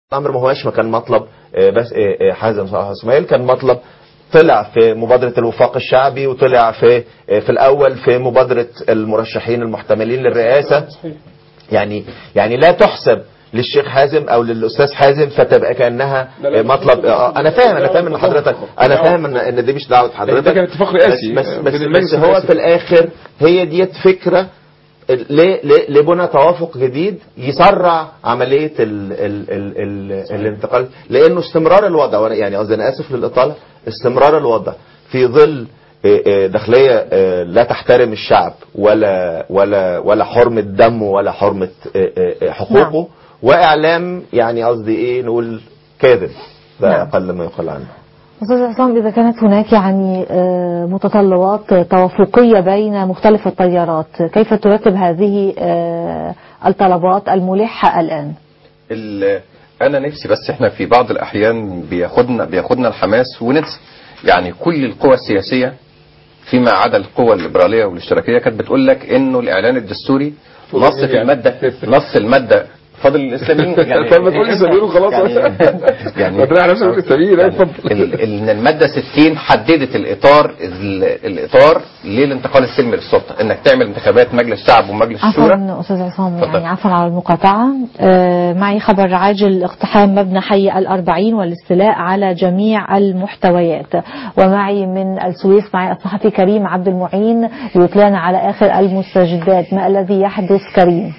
الامر ما هواش ما كان مطلب آه، بس آه، آه، حازم صلاح اسماعيل كان مطلب طلع في مبادرة الوفاق الشعبي وطلع في آه، في الأول في مبادرة المرشحين المحتملين للرئاسة يعني يعني لا تحسب للشيخ حازم او للاستاذ حازم فتبقى كانها لا، لا، مطلب آه، انا فاهم انا فاهم ان حضرتك انا فاهم ان ان دي مش دعوه حضرتك ده كان اتفاق رئاسي بس بس, بين بس, المجلس بس هو الرئاسي. في الاخر هي ديت فكره ل- ل- لبنى توافق جديد يسرع عمليه ال ال ال ال الانتقال لانه استمرار الوضع وأنا- يعني قصدي انا اسف للاطاله استمرار الوضع في ظل آه، آه، داخليه آه، لا تحترم الشعب ولا ولا ولا حرمه دمه ولا حرمه آه، آه، آه، حقوقه واعلام يعني قصدي ايه نقول كاذب ده نعم. اقل ما يقال عنه أستاذ عصام إذا كانت هناك يعني آه، متطلبات توافقية بين مختلف التيارات كيف ترتب هذه آه، الطلبات الملحة الآن ال- انا نفسي بس احنا في بعض الاحيان بياخدنا بياخدنا الحماس وننسى يعني كل القوى السياسيه فيما عدا القوى الليبراليه والاشتراكيه كانت بتقول لك انه الاعلان الدستوري نص في الماده نص الماده فاضل الاسلاميين طب ما تقول لي سبيل وخلاص يعني يعني ما تلاقي نفسك تقول السبيل يعني اتفضل ال- ان الماده 60 حددت الاطار ال- الاطار للانتقال السلمي للسلطه انك تعمل انتخابات مجلس شعب ومجلس الشورى عفوا أستاذ عصام اتفضل. يعني عفوا على المقاطعة آه، معي خبر عاجل اقتحام مبنى حي الأربعين والاستيلاء على جميع المحتويات ومعي من السويس معي الصحفي كريم عبد المعين ليطلعنا على آخر المستجدات ما الذي يحدث كريم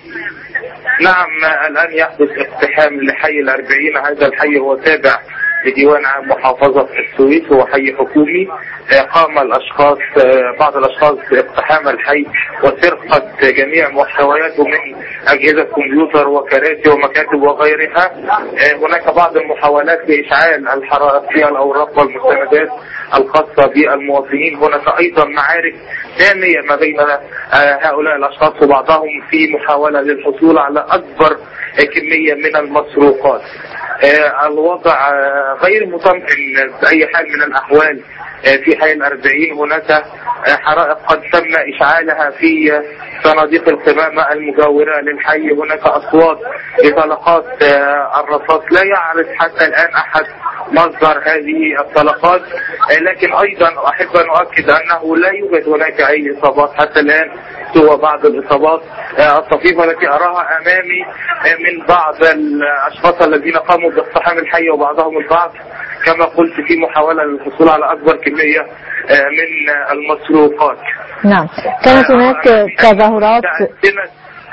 نعم الآن يحدث اقتحام لحي الأربعين هذا الحي هو تابع لديوان عام محافظة السويس هو حي حكومي آه، قام الأشخاص آه، بعض الأشخاص باقتحام الحي وسرقة جميع محتوياته من أجهزة كمبيوتر وكراسي ومكاتب وغيرها آه، هناك بعض المحاولات لإشعال الحرائق في الأوراق والمستندات الخاصة بالمواطنين هناك أيضا معارك دامية ما بين آه، هؤلاء الأشخاص وبعضهم في محاولة للحصول على أكبر آه، كمية من المسروقات آه، الوضع آه، غير مطمئن بأي حال من الأحوال آه، في حي الأربعين هناك آه، حرائق قد تم إشعالها في آه، صناديق القمامة المجاورة للحي هناك أصوات لطلقات آه، الرصاص لا يعرف حتى الآن أحد مصدر هذه الطلقات آه، لكن أيضا أحب أن أؤكد أنه لا يوجد هناك أي إصابات حتى الآن سوى بعض الإصابات آه، الطفيفة التي أراها أمامي آه، من بعض الأشخاص الذين قاموا باقتحام الحي وبعضهم البعض كما قلت في محاولة للحصول على أكبر كمية آه، من آه، المسروقات نعم كانت هناك تظاهرات ألسنة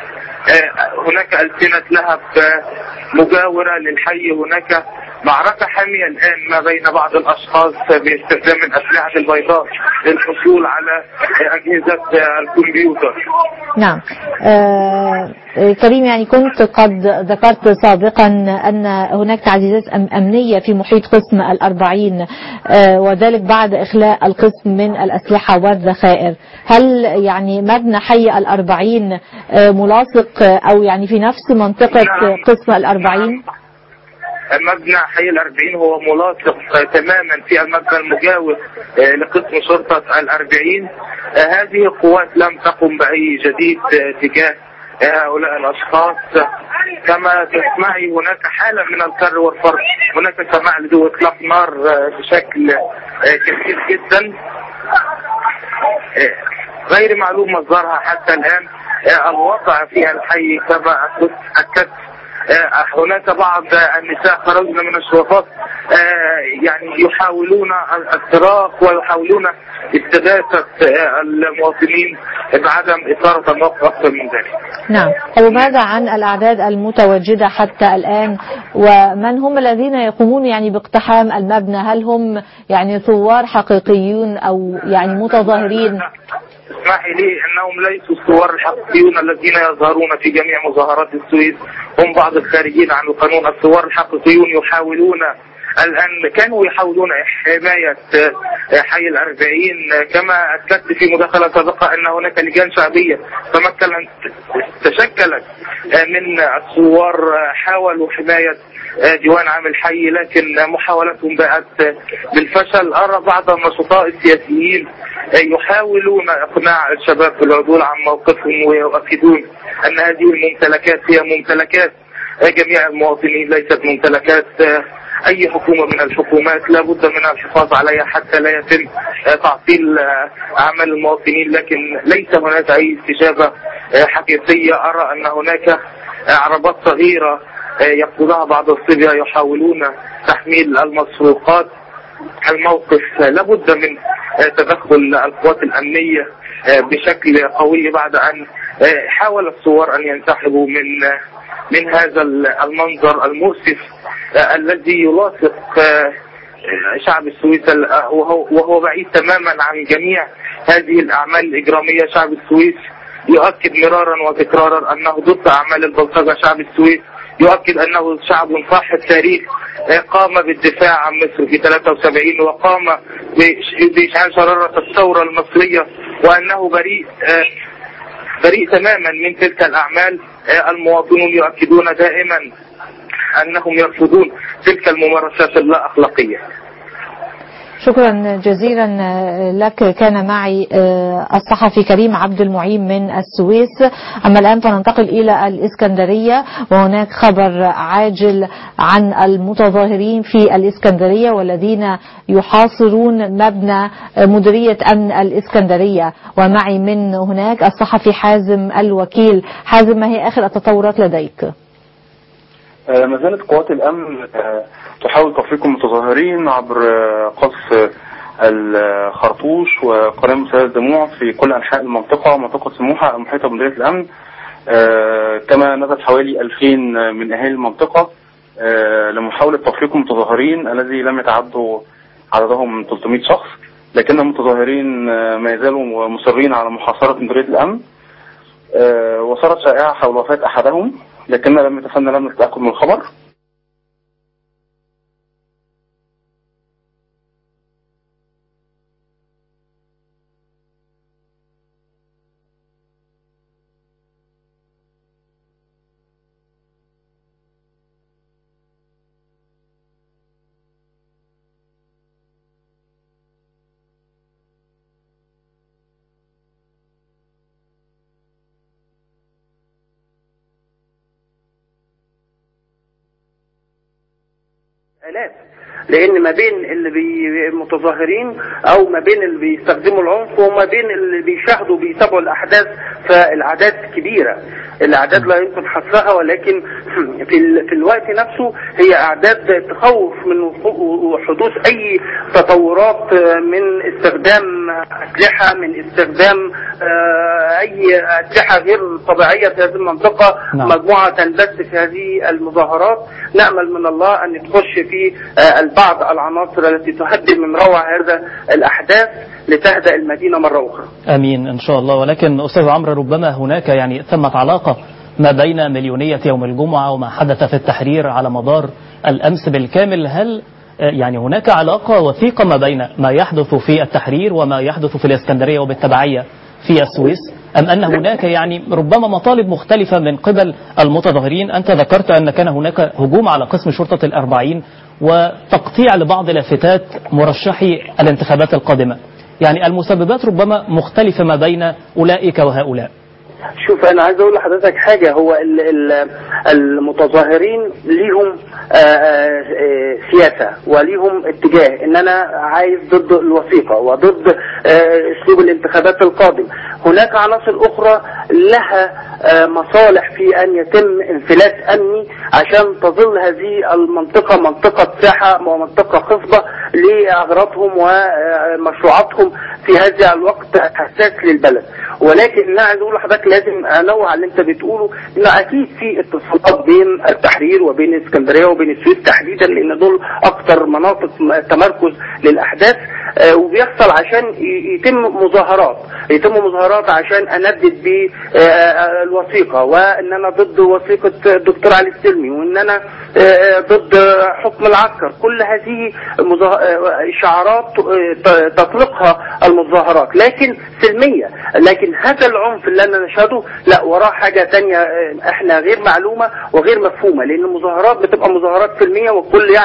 آه، هناك ألسنة لهب آه، مجاورة للحي هناك معركة حامية الآن ما بين بعض الأشخاص باستخدام الأسلحة البيضاء للحصول على آه، أجهزة آه، الكمبيوتر نعم آه كريم يعني كنت قد ذكرت سابقا أن هناك تعزيزات أم- أمنية في محيط قسم الأربعين آه وذلك بعد إخلاء القسم من الأسلحة والذخائر هل يعني مبنى حي الأربعين آه ملاصق آه، أو يعني في نفس منطقة نعم. قسم الأربعين مبنى حي الأربعين هو ملاصق آه، تماما في المبنى المجاور آه، لقسم شرطة الأربعين آه، هذه القوات لم تقم بأي جديد آه، تجاه آه، هؤلاء الأشخاص كما تسمعي هناك حالة من الكر والفرق هناك سماع لدو إطلاق نار آه، بشكل آه، كبير جدا آه، غير معلوم مصدرها حتى الآن آه، الوضع في الحي كما أكدت آه، هناك بعض النساء خرجن من الشرطات آه، يعني يحاولون الصراخ ويحاولون استغاثة آه، المواطنين بعدم إثارة الموقف أكثر من ذلك نعم وماذا عن الأعداد المتواجدة حتى الآن ومن هم الذين يقومون يعني باقتحام المبنى هل هم يعني ثوار حقيقيون أو يعني متظاهرين اسمحي لي انهم ليسوا الثوار الحقيقيون الذين يظهرون في جميع مظاهرات السويس هم بعض الخارجين عن القانون الثوار الحقيقيون يحاولون الآن كانوا يحاولون حماية آه، حي الأربعين آه، كما أكدت في مداخلة سابقة أن هناك لجان شعبية تمكنت تشكلت آه، من الثوار آه، حاولوا حماية آه، ديوان عام الحي لكن آه، محاولتهم بقت آه، بالفشل أرى بعض النشطاء السياسيين آه، يحاولون إقناع الشباب بالعدول عن موقفهم ويؤكدون أن هذه الممتلكات هي ممتلكات جميع المواطنين ليست ممتلكات اي حكومه من الحكومات لا بد من الحفاظ عليها حتى لا يتم تعطيل اعمال المواطنين لكن ليس هناك اي استجابه حقيقيه ارى ان هناك عربات صغيره يقودها بعض الصبية يحاولون تحميل المسروقات الموقف لابد من تدخل القوات الأمنية بشكل قوي بعد أن حاول الثوار أن ينسحبوا من من هذا المنظر المؤسف الذي يلاصق شعب السويس وهو, وهو بعيد تماما عن جميع هذه الأعمال الإجرامية شعب السويس يؤكد مرارا وتكرارا أنه ضد أعمال البلطجة شعب السويس يؤكد أنه شعب صاحب تاريخ قام بالدفاع عن مصر في 73 وقام بإشعال شرارة الثورة المصرية وأنه بريء بريء تماما من تلك الأعمال المواطنون يؤكدون دائما أنهم يرفضون تلك الممارسات اللا أخلاقية شكرا جزيلا لك كان معي الصحفي كريم عبد المعين من السويس أما الآن فننتقل إلى الإسكندرية وهناك خبر عاجل عن المتظاهرين في الإسكندرية والذين يحاصرون مبنى مديرية أمن الإسكندرية ومعي من هناك الصحفي حازم الوكيل حازم ما هي آخر التطورات لديك؟ ما زالت قوات الأمن تحاول تفريق المتظاهرين عبر قذف الخرطوش وقناة مسيلة الدموع في كل أنحاء المنطقة منطقة سموحة المحيطة بمديرية الأمن كما نزل حوالي 2000 من أهالي المنطقة لمحاولة تفريق المتظاهرين الذي لم يتعدوا عددهم 300 شخص لكن المتظاهرين ما يزالوا مصرين على محاصرة مديرية الأمن وصارت شائعة حول وفاة أحدهم لكننا لم يتفنى لم نتأكد من الخبر آلاف لأن ما بين اللي بي- المتظاهرين أو ما بين اللي بيستخدموا العنف وما بين اللي بيشاهدوا بيتابعوا الأحداث فالأعداد كبيرة الأعداد لا يمكن حصرها ولكن في, ال... في الوقت نفسه هي أعداد تخوف من وقوع- حدوث أي تطورات من استخدام أسلحة من استخدام آه، أي أسلحة غير طبيعية في هذه المنطقة نعم. مجموعة تندس في هذه المظاهرات نأمل من الله أن تخش في آه، البعض العناصر التي تهدد من روع هذا الأحداث لتهدأ المدينة مرة أخرى امين ان شاء الله ولكن استاذ عمرو ربما هناك يعني ثمة علاقه ما بين مليونيه يوم الجمعه وما حدث في التحرير على مدار الامس بالكامل هل آه، يعني هناك علاقه وثيقه ما بين ما يحدث في التحرير وما يحدث في الاسكندريه وبالتبعيه في السويس ام ان هناك يعني ربما مطالب مختلفه من قبل المتظاهرين انت ذكرت ان كان هناك هجوم على قسم شرطه الاربعين وتقطيع لبعض لافتات مرشحي الانتخابات القادمه يعني المسببات ربما مختلفة ما بين أولئك وهؤلاء شوف انا عايز اقول لحضرتك حاجه هو ال- ال- المتظاهرين ليهم آه، آه، آه، سياسه وليهم اتجاه ان انا عايز ضد الوثيقه وضد آه، اسلوب الانتخابات القادم هناك عناصر اخرى لها آه، مصالح في ان يتم انفلات امني عشان تظل هذه المنطقه منطقه ساحه ومنطقه خصبه لاغراضهم ومشروعاتهم في هذا الوقت حساس للبلد ولكن انا عايز اقول لحضرتك لازم انوع على اللي انت بتقوله ان اكيد في اتصالات بين التحرير وبين اسكندريه وبين السويس تحديدا لان دول اكثر مناطق م- تمركز للاحداث آه، وبيحصل عشان ي- يتم مظاهرات يتم مظاهرات عشان اندد بالوثيقه وان انا ضد وثيقه الدكتور علي السلمي وان انا آه، ضد حكم العسكر كل هذه مظاه- آه، شعارات آه، ت- تطلقها المظاهرات لكن سلميه لكن هذا العنف اللي انا نشهده لا وراه حاجه تانية آه، احنا غير معلومه وغير مفهومه لان المظاهرات بتبقى مظاهرات سلميه والكل يعلم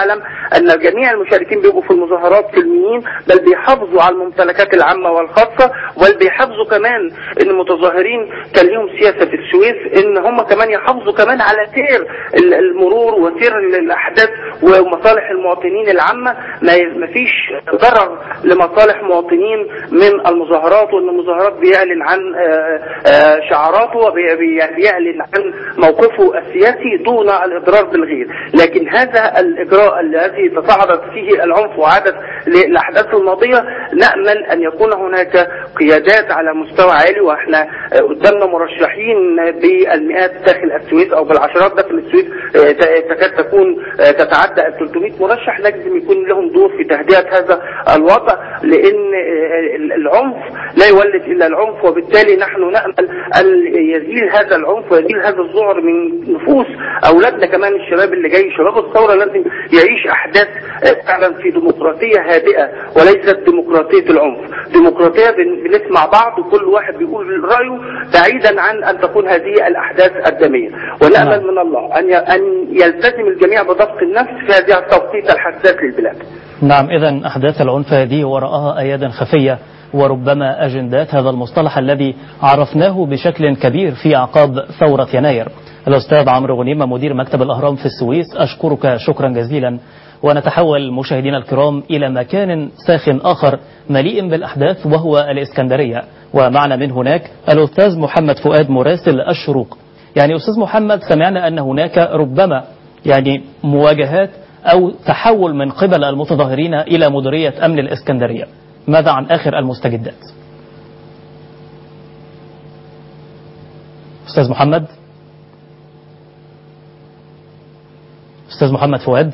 ان جميع المشاركين بيبقوا في المظاهرات سلميين بل بيحافظوا على الممتلكات العامه والخاصه بل بيحافظوا كمان ان المتظاهرين كان ليهم سياسه في السويس ان هم كمان يحافظوا كمان على سير ال- المرور وسير ال- الاحداث ومصالح المواطنين العامه ما ي- ما فيش ضرر لمصالح مواطنين من المظاهرات وان المظاهرات بيعلن عن آه، آه، شعاراته وبيعلن عن موقفه السياسي دون الاضرار بالغير لكن هذا الاجراء الذي تصاعدت فيه العنف وعادت للاحداث الماضيه نامل ان يكون هناك قيادات على مستوى عالي واحنا آه، قدامنا مرشحين بالمئات داخل السويس او بالعشرات داخل السويس آه، ت- تكاد تكون آه، تتعدى ال 300 مرشح لازم يكون لهم دور في تهدئه هذا الوضع لان آه، ال- العنف لا يولد الا العنف وبالتالي نحن نامل ان يزيل هذا العنف ويزيل هذا الذعر من نفوس اولادنا كمان الشباب اللي جاي شباب الثوره لازم يعيش احداث آه، فعلا في ديمقراطيه هادئه وليست ديمقراطيه العنف ديمقراطيه بن- بنسمع بعض وكل واحد بيقول رايه بعيدا عن ان تكون هذه الاحداث الدميه ونامل من الله ان ي- ان يلتزم الجميع بضبط النفس في هذه التوقيت الحساس للبلاد نعم إذا أحداث العنف هذه وراءها أيادا خفية وربما أجندات هذا المصطلح الذي عرفناه بشكل كبير في أعقاب ثورة يناير الأستاذ عمرو غنيمة مدير مكتب الأهرام في السويس أشكرك شكرا جزيلا ونتحول مشاهدينا الكرام إلى مكان ساخن آخر مليء بالأحداث وهو الإسكندرية ومعنا من هناك الأستاذ محمد فؤاد مراسل الشروق يعني أستاذ محمد سمعنا أن هناك ربما يعني مواجهات أو تحول من قبل المتظاهرين إلى مديرية أمن الإسكندرية ماذا عن آخر المستجدات أستاذ محمد أستاذ محمد فؤاد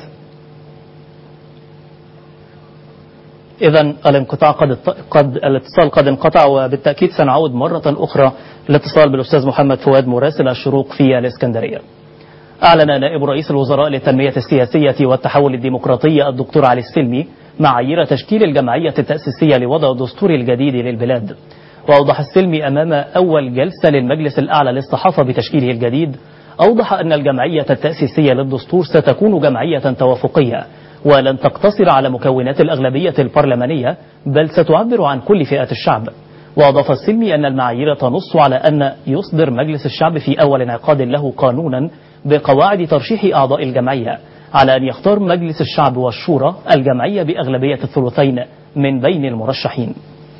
إذا الانقطاع قد قد الاتصال قد انقطع وبالتأكيد سنعود مرة أخرى الاتصال بالأستاذ محمد فؤاد مراسل الشروق في الإسكندرية. أعلن نائب رئيس الوزراء للتنمية السياسية والتحول الديمقراطي الدكتور علي السلمي معايير تشكيل الجمعية التأسيسية لوضع الدستور الجديد للبلاد. وأوضح السلمي أمام أول جلسة للمجلس الأعلى للصحافة بتشكيله الجديد أوضح أن الجمعية التأسيسية للدستور ستكون جمعية توافقية ولن تقتصر على مكونات الأغلبية البرلمانية بل ستعبر عن كل فئات الشعب وأضاف السلمي أن المعايير تنص على أن يصدر مجلس الشعب في أول انعقاد له قانونا بقواعد ترشيح أعضاء الجمعية على أن يختار مجلس الشعب والشورى الجمعية بأغلبية الثلثين من بين المرشحين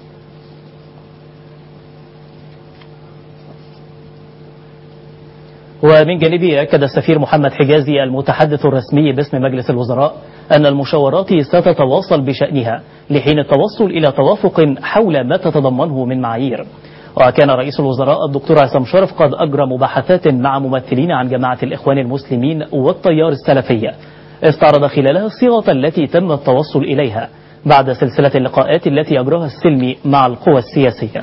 ومن جانبه أكد السفير محمد حجازي المتحدث الرسمي باسم مجلس الوزراء أن المشاورات ستتواصل بشأنها لحين التوصل إلى توافق حول ما تتضمنه من معايير وكان رئيس الوزراء الدكتور عصام شرف قد أجرى مباحثات مع ممثلين عن جماعة الإخوان المسلمين والتيار السلفية استعرض خلالها الصيغة التي تم التوصل إليها بعد سلسلة اللقاءات التي أجراها السلمي مع القوى السياسية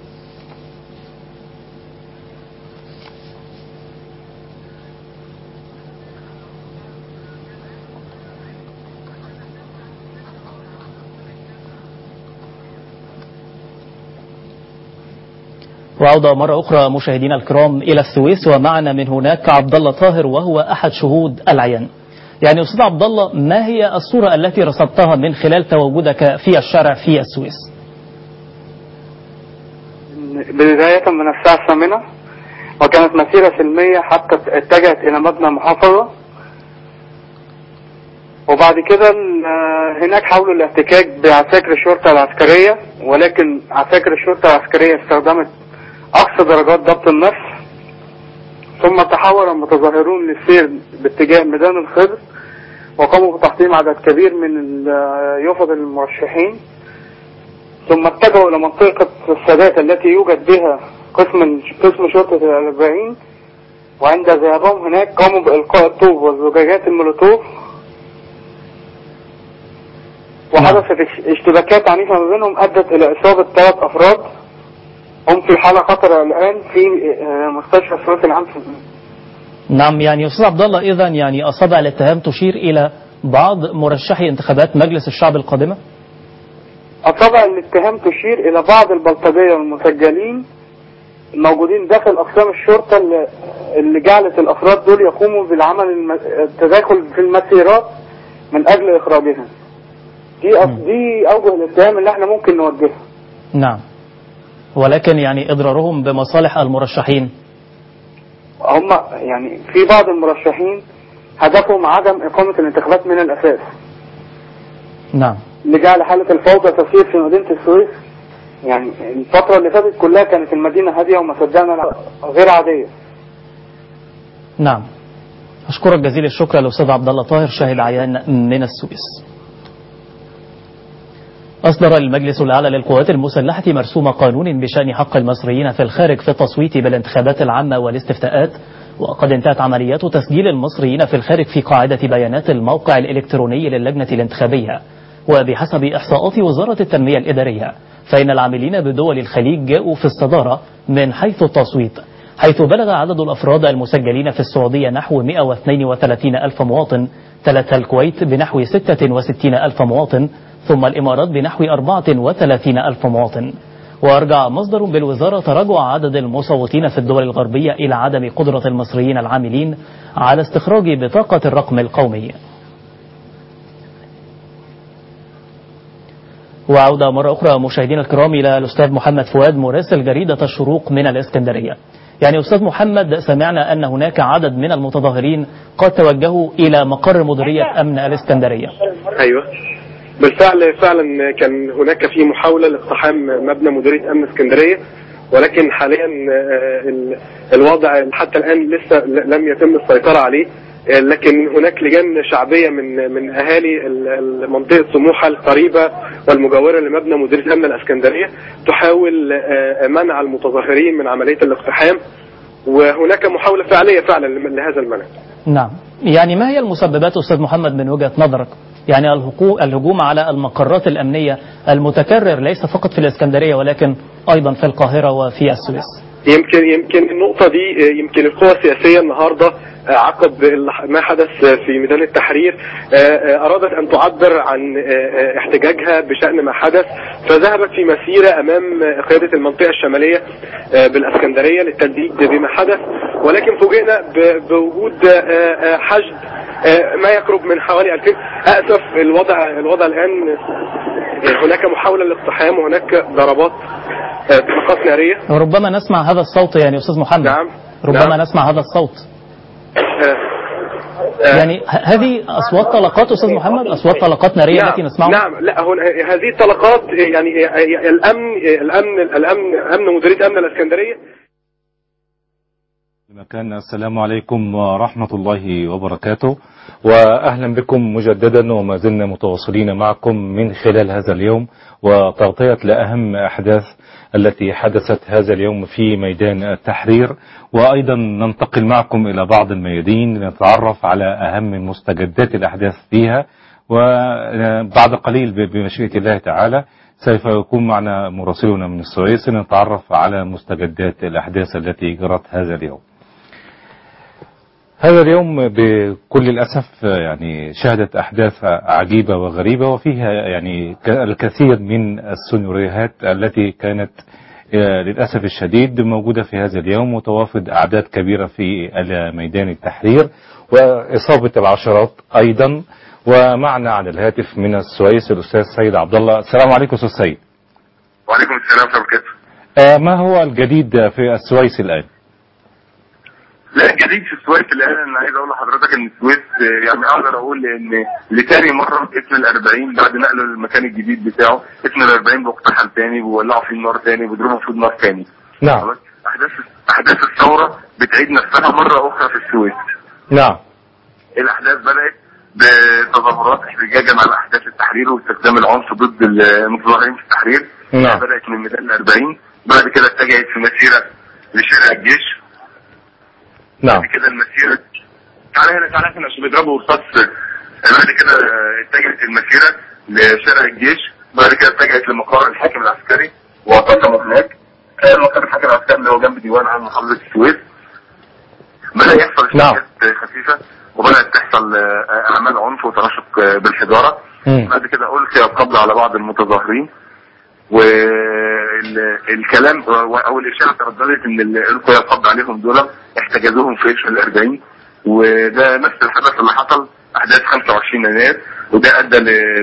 وعودة مرة أخرى مشاهدينا الكرام إلى السويس ومعنا من هناك عبد الله طاهر وهو أحد شهود العيان. يعني أستاذ عبد الله ما هي الصورة التي رصدتها من خلال تواجدك في الشارع في السويس؟ بداية من الساعة الثامنة وكانت مسيرة سلمية حتى اتجهت إلى مبنى المحافظة وبعد كده ال- هناك حاولوا الاحتكاك بعساكر الشرطة العسكرية ولكن عساكر الشرطة العسكرية استخدمت أقصى درجات ضبط النفس ثم تحول المتظاهرون للسير باتجاه ميدان الخضر وقاموا بتحطيم عدد كبير من ال- يفض المرشحين ثم اتجهوا إلى منطقة السادات التي يوجد بها قسم قسم شرطة الأربعين وعند ذهابهم هناك قاموا بإلقاء الطوب والزجاجات المولوتوف وحدثت اش- اشتباكات عنيفة ما بينهم أدت إلى إصابة ثلاث أفراد هم في حالة خطرة الآن في آه، مستشفى السويس العام في نعم يعني أستاذ عبد الله إذا يعني أصابع الاتهام تشير إلى بعض مرشحي انتخابات مجلس الشعب القادمة؟ أصابع الاتهام تشير إلى بعض البلطجية المسجلين الموجودين داخل أقسام الشرطة اللي, اللي جعلت الأفراد دول يقوموا بالعمل الم... التداخل في المسيرات من أجل إخراجهم دي أص- دي أوجه الاتهام اللي احنا ممكن نوجهها نعم ولكن يعني إضرارهم بمصالح المرشحين هم يعني في بعض المرشحين هدفهم عدم إقامة الانتخابات من الأساس نعم لجعل حالة الفوضى تسير في مدينة السويس يعني الفترة اللي فاتت كلها كانت المدينة هادية وما صدقنا غير عادية نعم أشكرك جزيل الشكر الأستاذ عبد الله طاهر شاهد عيان من السويس أصدر المجلس الأعلى للقوات المسلحة مرسوم قانون بشأن حق المصريين في الخارج في التصويت بالانتخابات العامة والاستفتاءات وقد انتهت عمليات تسجيل المصريين في الخارج في قاعدة بيانات الموقع الإلكتروني للجنة الانتخابية وبحسب إحصاءات وزارة التنمية الإدارية فإن العاملين بدول الخليج جاءوا في الصدارة من حيث التصويت حيث بلغ عدد الأفراد المسجلين في السعودية نحو 132 ألف مواطن تلتها الكويت بنحو 66 ألف مواطن ثم الإمارات بنحو 34 ألف مواطن وأرجع مصدر بالوزارة تراجع عدد المصوتين في الدول الغربية إلى عدم قدرة المصريين العاملين على استخراج بطاقة الرقم القومي وعودة مرة أخرى مشاهدينا الكرام إلى الأستاذ محمد فؤاد مراسل جريدة الشروق من الإسكندرية يعني أستاذ محمد سمعنا أن هناك عدد من المتظاهرين قد توجهوا إلى مقر مديرية أمن الإسكندرية ايوه بالفعل فعلا كان هناك في محاوله لاقتحام مبنى مديريه امن اسكندريه ولكن حاليا آه، ال- الوضع حتى الان لسه ل- لم يتم السيطره عليه آه، لكن هناك لجان شعبيه من من اهالي ال- ال- منطقه سموحه القريبه والمجاوره لمبنى مديريه امن الاسكندريه تحاول آه، منع المتظاهرين من عمليه الاقتحام وهناك محاوله فعليه فعلا لهذا المنع نعم يعني ما هي المسببات أستاذ محمد من وجهة نظرك يعني الهقو- الهجوم على المقرات الأمنية المتكرر ليس فقط في الإسكندرية ولكن أيضا في القاهرة وفي السويس يمكن يمكن النقطة دي آه، يمكن القوى السياسية النهاردة آه، عقب ال- ما حدث آه، في ميدان التحرير آه، آه، أرادت أن تعبر عن آه، آه، احتجاجها بشأن ما حدث فذهبت في مسيرة أمام آه، قيادة المنطقة الشمالية آه، بالأسكندرية للتنديد بما حدث ولكن فوجئنا ب- بوجود آه، آه، حشد آه، ما يقرب من حوالي 2000 أسف الوضع الوضع الآن آه، هناك محاولة للاقتحام وهناك ضربات آه، طلقات نارية ربما نسمع هذا الصوت يعني أستاذ محمد نعم ربما نعم. نسمع هذا الصوت آه، آه، يعني ه- هذه أصوات طلقات أستاذ محمد أصوات طلقات نارية نعم التي نسمعها نعم لا هون هذه الطلقات يعني الامن الامن الامن امن مديريه امن الاسكندريه مكان السلام عليكم ورحمة الله وبركاته وأهلا بكم مجددا وما زلنا متواصلين معكم من خلال هذا اليوم وتغطية لأهم أحداث التي حدثت هذا اليوم في ميدان التحرير وأيضا ننتقل معكم إلى بعض الميادين لنتعرف على أهم مستجدات الأحداث فيها وبعد قليل ب- بمشيئة الله تعالى سوف يكون معنا مراسلنا من السويس لنتعرف على مستجدات الأحداث التي جرت هذا اليوم هذا اليوم بكل الأسف يعني شهدت أحداث عجيبة وغريبة وفيها يعني ك- الكثير من السيناريوهات التي كانت آه، للأسف الشديد موجودة في هذا اليوم وتوافد أعداد كبيرة في ميدان التحرير وإصابة العشرات أيضا ومعنا على الهاتف من السويس الأستاذ سيد عبد الله السلام عليكم أستاذ سيد وعليكم السلام ورحمة الله وبركاته. آه، ما هو الجديد في السويس الآن لا الجديد في السويس الان انا عايز اقول لحضرتك ان السويس آه، يعني اقدر اقول ان لتاني مره اسم الأربعين بعد نقله للمكان الجديد بتاعه اسم الأربعين بيقتحم تاني بيولعوا فيه النار تاني بيضربوا فيه النار تاني نعم خلاص؟ احداث احداث الثوره بتعيد نفسها مره اخرى في السويس نعم الاحداث بدات بتظاهرات احتجاجا على احداث التحرير واستخدام العنف ضد المتظاهرين في التحرير نعم. بدات من ميدان الأربعين بعد كده اتجهت في مسيره لشارع الجيش نعم بعد كده المسيرة تعالى هنا تعالى هنا عشان بيضربوا رصاص بعد كده اتجهت المسيرة لشارع الجيش بعد كده اتجهت لمقر الحاكم العسكري واعتصموا هناك كان مقر الحاكم العسكري اللي هو جنب ديوان عام محافظة السويس بدأ يحصل نعم. اشتباكات خفيفة وبدأت تحصل آه، أعمال عنف وتراشق آه، بالحجارة مم. بعد كده ألقي القبض على بعض المتظاهرين والكلام او الاشاعه ترددت ان اللي القوا القبض عليهم دول احتجزوهم في اشهر الأربعين وده نفس الحدث اللي حصل احداث 25 يناير وده ادى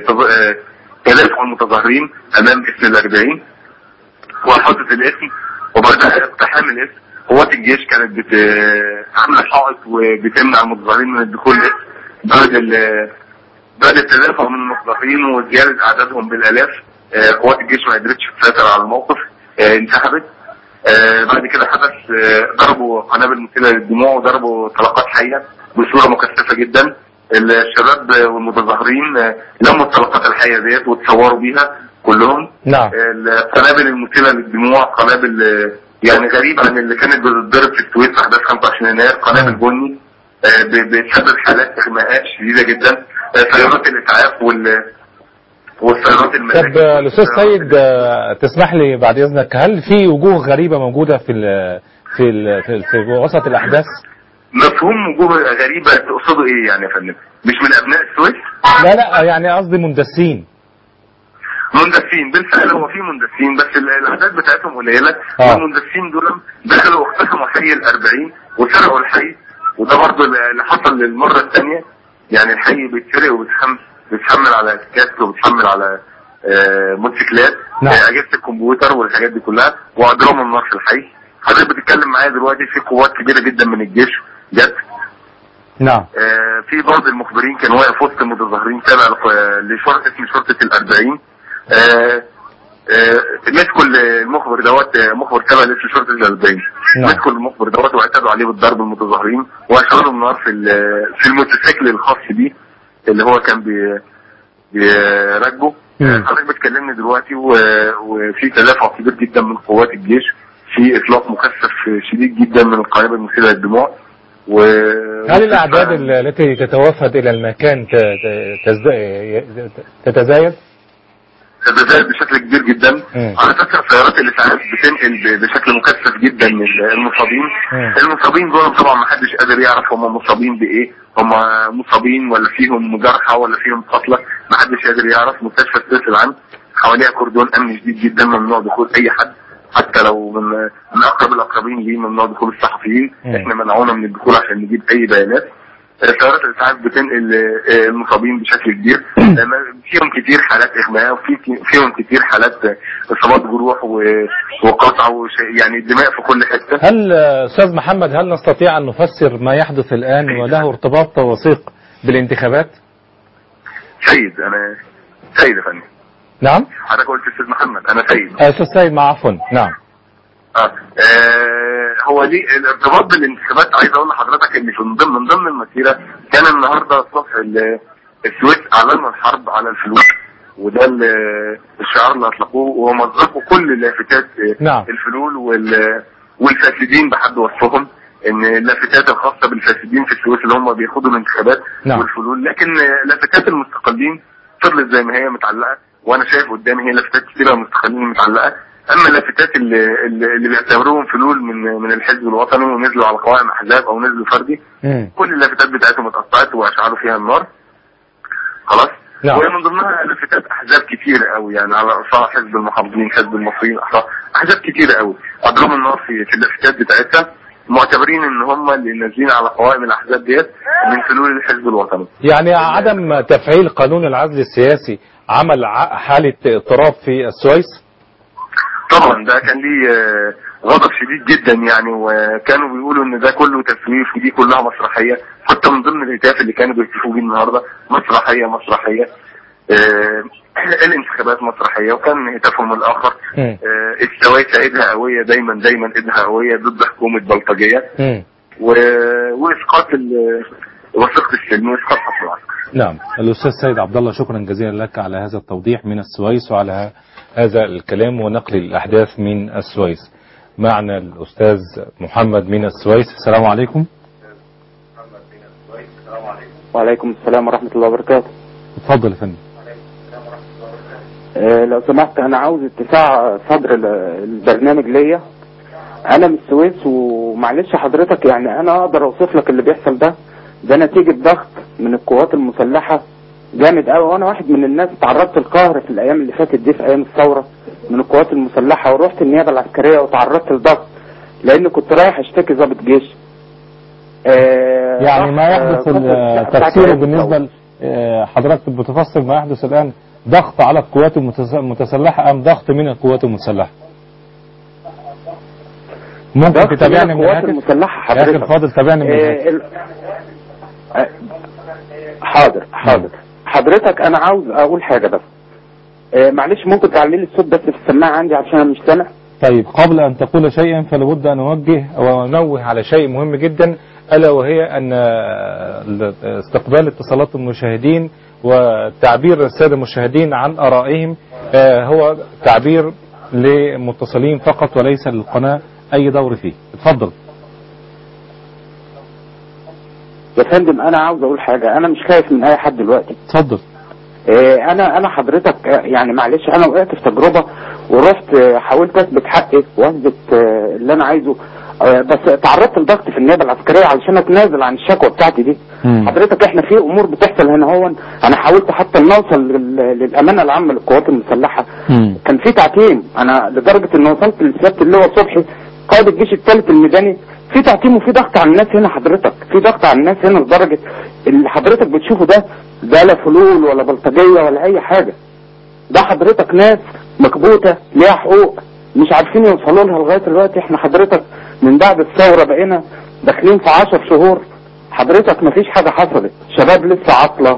لتدافع المتظاهرين امام اسم الاربعين وحطت الاسم وبعد اقتحام الاسم قوات الجيش كانت بت... عامله حائط وبتمنع المتظاهرين من الدخول الاسم بعد ال... بعد التدافع من المتظاهرين وزياده اعدادهم بالالاف آه، قوات الجيش ما قدرتش تسيطر على الموقف آه، انسحبت آه، بعد كده حدث آه، ضربوا قنابل مثيره للدموع وضربوا طلقات حيه بصوره مكثفه جدا الشباب والمتظاهرين آه، لموا الطلقات الحيه ديت وتصوروا بيها كلهم نعم القنابل المثيره للدموع قنابل آه، يعني غريبه عن اللي كانت بتتضرب في السويس في احداث 25 يناير قنابل بني آه، ب- بتسبب حالات اغماءات شديده جدا آه، سيارات الاسعاف وال والسيارات طب المدنيه آه، الأستاذ سيد آه، تسمح لي بعد إذنك هل في وجوه غريبة موجودة في ال في ال في, في وسط الأحداث؟ مفهوم وجوه غريبه تقصدوا ايه يعني يا فندم؟ مش من ابناء السويس؟ لا لا يعني قصدي مندسين مندسين بالفعل هو في مندسين بس ال- الاعداد بتاعتهم قليله آه. والمندسين دول دخلوا واقتحموا حي الأربعين وسرقوا الحي وده برضه اللي حصل للمره الثانيه يعني الحي بيتسرق وبيتحمل بيتحمل على كاسك وبيتحمل على آه، موتوسيكلات نعم. آه، اجهزه الكمبيوتر والحاجات دي كلها واضربوا النار في الحي حضرتك بتتكلم معايا دلوقتي في قوات كبيره جدا من الجيش جت نعم آه، في بعض المخبرين كان واقف وسط المتظاهرين تابع لق- لشرطة اسم شرطة الأربعين آه، آه، مسكوا المخبر دوت آه، مخبر تابع لاسم شرطة الأربعين نعم. مسكوا المخبر دوت واعتدوا عليه بالضرب المتظاهرين وأشعلوا النار في ال- في الموتوسيكل الخاص بيه اللي هو كان بي بيراكبه مم. حضرتك بتكلمني دلوقتي و- وفي تدافع كبير جدا من قوات الجيش في اطلاق مكثف شديد جدا من القنابل المثيره للدموع و هل الأعداد ال- التي تتوافد إلى المكان ت- ت- تزد- تتزايد؟ تتزايد بشكل كبير جدا مم. على فكره سيارات الاسعاف بتنقل ب- بشكل مكثف جدا ال- المصابين مم. المصابين دول طبعا ما حدش قادر يعرف هم مصابين بايه هم مصابين ولا فيهم جرحى ولا فيهم قتلى ما حدش قادر يعرف مستشفى السويس العام حواليها كردون امن شديد جدا ممنوع دخول اي حد حتى لو من من اقرب الاقربين ليه ممنوع دخول الصحفيين مم. احنا منعونا من الدخول عشان نجيب اي بيانات آه، سيارات الاسعاف بتنقل آه، المصابين بشكل كبير آه، ما- فيهم كتير حالات اغماء وفي فيهم كتير حالات آه، اصابات جروح و- وقطع وش- يعني دماء في كل حته هل آه، أستاذ محمد هل نستطيع أن نفسر ما يحدث الآن وله ارتباط وثيق بالانتخابات؟ سيد انا سيد يا فندم نعم؟ حضرتك قلت استاذ محمد انا سيد آه، أستاذ سيد مع عفوا نعم آه. آه هو ليه الارتباط بالانتخابات عايز اقول لحضرتك ان في من ضمن من ضمن المسيره كان النهارده الصبح ال- السويس اعلنوا الحرب على الفلوس وده ال- الشعار اللي اطلقوه ومزقوا كل لافتات آه، نعم. الفلول وال والفاسدين بحد وصفهم ان اللافتات الخاصه بالفاسدين في السويس اللي هم بيخوضوا الانتخابات نعم. والفلول لكن آه، لافتات المستقلين فضلت زي ما هي متعلقه وانا شايف قدامي هي لافتات كتيره مستقلين متعلقه اما اللافتات اللي, اللي اللي بيعتبروهم فلول من من الحزب الوطني ونزلوا على قوائم احزاب او نزلوا فردي مم. كل اللافتات بتاعتهم اتقطعت واشعلوا فيها النار خلاص نعم. وهي من ضمنها لافتات احزاب كتيره قوي يعني على رأسها حزب المحافظين حزب المصريين احرار احزاب كتيره قوي اضربوا النار في في اللافتات بتاعتها معتبرين ان هم اللي نازلين على قوائم الاحزاب ديت من فلول الحزب الوطني يعني عدم تفعيل قانون العزل السياسي عمل ع- حالة اضطراب في السويس؟ طبعا ده كان ليه آه، غضب شديد جدا يعني وكانوا بيقولوا ان ده كله تسويف ودي كلها مسرحيه حتى من ضمن الهتاف اللي كانوا بيهتفوا بيه النهارده مسرحيه مسرحيه آه، الانتخابات مسرحيه وكان هتافهم الاخر مم. آه، السويس ايدها قويه دايما دايما ايدها قويه ضد حكومه بلطجيه مم. و- واسقاط ال- وثيقه السلم واسقاط حكم العسكر نعم الأستاذ سيد عبد الله شكرا جزيلا لك على هذا التوضيح من السويس وعلى هذا الكلام ونقل الأحداث من السويس معنا الأستاذ محمد من السويس السلام عليكم وعليكم السلام ورحمة الله وبركاته اتفضل يا فندم آه، لو سمحت أنا عاوز اتساع صدر ال- البرنامج ليا أنا من السويس ومعلش حضرتك يعني أنا أقدر أوصف لك اللي بيحصل ده ده نتيجة ضغط من القوات المسلحة جامد قوي وأنا واحد من الناس تعرضت للقهر في الأيام اللي فاتت دي في أيام الثورة من القوات المسلحة ورحت النيابة العسكرية وتعرضت لضغط لأن كنت رايح أشتكي ضابط جيش آه، يعني ما راح- يحدث آه، ال- فترة- تفسيره بتاعت بالنسبة ل- آه، حضرتك بتفسر ما يحدث الآن ضغط على القوات المتس- المتسلحة أم ضغط من القوات المسلحة ممكن ضغط من تتابعني من القوات الهاتف المسلحة يا أخي حضرتك. الفاضل تابعني من آه، الهاتف ال- آه، حاضر حاضر حضرتك انا عاوز اقول حاجه بس آه، معلش ممكن تعلي لي الصوت بس في السماعه عندي عشان انا مش سامع طيب قبل أن تقول شيئا فلابد أن أوجه وأنوه على شيء مهم جدا ألا وهي أن استقبال اتصالات المشاهدين وتعبير السادة المشاهدين عن آرائهم آه، هو تعبير لمتصلين فقط وليس للقناة أي دور فيه اتفضل يا فندم انا عاوز اقول حاجه انا مش خايف من اي حد دلوقتي اتفضل آه، انا انا حضرتك آه، يعني معلش انا وقعت في تجربه ورحت آه، حاولت اثبت حقي واثبت آه، اللي انا عايزه آه، بس تعرضت لضغط في النيابه العسكريه علشان اتنازل عن الشكوى بتاعتي دي حضرتك احنا في امور بتحصل هنا هو انا حاولت حتى ان اوصل لل- للامانه العامه للقوات المسلحه كان في تعتيم انا لدرجه ان وصلت لسياده اللواء صبحي قائد الجيش الثالث الميداني في تعتيم وفي ضغط على الناس هنا حضرتك في ضغط على الناس هنا لدرجه اللي حضرتك بتشوفه ده ده لا فلول ولا بلطجيه ولا اي حاجه ده حضرتك ناس مكبوته ليها حقوق مش عارفين يوصلوا لها لغايه دلوقتي احنا حضرتك من بعد الثوره بقينا داخلين في 10 شهور حضرتك مفيش حاجه حصلت شباب لسه عاطله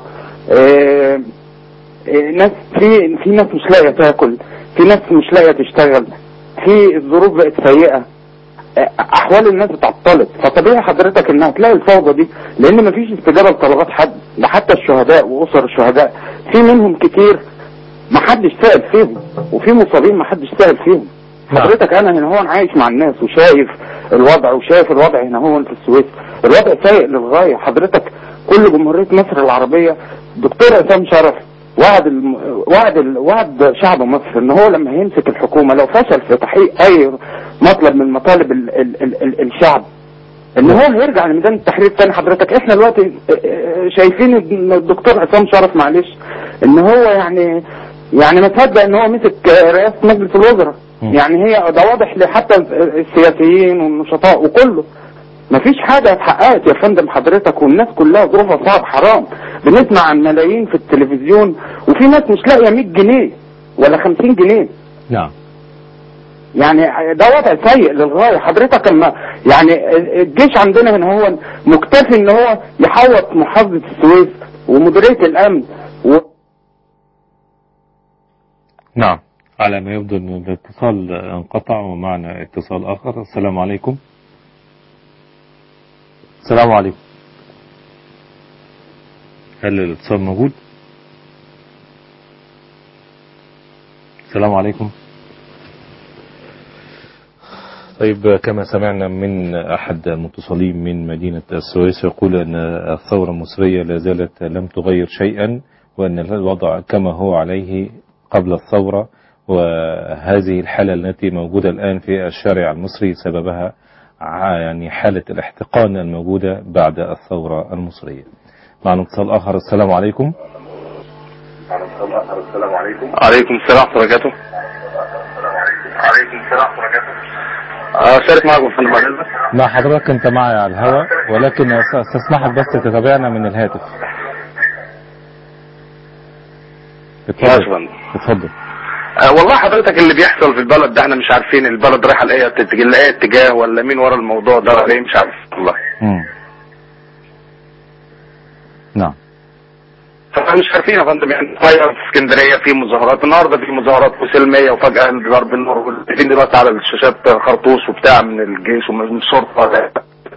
اه اه ناس في في ناس مش لاقيه تاكل في ناس مش لاقيه تشتغل في الظروف بقت سيئه اه احوال الناس اتعطلت فطبيعي حضرتك انها تلاقي الفوضى دي لان مفيش استجابه لطلبات حد ده حتى الشهداء واسر الشهداء في منهم كتير ما حدش سائل فيهم وفي مصابين ما حدش سائل فيهم حضرتك انا هنا هون عايش مع الناس وشايف الوضع وشايف الوضع هنا هون في السويس الوضع سيء للغايه حضرتك كل جمهوريه مصر العربيه دكتور عصام شرف وعد الم... وعد ال... وعد شعب مصر ان هو لما هيمسك الحكومه لو فشل في تحقيق اي مطلب من مطالب ال... ال... ال... ال... الشعب ان هو هيرجع لميدان التحرير تاني حضرتك احنا دلوقتي شايفين ان الدكتور عصام شرف معلش ان هو يعني يعني ما تصدق ان هو مسك رئاسه مجلس الوزراء يعني هي ده واضح لحتى السياسيين والنشطاء وكله مفيش حاجة اتحققت يا فندم حضرتك والناس كلها ظروفها صعب حرام بنسمع عن ملايين في التلفزيون وفي ناس مش لاقية 100 جنيه ولا 50 جنيه نعم يعني ده وضع سيء للغاية حضرتك اما يعني الجيش عندنا هنا هو مكتفي ان هو يحوط محافظة السويس ومديرية الامن و... نعم على ما يبدو ان الاتصال انقطع ومعنا اتصال اخر السلام عليكم السلام عليكم هل الاتصال موجود السلام عليكم طيب كما سمعنا من أحد المتصلين من مدينة السويس يقول أن الثورة المصرية لا زالت لم تغير شيئا وأن الوضع كما هو عليه قبل الثورة وهذه الحالة التي موجودة الآن في الشارع المصري سببها يعني حالة الاحتقان الموجودة بعد الثورة المصرية معنا اتصال آخر السلام عليكم السلام عليكم عليكم السلام ورحمة الله وبركاته عليكم السلام ورحمة الله وبركاته أشارك معكم في المجال مع حضرتك أنت معي على الهواء ولكن استسمحك بس تتابعنا من الهاتف اتفضل اتفضل أه والله حضرتك اللي بيحصل في البلد ده احنا مش عارفين البلد رايحه لايه اتجاه لايه اتجاه ولا مين ورا الموضوع ده ولا ايه مش عارف والله مم. نعم فاحنا مش عارفين يا فندم يعني طايره في اسكندريه في مظاهرات النهارده في مظاهرات وسلميه وفجاه ضرب النار واللي دلوقتي على الشاشات خرطوش وبتاع من الجيش ومن الشرطه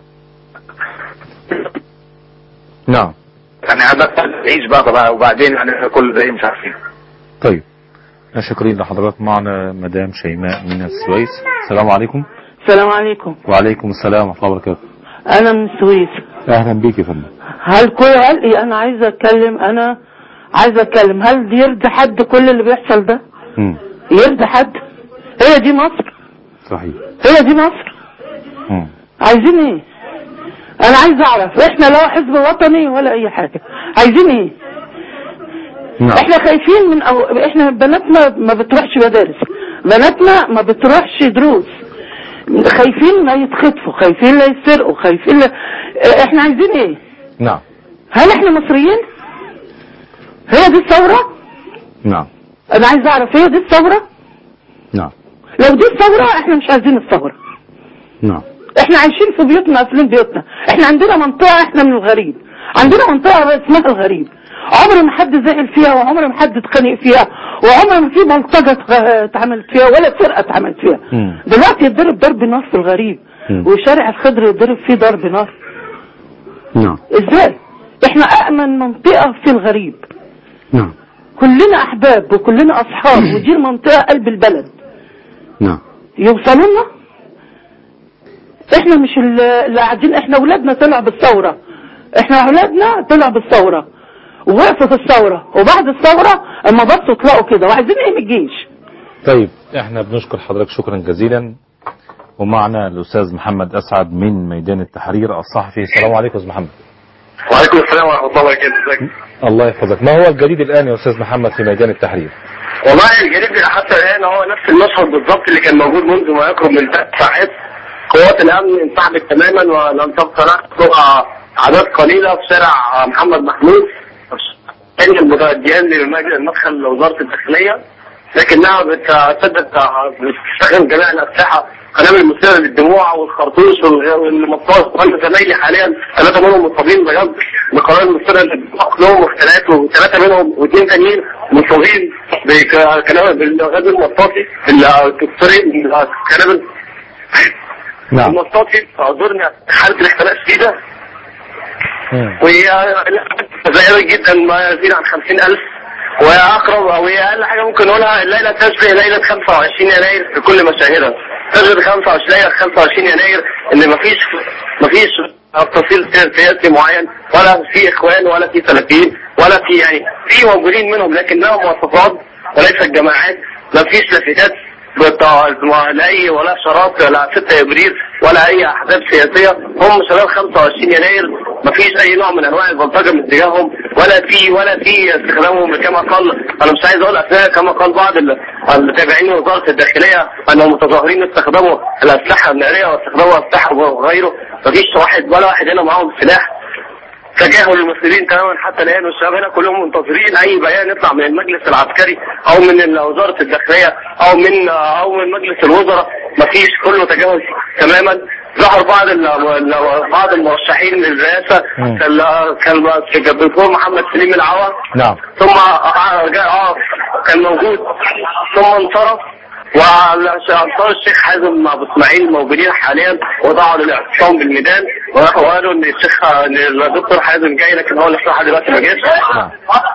نعم يعني هذا عيش بقى بقى وبعدين يعني كل ده ايه مش عارفين طيب شكرين لحضرتك معنا مدام شيماء من السويس السلام عليكم السلام عليكم وعليكم السلام ورحمة الله وبركاته انا من السويس اهلا بيك يا فندم هل كل هل إيه انا عايزه اتكلم انا عايزه اتكلم هل يرضي حد كل اللي بيحصل ده مم. يرضي حد هي دي مصر صحيح هي دي مصر مم. عايزين ايه انا عايز اعرف احنا لا حزب وطني ولا اي حاجه عايزين ايه نعم. احنا خايفين من أو... احنا بناتنا ما بتروحش مدارس بناتنا ما بتروحش دروس خايفين لا يتخطفوا خايفين لا يسرقوا خايفين لا... احنا عايزين ايه نعم هل احنا مصريين هي دي الثورة نعم انا عايز اعرف هي دي الثورة نعم لو دي الثورة احنا مش عايزين الثورة نعم احنا عايشين في بيوتنا قافلين بيوتنا احنا عندنا منطقة احنا من الغريب عندنا منطقة اسمها الغريب عمر ما حد زعل فيها وعمر ما حد اتخانق فيها وعمر ما في بلطجة اتغ- اتعملت فيها ولا فرقة اتعملت فيها مم. دلوقتي يتضرب ضرب نار في الغريب مم. وشارع الخضر يتضرب فيه ضرب نار نعم ازاي احنا امن منطقة في الغريب نعم كلنا احباب وكلنا اصحاب ودي المنطقة قلب البلد نعم يوصلوا لنا احنا مش ال- اللي قاعدين احنا اولادنا طلع بالثورة احنا اولادنا طلع بالثورة ووقفوا في الثورة وبعد الثورة اما بصوا طلعوا كده وعايزين ايه من الجيش طيب احنا بنشكر حضرتك شكرا جزيلا ومعنا الاستاذ محمد اسعد من ميدان التحرير الصحفي السلام عليكم يا استاذ محمد وعليكم السلام ورحمه الله وبركاته ازيك الله يحفظك ما هو الجديد الان يا استاذ محمد في ميدان التحرير والله الجديد حتى الان هو نفس المشهد بالظبط اللي كان موجود منذ ما يقرب من ثلاث ساعات قوات الامن انسحبت تماما ولم تبقى نحن اعداد قليله في شارع محمد محمود كان المتوجهين لمدخل وزاره الداخليه لكنها بتسدد بتستخدم جميع الاسلحه قنابل مثيره للدموع والخرطوش والغ- والمطاط وانا زمايلي حاليا ثلاثه منهم مصابين بجد بقنابل مثيره للدموع كلهم مختلفات وثلاثه منهم واثنين تانيين مصابين بقنابل بالغاز المطاطي الطريق القنابل نعم المطاطي اعذرني حاله الاختلاف شديده مم. وهي زائرة جدا ما يزيد عن 50000 وأقرب وهي أقل حاجة ممكن نقولها الليلة تشبه ليلة 25 يناير في كل مشاهدها تشبه 25 ليلة 25 يناير إن مفيش مفيش تفصيل سياسي معين ولا في إخوان ولا في سلفيين ولا في يعني في موجودين منهم لكنها مواصفات وليست جماعات مفيش لافتات بتاع- لا اي ولا شراط لا 6 ابريل ولا اي احزاب سياسيه هم شباب 25 يناير مفيش اي نوع من انواع البلطجه من اتجاههم ولا في ولا في استخدامهم كما قال انا مش عايز اقول اسماء كما قال بعض ال- المتابعين وزاره الداخليه ان المتظاهرين استخدموا الاسلحه الناريه واستخدموا اسلحه وغيره مفيش واحد ولا واحد هنا معاهم سلاح تجاهل المسؤولين تماما حتى الان والشباب هنا كلهم منتظرين اي بيان يطلع من المجلس العسكري او من ال- وزاره الداخليه او من او من مجلس الوزراء مفيش كله تجاهل تماما ظهر بعض ال- ال- بعض المرشحين للرئاسه مم. كان كان الدكتور محمد سليم العوا نعم ثم آه، جاء اه كان موجود ثم انصرف وانصار الشيخ حازم ابو اسماعيل موجودين حاليا وضعوا للاعتصام بالميدان وراحوا قالوا ان الشيخ ان الدكتور حازم جاي لكن هو لسه لحد دلوقتي ما جاش نعم.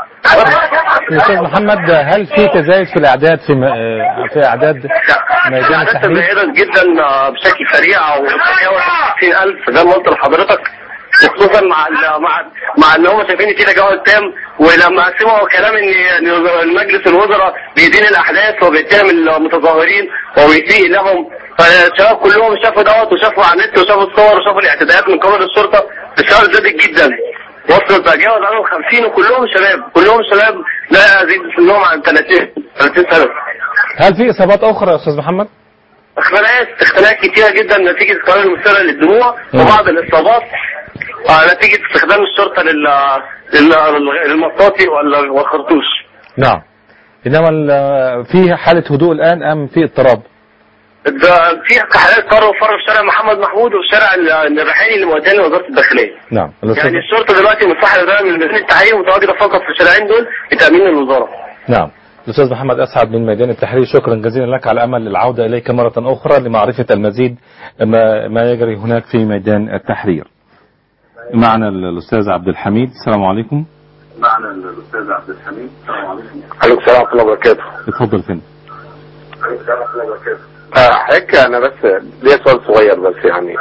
استاذ محمد هل في تزايد في الاعداد في م... آه، في اعداد ميدان عدد التحرير تزايدت جدا آه، بشكل سريع وتجاوز 60000 زي ما قلت لحضرتك وخصوصا مع ال مع مع ان هم شايفين في تجاوز تام ولما سمعوا كلام ان إن المجلس الوزراء بيدين الاحداث وبيتهم المتظاهرين وبيسيء لهم فالشباب كلهم شافوا دوت وشافوا على النت وشافوا الصور وشافوا الاعتداءات من قبل الشرطه الشباب زادت جدا وصلت تجاوز عنهم 50 وكلهم شباب كلهم شباب لا يزيد سنهم عن 30 30 سنه هل في اصابات اخرى يا استاذ محمد اختلاف اختلاف كتيرة جدا نتيجة قرار المثيرة للدموع مم. وبعض الإصابات آه، نتيجة استخدام الشرطة لل لل- للمطاطي وال- والخرطوش نعم انما ال- في حاله هدوء الان ام في اضطراب ده في حالات قرر وفر في شارع محمد محمود وفي شارع ال- الريحاني اللي موداني وزارة الداخلية نعم يعني الشرطة دلوقتي منسحبة تماما من مدينة التحرير متواجدة فقط في الشارعين دول لتأمين الوزارة نعم الأستاذ محمد أسعد من ميدان التحرير شكرا جزيلا لك على أمل العودة إليك مرة أخرى لمعرفة المزيد ما, ما يجري هناك في ميدان التحرير معنا الأستاذ عبد الحميد السلام عليكم معنا الاستاذ عبد الحميد السلام عليكم عليكم السلام ورحمه الله وبركاته اتفضل فين عليكم السلام ورحمه الله وبركاته آه، حضرتك انا بس ليا سؤال صغير بس يعني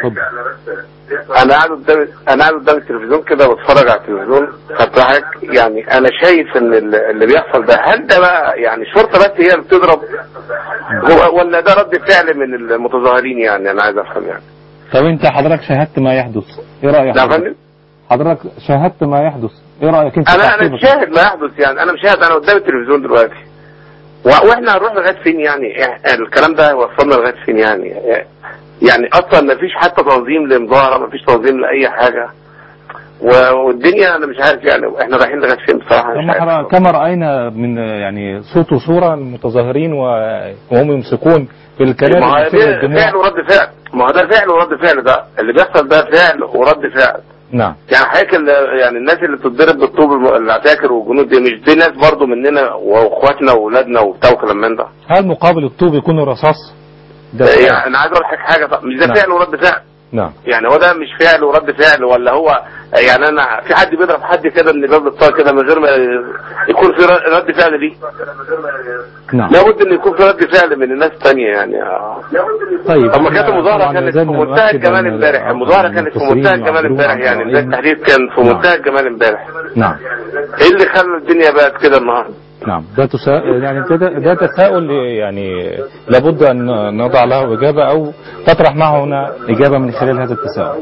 انا قاعد قدام انا قاعد قدام التلفزيون كده بتفرج على التلفزيون فبضحك يعني انا شايف ان ال- اللي بيحصل ده هل ده بقى يعني الشرطه بس هي اللي بتضرب هو- ولا ده رد فعل من المتظاهرين يعني انا عايز افهم يعني طب أنت حضرتك شاهدت ما يحدث إيه رأيك لا يا حضرتك؟ فندم حضرتك شاهدت ما يحدث إيه رأيك أنت انا انا تعقيبك؟ مشاهد ما يحدث يعني انا مشاهد انا قدام التلفزيون دلوقتي و- واحنا هنروح لغايه فين يعني إح- الكلام ده وصلنا لغايه فين يعني يعني اصلا ما فيش حتى تنظيم لمظاهره ما فيش تنظيم لاي حاجه و- والدنيا انا مش عارف يعني احنا رايحين لغايه فين بصراحه مش هم عارف حرا- كما رأينا من يعني صوت وصورة المتظاهرين و- وهم يمسكون في الكلام ما هو يمسكون ده الدموع فعل ورد فعل ما هو ده فعل ورد فعل ده اللي بيحصل ده فعل ورد فعل نعم يعني حضرتك ال- يعني الناس اللي بتتضرب بالطوب الم- العساكر والجنود دي مش دي ناس برضو مننا واخواتنا واولادنا وبتاع وكلام من ده هل مقابل الطوب يكون الرصاص ده يعني انا عايز اقول لك حاجه طب مش ده نعم. فعل ورد فعل نعم يعني هو ده مش فعل ورد فعل ولا هو يعني انا في حد بيضرب حد كده من باب الطاقه كده من غير ما يكون في ر- رد فعل ليه نعم لابد ان يكون في رد فعل من الناس الثانيه يعني آه. طيب طب ما كانت إحنا المظاهره طبعاً كانت في لازلنا منتهى نؤكد الجمال أن امبارح المظاهره كانت في المنتصرين منتهى الجمال يعبرون امبارح عن يعني زي رأيهم. التحديد كان في نعم. منتهى الجمال امبارح نعم ايه اللي خلى الدنيا بقت كده النهارده نعم ده تسا... يعني ده, ده تساؤل يعني لابد ان نضع له اجابه او تطرح معه هنا اجابه من خلال هذا التساؤل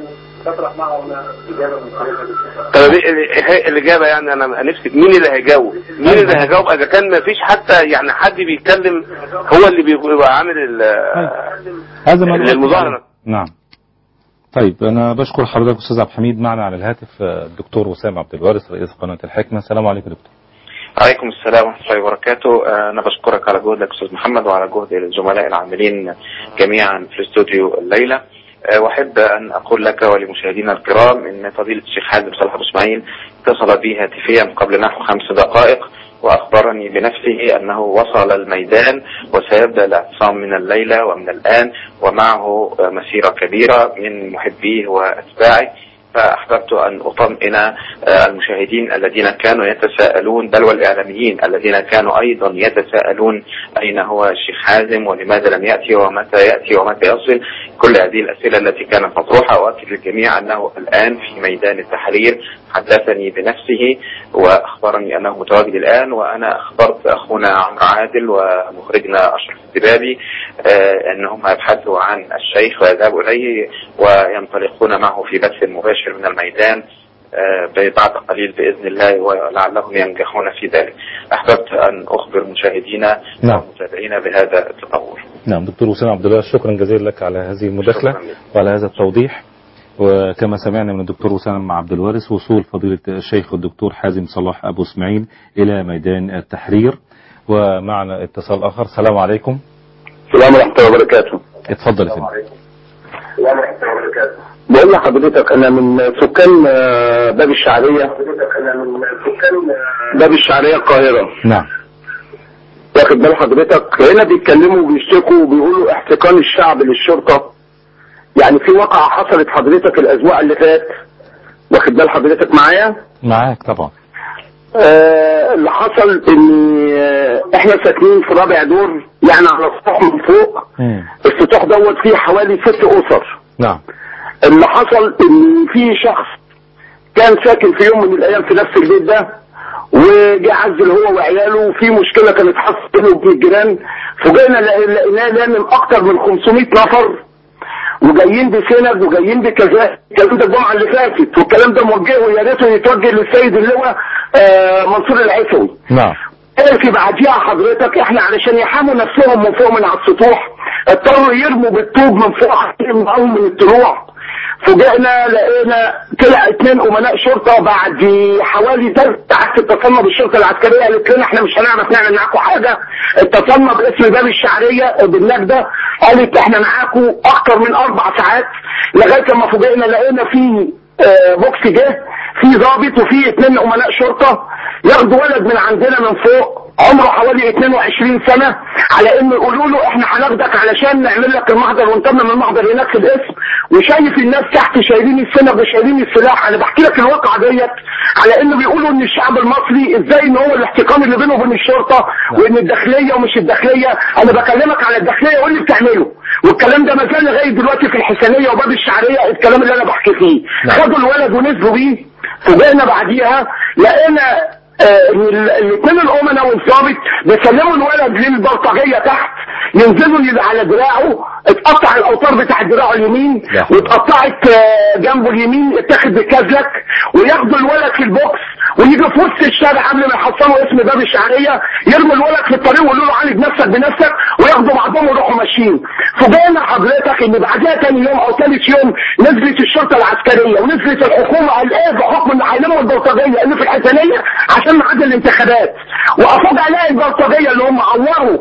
طب دي ال- هي الاجابه يعني انا نفسي مين اللي هيجاوب؟ مين اللي هيجاوب اذا كان ما فيش حتى يعني حد بيتكلم هو اللي بيبقى عامل ال- هذا ما نؤكد المظاهرة. عليه. نعم طيب انا بشكر حضرتك استاذ عبد الحميد معنا على الهاتف آه، الدكتور وسام عبد الوارث رئيس قناه الحكمه السلام عليكم دكتور عليكم السلام ورحمة الله وبركاته آه، أنا بشكرك على جهدك أستاذ محمد وعلى جهد الزملاء العاملين جميعا في الاستوديو الليلة آه، وأحب أن أقول لك ولمشاهدينا الكرام أن فضيلة الشيخ حازم صلاح أبو إسماعيل اتصل بي هاتفيا قبل نحو خمس دقائق وأخبرني بنفسه أنه وصل الميدان وسيبدأ الاعتصام من الليلة ومن الآن ومعه آه، مسيرة كبيرة من محبيه وأتباعه فأحببت أن أطمئن آه، المشاهدين الذين كانوا يتساءلون بل والإعلاميين الذين كانوا أيضا يتساءلون أين هو الشيخ حازم ولماذا لم يأتي ومتى يأتي ومتى يصل كل هذه الأسئلة التي كانت مطروحة وأكد للجميع أنه الآن في ميدان التحرير حدثني بنفسه وأخبرني أنه متواجد الآن وأنا أخبرت أخونا عمرو عادل ومخرجنا أشرف الدبابي آه، أنهم يبحثوا عن الشيخ ويذهبوا إليه وينطلقون معه في بث مباشر من الميدان آه، بعد قليل بإذن الله ولعلهم ينجحون في ذلك أحببت أن أخبر مشاهدينا نعم ومتابعينا بهذا التطور نعم دكتور وسام عبد الله شكرا جزيلا لك على هذه المداخله وعلى هذا التوضيح وكما سمعنا من الدكتور وسام عبد الوارث وصول فضيلة الشيخ الدكتور حازم صلاح أبو اسماعيل إلى ميدان التحرير ومعنا اتصال آخر السلام عليكم السلام ورحمة الله وبركاته اتفضل يا فندم بقول لحضرتك أنا من سكان آه، باب الشعرية باب الشعرية القاهرة نعم واخد بال حضرتك هنا بيتكلموا وبيشتكوا وبيقولوا احتقان الشعب للشرطة يعني في واقعة حصلت حضرتك الأسبوع اللي فات واخد بال حضرتك معايا معاك طبعا آه اللي حصل ان آه، احنا ساكنين في رابع دور يعني على السطح من فوق السطوح دوت فيه حوالي ست اسر نعم اللي حصل ان في شخص كان ساكن في يوم من الايام في نفس البيت ده وجه عزل هو وعياله وفي مشكله كانت حصلت بينه وبين الجيران فجينا لقي- لقيناه لامم اكتر من 500 نفر وجايين بسند وجايين بكذا الكلام ده الجمعه اللي فاتت والكلام ده موجه ويا ريته يتوجه للسيد اللواء آه منصور العيسوي نعم قال في بعديها حضرتك احنا علشان يحاموا نفسهم من فوق من على السطوح اضطروا يرموا بالطوب من فوق عشان معاهم من الطلوع فوجئنا لقينا طلع اتنين امناء شرطه بعد حوالي ثلاث ساعات اتصلنا بالشرطه العسكريه قالت لنا احنا مش هنعرف نعمل معاكم حاجه اتصلنا باسم باب الشعريه بالنجده قالت احنا معاكم اكتر من اربع ساعات لغايه ما فوجئنا لقينا في آه، بوكس جه في ضابط وفي اتنين امناء شرطه ياخدوا ولد من عندنا من فوق عمره حوالي 22 سنة على انه يقولوا له احنا هناخدك علشان نعمل لك المحضر ونتمم المحضر هناك في الاسم وشايف الناس تحت شايلين السنب وشايلين السلاح انا بحكي لك الواقعة ديت على انه بيقولوا ان الشعب المصري ازاي ان هو الاحتقان اللي بينه وبين الشرطة وان الداخلية ومش الداخلية انا بكلمك على الداخلية واللي بتعمله والكلام ده ما زال لغاية دلوقتي في الحسينية وباب الشعرية الكلام اللي انا بحكي فيه خدوا الولد ونزلوا بيه فوجئنا بعديها لقينا آه، ان ال- الاثنين الامناء والظابط بيسلموا الولد للبلطجيه تحت ينزلوا ي- على دراعه اتقطع الاوتار بتاع دراعه اليمين واتقطعت آه، جنبه اليمين اتاخد بالكازلك وياخدوا الولد في البوكس ويجي في وسط الشارع قبل ما يحصلوا اسم باب الشعريه يرموا الولد في الطريق ويقولوا له عالج نفسك بنفسك وياخدوا بعضهم ويروحوا ماشيين فوجئنا حضرتك ان بعدها تاني يوم او ثالث يوم نزلت الشرطه العسكريه ونزلت الحكومه قال ايه بحكم ان هيلموا البلطجيه اللي في الحسنيه عشان ميعاد الانتخابات وافوجئ الاقي البلطجيه اللي هم عوروا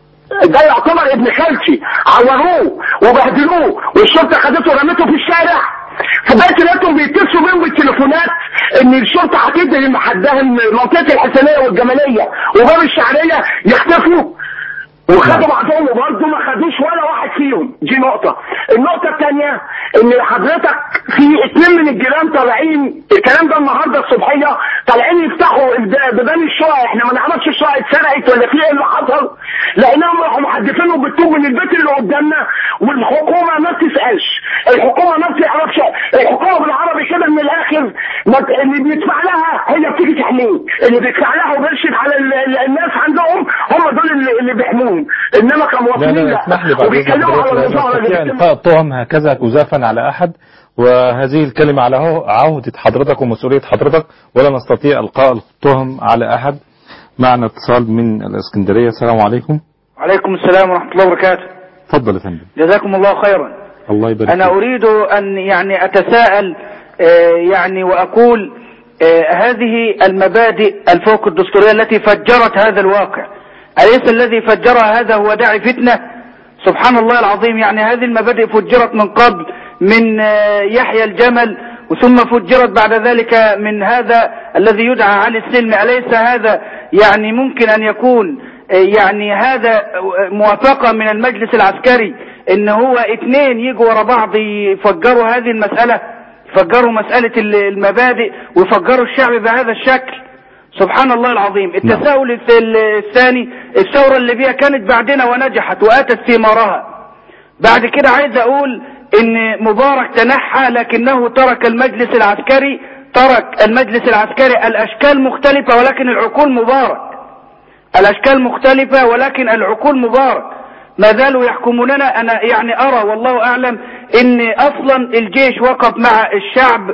ده يعتبر ابن خالتي عوروه وبهدلوه والشرطه خدته ورمته في الشارع فبقيت لقيتهم بيتصلوا بيهم بالتليفونات ان الشرطه هتدي لمحدها منطقه الحسنيه والجماليه وباب الشعريه يختفوا وخدوا بعضهم وبرضه ما خدوش ولا واحد فيهم دي نقطة النقطة الثانية ان حضرتك في اتنين من الجيران طالعين الكلام ده النهارده الصبحية طالعين يفتحوا الب- بيبان الشقق احنا ما نعرفش الشقق اتسرقت ولا في ايه اللي حصل لقيناهم راحوا محدفينهم بالطوب من البيت اللي قدامنا والحكومة ما بتسألش الحكومة ما بتعرفش الحكومة بالعربي كده من الاخر ما ت- اللي بيدفع لها هي بتيجي تحميه اللي بيدفع لها وبيرشد على ال- ال- الناس عندهم هم دول اللي, اللي بيحموهم انما لا كمواطنين لا لا اسمح لي بعد إذن وبيتكلموا حضرتك على لا المظاهرة اللي نستطيع بتتم إلقاء التهم هكذا جزافا على أحد وهذه الكلمة على عه- عهدة حضرتك ومسؤولية حضرتك ولا نستطيع إلقاء التهم على أحد معنا اتصال من الإسكندرية السلام عليكم وعليكم السلام ورحمة الله وبركاته تفضل يا فندم جزاكم الله خيرا الله يبارك أنا فيك. أريد أن يعني أتساءل آه، يعني وأقول آه، هذه المبادئ الفوق الدستورية التي فجرت هذا الواقع أليس الذي فجرها هذا هو داعي فتنة سبحان الله العظيم يعني هذه المبادئ فجرت من قبل من آه، يحيى الجمل وثم فجرت بعد ذلك من هذا الذي يدعى علي السلم أليس هذا يعني ممكن أن يكون آه، يعني هذا موافقة من المجلس العسكري ان هو اثنين يجوا ورا بعض يفجروا هذه المسألة يفجروا مسألة ال- المبادئ ويفجروا الشعب بهذا الشكل سبحان الله العظيم التساؤل الث- الثاني الثورة الليبية كانت بعدنا ونجحت واتت ثمارها بعد كده عايز اقول ان مبارك تنحى لكنه ترك المجلس العسكري ترك المجلس العسكري الاشكال مختلفة ولكن العقول مبارك الاشكال مختلفة ولكن العقول مبارك ما زالوا يحكموننا انا يعني ارى والله اعلم ان اصلا الجيش وقف مع الشعب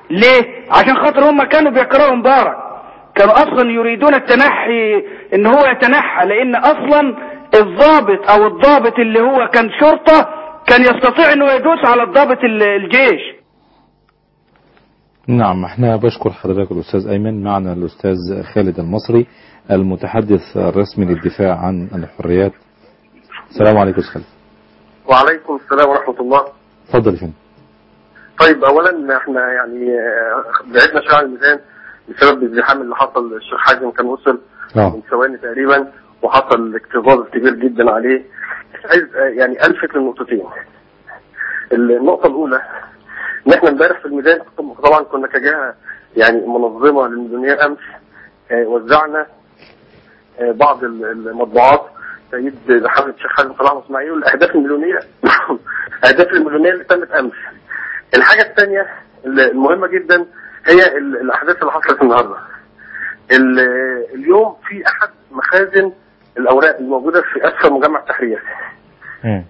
ليه عشان خاطر هم كانوا بيكرهوا مبارك كانوا اصلا يريدون التنحي ان هو يتنحى لان اصلا الضابط او الضابط اللي هو كان شرطة كان يستطيع انه يدوس على الضابط ال- الجيش نعم احنا بشكر حضرتك الأستاذ أيمن معنا الأستاذ خالد المصري المتحدث الرسمي للدفاع عن الحريات السلام عليكم أستاذ خالد وعليكم السلام ورحمة الله اتفضل يا فندم طيب أولا احنا يعني آه، بعدنا شوية عن الميزان بسبب الازدحام اللي حصل الشيخ حازم كان وصل آه. من ثواني تقريبا وحصل اكتظاظ كبير جدا عليه عايز آه، يعني ألفت للنقطتين النقطة الأولى إن احنا امبارح في الميدان طبعا كنا كجهة يعني منظمة للميزانية أمس آه، وزعنا آه، بعض ال- المطبوعات سيد محمد الشيخ حازم صلاح اسماعيل والاهداف المليونيه الاهداف المليونيه اللي تمت امس الحاجه الثانيه المهمه جدا هي ال- الاحداث اللي حصلت النهارده ال- اليوم في احد مخازن الاوراق الموجوده في اسفل مجمع التحرير ال-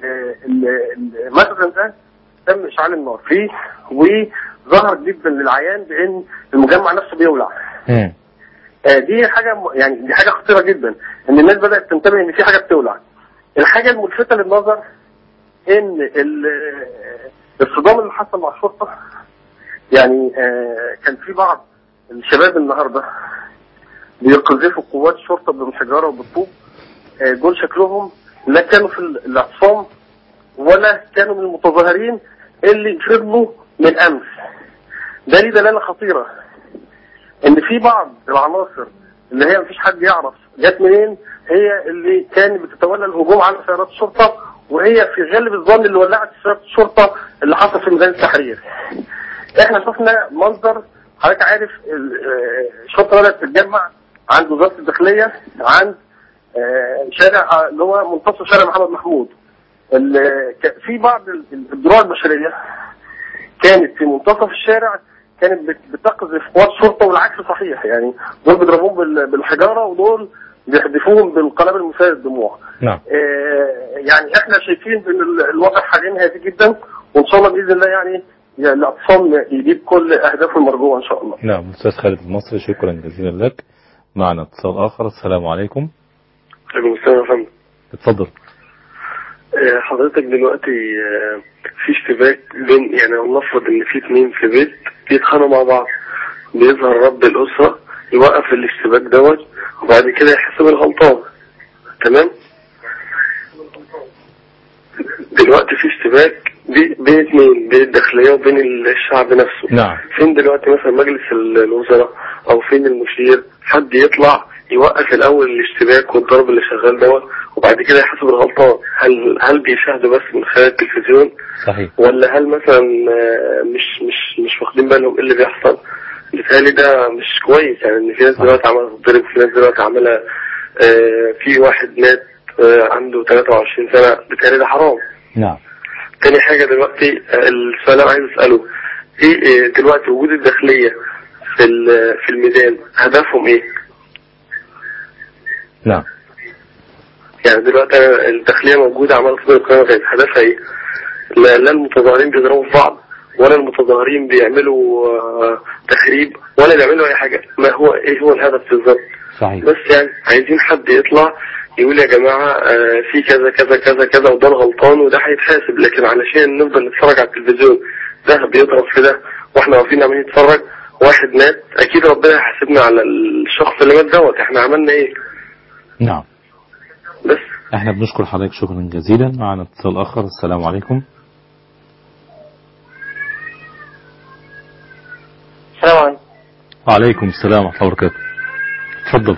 ال- المخزن ده تم اشعال النار فيه وظهر جدا للعيان بان المجمع نفسه بيولع آه، دي حاجه م- يعني دي حاجه خطيره جدا ان الناس بدات تنتبه ان في حاجه بتولع الحاجه الملفته للنظر ان ال- آه، الصدام اللي حصل مع الشرطه يعني آه، كان في بعض الشباب النهارده بيقذفوا قوات الشرطه بالحجاره وبالطوب آه، دول شكلهم لا كانوا في ال- الاعتصام ولا كانوا من المتظاهرين اللي فضلوا من امس ده ليه دلاله خطيره ان في بعض العناصر اللي هي مفيش حد يعرف جت منين هي اللي كانت بتتولى الهجوم على سيارات الشرطه وهي في غالب الظن اللي ولعت سيارات الشرطه اللي حصل في ميدان التحرير. احنا شفنا منظر حضرتك عارف ال- آه، الشرطه بدات تتجمع عند وزاره الداخليه عند آه، شارع آه، اللي هو منتصف شارع محمد محمود. ال- ك- في بعض ال- الدروع البشريه كانت في منتصف الشارع كانت بت- بتقذف قوات شرطه والعكس صحيح يعني دول بيضربوهم بال- بالحجاره ودول بيحدفوهم بالقنابل المسيله الدموع. نعم آه، يعني احنا شايفين ان ال- الوضع حاليا هادي جدا وان شاء الله باذن الله يعني يعني الاعتصام يجيب كل اهدافه المرجوه ان شاء الله نعم أستاذ خالد المصري شكرا جزيلا لك معنا اتصال آخر السلام عليكم عليكم السلام يا فندم اتفضل آه، حضرتك دلوقتي آه، في اشتباك بين يعني ولنفرض ان في اتنين في بيت بيتخانقوا مع بعض بيظهر رب الاسره يوقف الاشتباك دوت وبعد كده يحسب الغلطان تمام دلوقتي في اشتباك بي- بين اتنين بين الداخليه وبين الشعب نفسه نعم فين دلوقتي مثلا مجلس ال- الوزراء او فين المشير حد يطلع يوقف الاول الاشتباك والضرب اللي شغال دوت وبعد كده يحاسب الغلطان هل هل بيشاهدوا بس من خلال التلفزيون صحيح ولا هل مثلا آه، مش مش مش واخدين بالهم ايه اللي بيحصل بالتالي ده مش كويس يعني ان في ناس دلوقتي عماله تتضرب في ناس دلوقتي عماله آه، في واحد مات آه، عنده 23 سنه بالتالي ده حرام نعم تاني حاجة دلوقتي آه، السؤال اللي أنا عايز أسأله إيه آه، دلوقتي وجود الداخلية في ال- في الميدان هدفهم إيه؟ نعم يعني دلوقتي أنا الداخلية موجودة عمالة تضرب قناة غير هدفها إيه؟ لا, لا المتظاهرين بيضربوا في بعض ولا المتظاهرين بيعملوا آه، تخريب ولا بيعملوا أي حاجة ما هو إيه هو الهدف بالظبط؟ صحيح بس يعني عايزين حد يطلع يقول يا جماعة آه، في كذا كذا كذا كذا وده الغلطان وده هيتحاسب لكن علشان نفضل نتفرج على التلفزيون ده بيضرب في ده واحنا واقفين عمالين نتفرج واحد مات اكيد ربنا هيحاسبنا على الشخص اللي مات دوت احنا عملنا ايه نعم بس احنا بنشكر حضرتك شكرا جزيلا معنا اتصال آخر السلام عليكم السلام عليكم وعليكم السلام ورحمة الله وبركاته اتفضل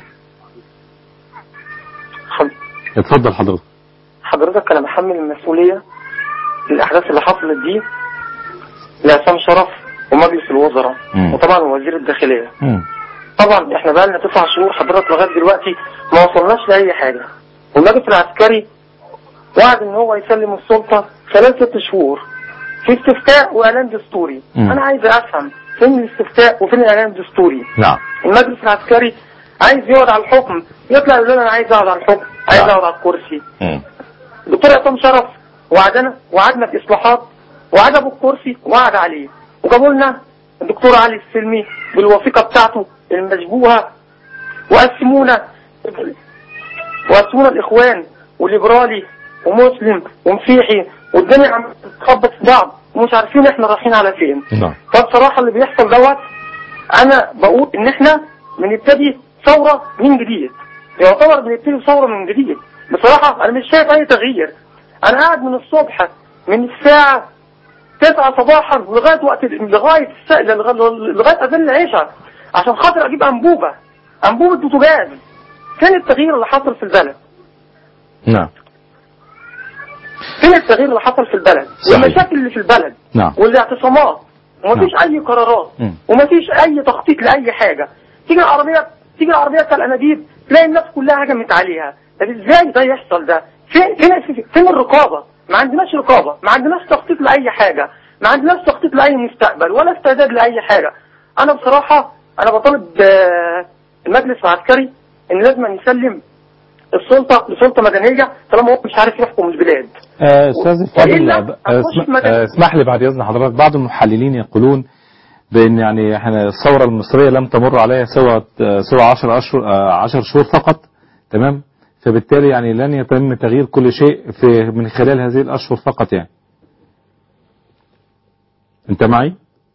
اتفضل حضرتك حضرتك انا بحمل المسؤولية للاحداث اللي حصلت دي لعصام شرف ومجلس الوزراء مم. وطبعا وزير الداخلية مم. طبعا احنا بقى لنا تسع شهور حضرتك لغاية دلوقتي ما وصلناش لأي حاجة والمجلس العسكري وعد ان هو يسلم السلطة خلال ست شهور في استفتاء واعلان دستوري مم. انا عايز افهم فين الاستفتاء وفين الاعلان الدستوري نعم المجلس العسكري عايز يقعد على الحكم يطلع يقول لنا انا عايز اقعد على الحكم عايز اقعد على الكرسي مم. الدكتور عصام شرف وعدنا وعدنا باصلاحات وعجبه الكرسي وقعد عليه وجابوا لنا الدكتور علي السلمي بالوثيقه بتاعته المشبوهه وقسمونا وقسمونا الاخوان وليبرالي ومسلم ومسيحي والدنيا عم تخبط في بعض ومش عارفين احنا رايحين على فين نعم فبصراحة اللي بيحصل دوت انا بقول ان احنا بنبتدي ثورة من جديد يعتبر بنبتدي ثورة من جديد بصراحة انا مش شايف اي تغيير انا قاعد من الصبح من الساعة 9 صباحا لغاية وقت لغاية الساعة لغاية اذان العشاء عشان خاطر اجيب انبوبة انبوبة بوتاجاز فين التغيير اللي حصل في البلد نعم فين التغيير اللي حصل في البلد صحيح. والمشاكل اللي في البلد نعم والاعتصامات ومفيش اي قرارات مم. ومفيش اي تخطيط لاي حاجه تيجي العربيه تيجي العربيه بتاع الانابيب تلاقي الناس كلها هجمت عليها طب ازاي ده يحصل ده فين فين فين الرقابه ما عندناش رقابه ما عندناش تخطيط لاي حاجه ما عندناش تخطيط لاي مستقبل ولا استعداد لاي حاجه انا بصراحه انا بطالب آه، المجلس العسكري ان لازم يسلم السلطه لسلطه مدنيه طالما هو مش عارف يحكم البلاد آه، استاذ الفاضل وإلا آه، هنخش اسم- في مجال- آه، اسمح لي بعد اذن حضرتك بعض المحللين يقولون بان يعني احنا الثوره المصريه لم تمر عليها سوى آه، سوى 10 اشهر 10 شهور فقط تمام فبالتالي يعني لن يتم تغيير كل شيء في من خلال هذه الاشهر فقط يعني انت معي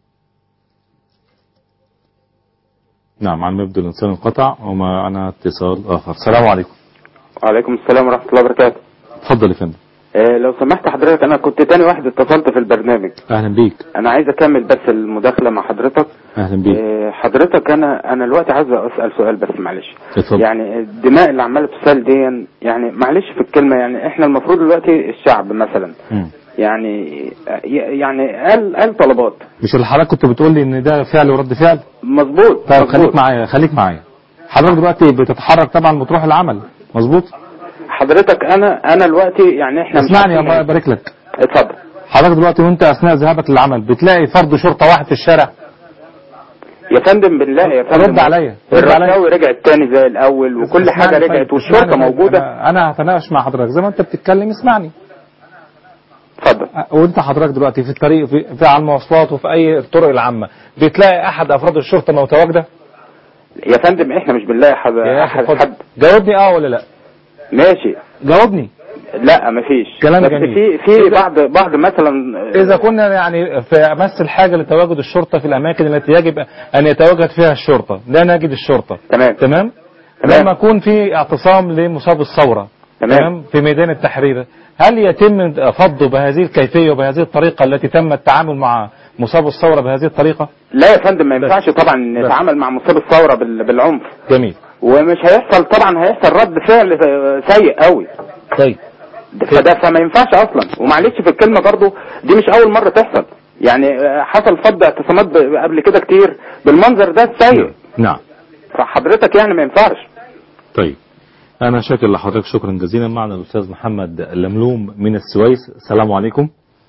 نعم عن يبدو الانسان انقطع ومعنا اتصال اخر السلام عليكم وعليكم السلام ورحمة الله وبركاته اتفضل يا فندم آه لو سمحت حضرتك أنا كنت تاني واحد اتصلت في البرنامج اهلا بيك أنا عايز أكمل بس المداخلة مع حضرتك اهلا بيك آه حضرتك أنا أنا دلوقتي عايز أسأل سؤال بس معلش اتفضل. يعني الدماء اللي عمالة تسال دي يعني معلش في الكلمة يعني إحنا المفروض دلوقتي الشعب مثلا مم. يعني يعني قال قال طلبات مش اللي حضرتك كنت بتقول لي ان ده فعل ورد فعل مظبوط طيب مظبوط. خليك معايا خليك معايا حضرتك دلوقتي بتتحرك طبعا بتروح العمل مظبوط حضرتك أنا أنا دلوقتي يعني إحنا مش اسمعني عارفين الله إيه. يبارك لك اتفضل حضرتك دلوقتي وانت اثناء ذهابك للعمل بتلاقي فرد شرطه واحد في الشارع يا فندم بالله يا فندم رد عليا رد عليا الرشاوي رجعت تاني زي الأول وكل حاجة اسمعني رجعت طيب، والشرطة اسمعني طيب. موجودة انا, أنا هتناقش مع حضرتك زي ما انت بتتكلم اسمعني اتفضل وانت حضرتك دلوقتي في الطريق في, في على المواصلات وفي اي الطرق العامه بتلاقي احد افراد الشرطه متواجده يا فندم احنا مش بنلاقي حد يا أخي حد, خد- حد جاوبني اه ولا لا ماشي جاوبني لا مفيش كلام بس جميل. في في بعض بعض مثلا اذا كنا يعني في امس الحاجه لتواجد الشرطه في الاماكن التي يجب ان يتواجد فيها الشرطه لا نجد الشرطه تمام تمام تمام. لما يكون في اعتصام لمصاب الثوره تمام. في ميدان التحرير هل يتم فضه بهذه الكيفيه وبهذه الطريقه التي تم التعامل مع مصاب الثوره بهذه الطريقه لا يا فندم ما ينفعش طبعا نتعامل مع مصاب الثوره بال- بالعنف جميل ومش هيحصل طبعا هيحصل رد فعل سيء قوي طيب فده فما ينفعش اصلا ومعلش في الكلمه برضو دي مش اول مره تحصل يعني آه، حصل فض اعتصامات ب- قبل كده كتير بالمنظر ده السيء نعم فحضرتك يعني ما ينفعش طيب أنا شاكر لحضرتك شكرا جزيلا معنا الأستاذ محمد اللملوم من السويس السلام عليكم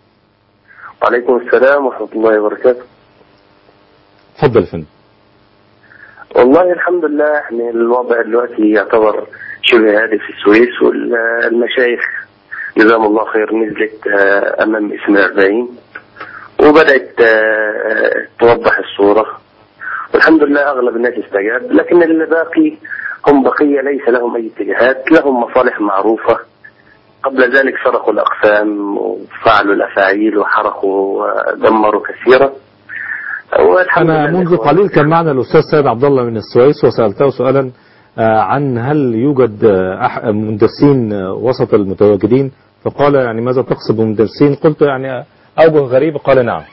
وعليكم السلام ورحمة الله وبركاته اتفضل يا فندم والله الحمد لله يعني الوضع دلوقتي يعتبر شبه هادي في السويس والمشايخ جزاهم الله خير نزلت آه، أمام اسم الأربعين وبدأت آه، توضح الصورة والحمد لله أغلب الناس استجاب لكن اللي باقي هم بقية ليس لهم أي اتجاهات لهم مصالح معروفة قبل ذلك سرقوا الأقسام وفعلوا الأفاعيل وحرقوا ودمروا كثيرا والحمد أنا لله منذ قليل كان معنا الأستاذ سيد عبد الله من السويس وسألته سؤالا آه، عن هل يوجد آه، أح- مندسين آه، وسط المتواجدين فقال يعني ماذا تقصد بمندسين قلت يعني أوجه غريبة قال نعم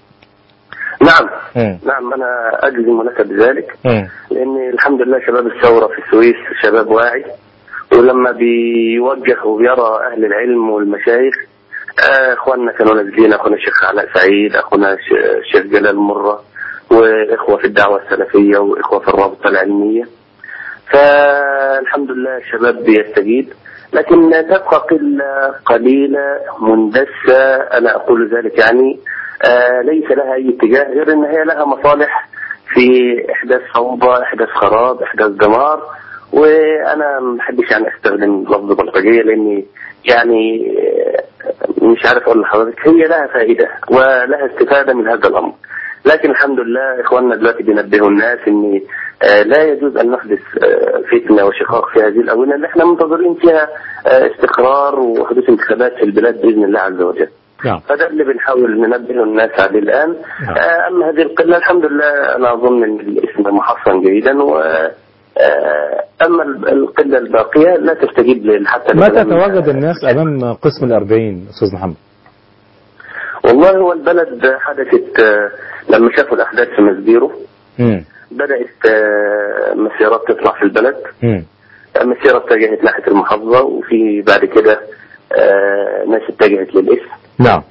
نعم مم. نعم أنا أجزم لك بذلك مم. لأن الحمد لله شباب الثورة في السويس شباب واعي ولما بيوجه وبيرى أهل العلم والمشايخ آه، إخواننا كانوا نازلين أخونا الشيخ علاء سعيد أخونا ش- الشيخ جلال مرة وإخوة في الدعوة السلفية وإخوة في الرابطة العلمية فالحمد لله الشباب بيستجيب لكن تبقى قلة قليلة مندسة أنا أقول ذلك يعني آه ليس لها أي اتجاه غير أن هي لها مصالح في إحداث فوضى إحداث خراب إحداث دمار وأنا ما بحبش يعني أستخدم لفظ بلطجية لأني يعني آه، مش عارف أقول لحضرتك هي لها فائدة ولها استفادة من هذا الأمر لكن الحمد لله إخواننا دلوقتي بينبهوا الناس أن آه، لا يجوز أن نحدث آه، فتنة وشقاق في هذه الآونة اللي احنا منتظرين فيها آه، استقرار وحدوث انتخابات في البلاد بإذن الله عز وجل نعم فده اللي بنحاول ننبه الناس عليه الآن آه، أما هذه القلة الحمد لله أنا أظن أن الاسم محصن جيدا و آه، أما القلة الباقية لا تستجيب لل- حتى متى لكلام- تواجد الناس أمام قسم الأربعين أستاذ محمد والله هو البلد حدثت آه، لما شافوا الأحداث في مسبيرو مم. بدأت آه، مسيرات تطلع في البلد مم. مسيرة اتجهت ناحية المحافظة وفي بعد كده آه، ناس اتجهت للإسم نعم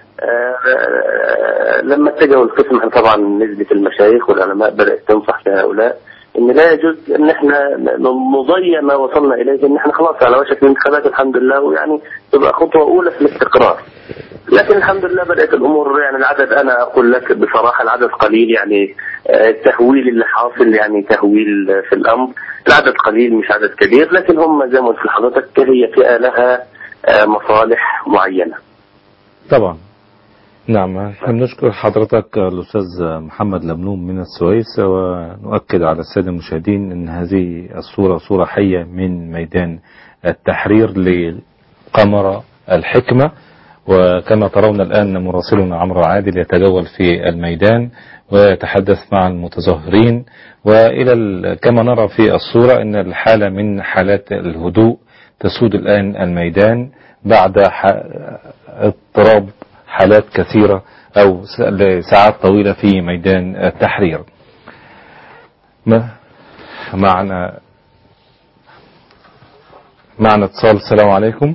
آه، لما اتجهوا القسم احنا طبعا نسبة المشايخ والعلماء بدأت تنصح لهؤلاء ان لا يجوز ان احنا نضيع ما وصلنا اليه ان احنا خلاص على وشك الانتخابات الحمد لله ويعني تبقى خطوة اولى في الاستقرار لكن الحمد لله بدأت الامور يعني العدد انا اقول لك بصراحة العدد قليل يعني آه، التهويل اللي حاصل يعني تهويل في الامر العدد قليل مش عدد كبير لكن هم زي ما قلت لحضرتك هي فئة لها آه، مصالح معينة طبعا نعم احنا بنشكر حضرتك الأستاذ محمد لملوم من السويس ونؤكد على السادة المشاهدين أن هذه الصورة صورة حية من ميدان التحرير لقمر الحكمة وكما ترون الآن مراسلنا عمرو عادل يتجول في الميدان ويتحدث مع المتظاهرين وإلى ال- كما نرى في الصورة أن الحالة من حالات الهدوء تسود الآن الميدان بعد ح- اضطراب حالات كثيرة أو س- لساعات طويلة في ميدان التحرير ما معنا معنا اتصال السلام عليكم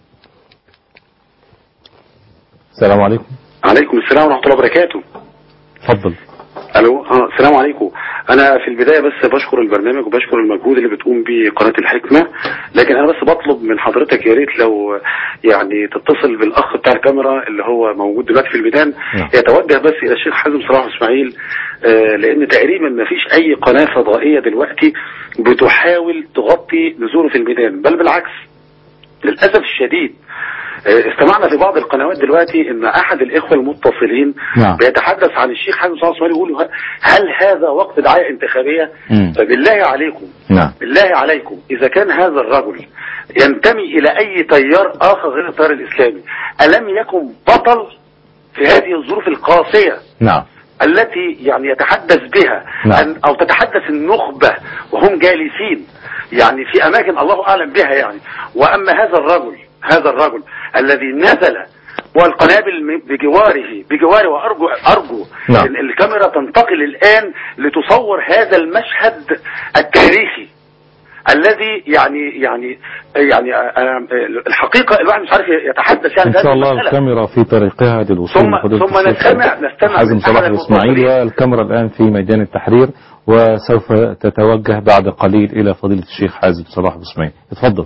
السلام عليكم عليكم السلام ورحمة الله وبركاته اتفضل الو اه السلام عليكم انا في البداية بس بشكر البرنامج وبشكر المجهود اللي بتقوم به قناة الحكمة لكن انا بس بطلب من حضرتك يا ريت لو يعني تتصل بالاخ بتاع الكاميرا اللي هو موجود دلوقتي في الميدان يتوجه بس الى الشيخ حازم صلاح اسماعيل آه لان تقريبا ما فيش اي قناة فضائية دلوقتي بتحاول تغطي نزوله في الميدان بل بالعكس للاسف الشديد آه، استمعنا في بعض القنوات دلوقتي ان احد الاخوه المتصلين نعم. بيتحدث عن الشيخ حازم صلاح اسماعيل يقول ه- هل هذا وقت دعايه انتخابيه؟ مم. فبالله عليكم نعم بالله عليكم إذا كان هذا الرجل ينتمي إلى أي تيار آخر غير التيار الإسلامي ألم يكن بطل في هذه الظروف القاسية نعم التي يعني يتحدث بها نعم. أن أو تتحدث النخبة وهم جالسين يعني في أماكن الله أعلم بها يعني وأما هذا الرجل هذا الرجل الذي نزل والقنابل م- بجواره بجواره وأرجو أرجو نعم. إن الكاميرا تنتقل الآن لتصور هذا المشهد التاريخي الذي يعني يعني يعني أنا الحقيقة الواحد مش عارف يتحدث يعني إن في هذه شاء الله المسألة. الكاميرا في طريقها للوصول ثم- لفضيلة ثم الشيخ نستمع- نستمع حازم من صلاح أحد الإسماعيلي المتصلين. والكاميرا الآن في ميدان التحرير وسوف تتوجه بعد قليل إلى فضيلة الشيخ حازم صلاح الإسماعيلي اتفضل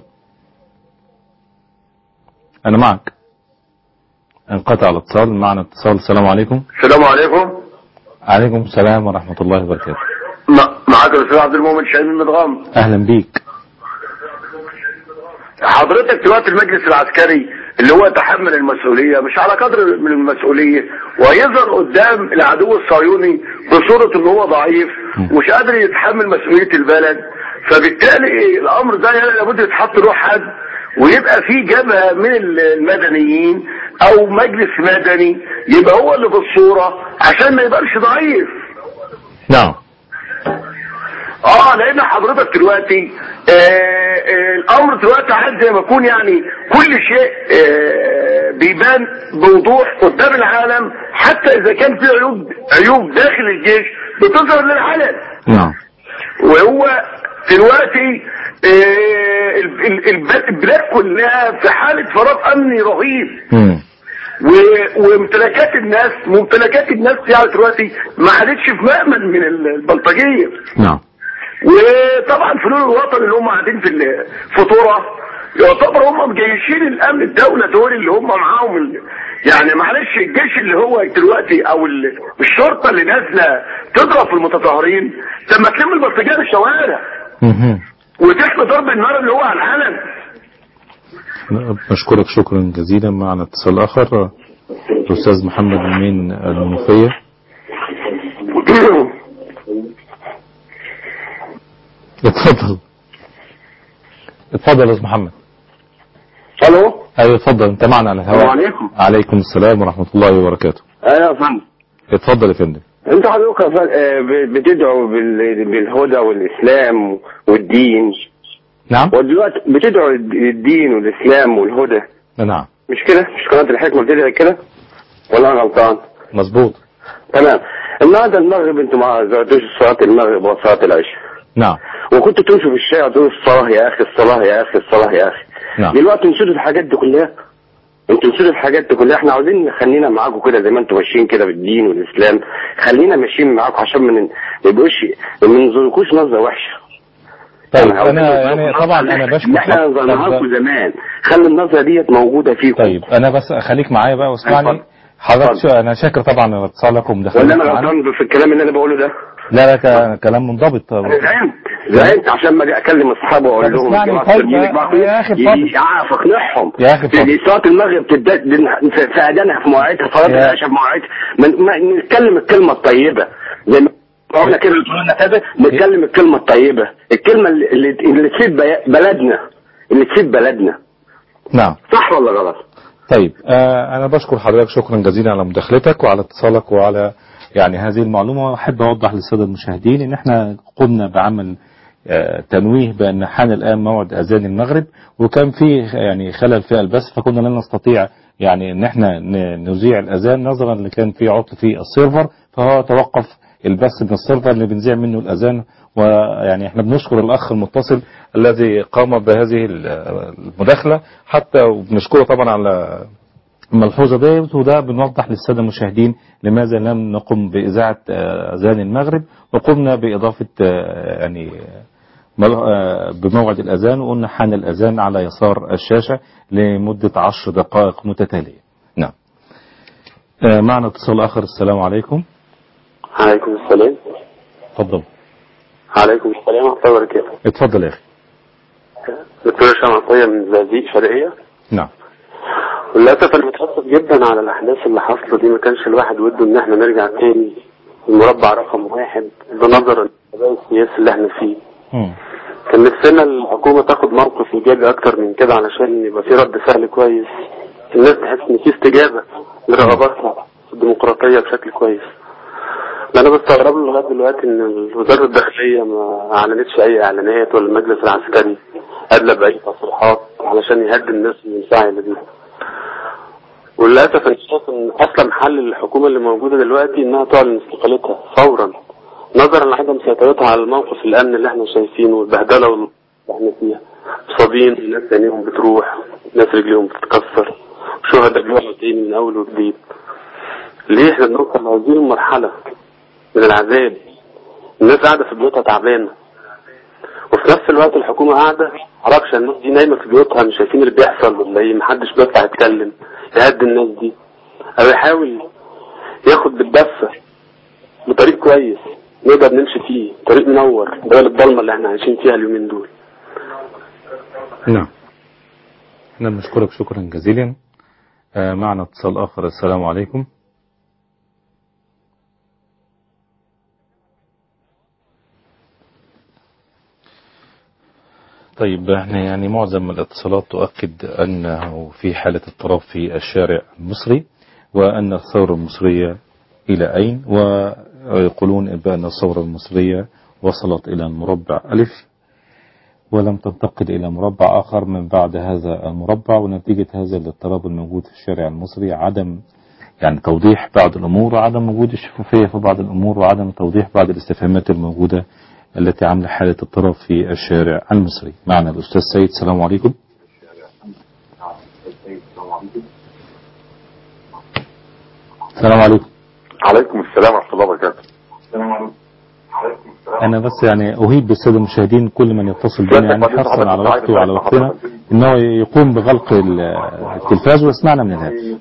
أنا معك انقطع الاتصال معنا اتصال السلام عليكم السلام عليكم عليكم السلام ورحمة الله وبركاته مع- معاك الاستاذ عبد المؤمن شاهين من مدغام أهلا بيك حضرتك دلوقتي المجلس العسكري اللي هو يتحمل المسؤولية مش على قدر من المسؤولية ويظهر قدام العدو الصهيوني بصورة ان هو ضعيف ومش قادر يتحمل مسؤولية البلد فبالتالي الامر ده يعني لابد يتحط له حد ويبقى في جبهة من المدنيين او مجلس مدني يبقى هو اللي في الصورة عشان ما يبقاش ضعيف نعم اه لان حضرتك دلوقتي آه آه الامر دلوقتي عاد زي ما يكون يعني كل شيء آه بيبان بوضوح قدام العالم حتى اذا كان في عيوب عيوب داخل الجيش بتظهر للعلن نعم وهو دلوقتي آه ال- ال- الب- البلاد كلها في حالة فراغ امني رهيب مم. و- وامتلاكات الناس ممتلكات الناس يعني دلوقتي ما عادتش في مأمن من البلطجية نعم وطبعا فلول الوطن اللي هم قاعدين في الفطوره يعتبر هم مجيشين الامن الدوله دول اللي هم معاهم ال... يعني معلش الجيش اللي هو دلوقتي او ال- الشرطه اللي نازله تضرب في المتظاهرين طب ما تلم البلطجيه في الشوارع مهم. وتحمي ضرب النار اللي هو على العلن نشكرك شكرا جزيلا معنا اتصال آخر الأستاذ محمد من المنوفية اتفضل اتفضل يا أستاذ محمد الو ايوه اتفضل انت معنا على الهواء السلام عليكم. عليكم السلام ورحمة الله وبركاته ايوه يا فندم اتفضل يا فندم انت حضرتك يا فندم، آه، ب- بتدعو بال- بالهدى والاسلام والدين نعم ودلوقتي بتدعو الدين والاسلام والهدى نعم مش كده مش قناه الحكمه بتدعي كده ولا انا غلطان مظبوط تمام النهارده المغرب انتوا ما زرتوش صلاه المغرب وصلاه العشاء نعم وكنتوا تمشوا في الشارع تقولوا الصلاه يا اخي الصلاه يا اخي الصلاه يا اخي نعم دلوقتي نسيتوا الحاجات دي كلها انتوا نسيتوا الحاجات دي كلها احنا عاوزين خلينا معاكم كده زي ما انتوا ماشيين كده بالدين والاسلام خلينا ماشيين معاكم عشان ما ن- ما يبقوش ما ننظركوش نظره وحشه طيب يعني عاوزين انا ننظركم يعني نظرة طبعا انا بشكر ان احنا حضرتك. نظرناها طب- لكم زمان خلي النظره ديت موجوده فيكم طيب انا بس خليك معايا بقى واسمعني اتفضل. حضرتك شو انا شاكر طبعا اتصالكم ولا دخلت انا معانا غلطان في الكلام اللي انا بقوله ده لا لا ك- كلام منضبط انا زعلت زعلت عشان ما اجي اكلم اصحابي واقول طب لهم اسمعني جماعة طيب ترمينك بقى يا أخي اتفضل. يعرف اقنعهم يا أخي اتفضل. في صلاه المغرب تدات في في اذانها في مواعيدها صلاه يا- العشاء في مواعيدها ما- ما- نتكلم الكلمه الطيبه زي ما قلنا كده نتابع نتكلم الكلمه الطيبه الكلمه اللي اللي اللي تفيد بي- بلدنا اللي تفيد بلدنا نعم صح ولا غلط؟ طيب آه انا بشكر حضرتك شكرا جزيلا على مداخلتك وعلى اتصالك وعلى يعني هذه المعلومة واحب اوضح للسادة المشاهدين ان احنا قمنا بعمل آه، تنويه بان حان الان موعد اذان المغرب وكان في يعني خلل في البث فكنا لن نستطيع يعني ان احنا ن- نذيع الاذان نظرا اللي كان في عطل في السيرفر فهو توقف البث من السيرفر اللي بنذيع منه الاذان ويعني احنا بنشكر الاخ المتصل الذي قام بهذه المداخله حتى وبنشكره طبعا على الملحوظة ديت وده بنوضح للسادة المشاهدين لماذا لم نقم بإذاعة آه، أذان المغرب وقمنا بإضافة آه، يعني مل- آه، بموعد الأذان وقلنا حان الأذان على يسار الشاشة لمدة عشر دقائق متتالية نعم آه، معنا اتصال آخر السلام عليكم عليكم السلام اتفضل عليكم السلام ورحمه الله وبركاته اتفضل يا أخي دكتور هشام عطية من زقازيق شرقية نعم وللأسف أنا متأسف جدا على الأحداث اللي حصلت دي ما كانش الواحد وده إن إحنا نرجع تاني المربع رقم واحد بنظرا للأداء السياسي اللي إحنا فيه كان نفسنا الحكومة تاخد موقف إيجابي أكتر من كده علشان يبقى في رد فعل كويس الناس تحس إن في استجابة لرغباتها في الديمقراطية بشكل كويس اللي أنا بستغرب له لغاية دلوقتي إن وزارة الداخلية ما أعلنتش أي إعلانات ولا المجلس العسكري أدلى بأي تصريحات علشان يهدي الناس من المنفعلة دي وللأسف أنا شايف إن أسلم حل للحكومة اللي موجودة دلوقتي إنها تعلن استقالتها فورا نظرا لعدم سيطرتها على الموقف الأمن اللي احنا شايفينه والبهدلة اللي احنا فيها مصابين ناس عينيهم بتروح ناس رجليهم بتتكسر شهداء بيقعدوا تاني من أول وجديد ليه احنا بنوصل لهذه المرحلة من العذاب الناس قاعدة في بيوتها تعبانة وفي نفس الوقت الحكومة قاعدة معرفش الناس دي نايمة في بيوتها مش شايفين اللي بيحصل ولا ايه محدش بيطلع يتكلم يهدي الناس دي أو يحاول ياخد بالدفة بطريق كويس نقدر نمشي فيه طريق منور بدل الضلمة اللي احنا عايشين فيها اليومين دول نعم احنا بنشكرك شكرا جزيلا آه، معنا اتصال آخر السلام عليكم طيب احنا يعني معظم الاتصالات تؤكد أنه في حالة اضطراب في الشارع المصري وأن الثورة المصرية إلى أين ويقولون بأن الثورة المصرية وصلت إلى المربع ألف ولم تنتقل إلى مربع آخر من بعد هذا المربع ونتيجة هذا الاضطراب الموجود في الشارع المصري عدم يعني توضيح بعض الأمور وعدم وجود الشفافية في بعض الأمور وعدم توضيح بعض الاستفهامات الموجودة التي عاملة حالة اضطراب في الشارع المصري معنا الأستاذ سيد السلام عليكم السلام عليكم عليكم السلام ورحمة الله وبركاته أنا بس يعني أهيب بالسادة المشاهدين كل من يتصل بنا يعني حرصا على وقته وعلى وقتنا أنه يقوم بغلق ال- التلفاز ويسمعنا من الهاتف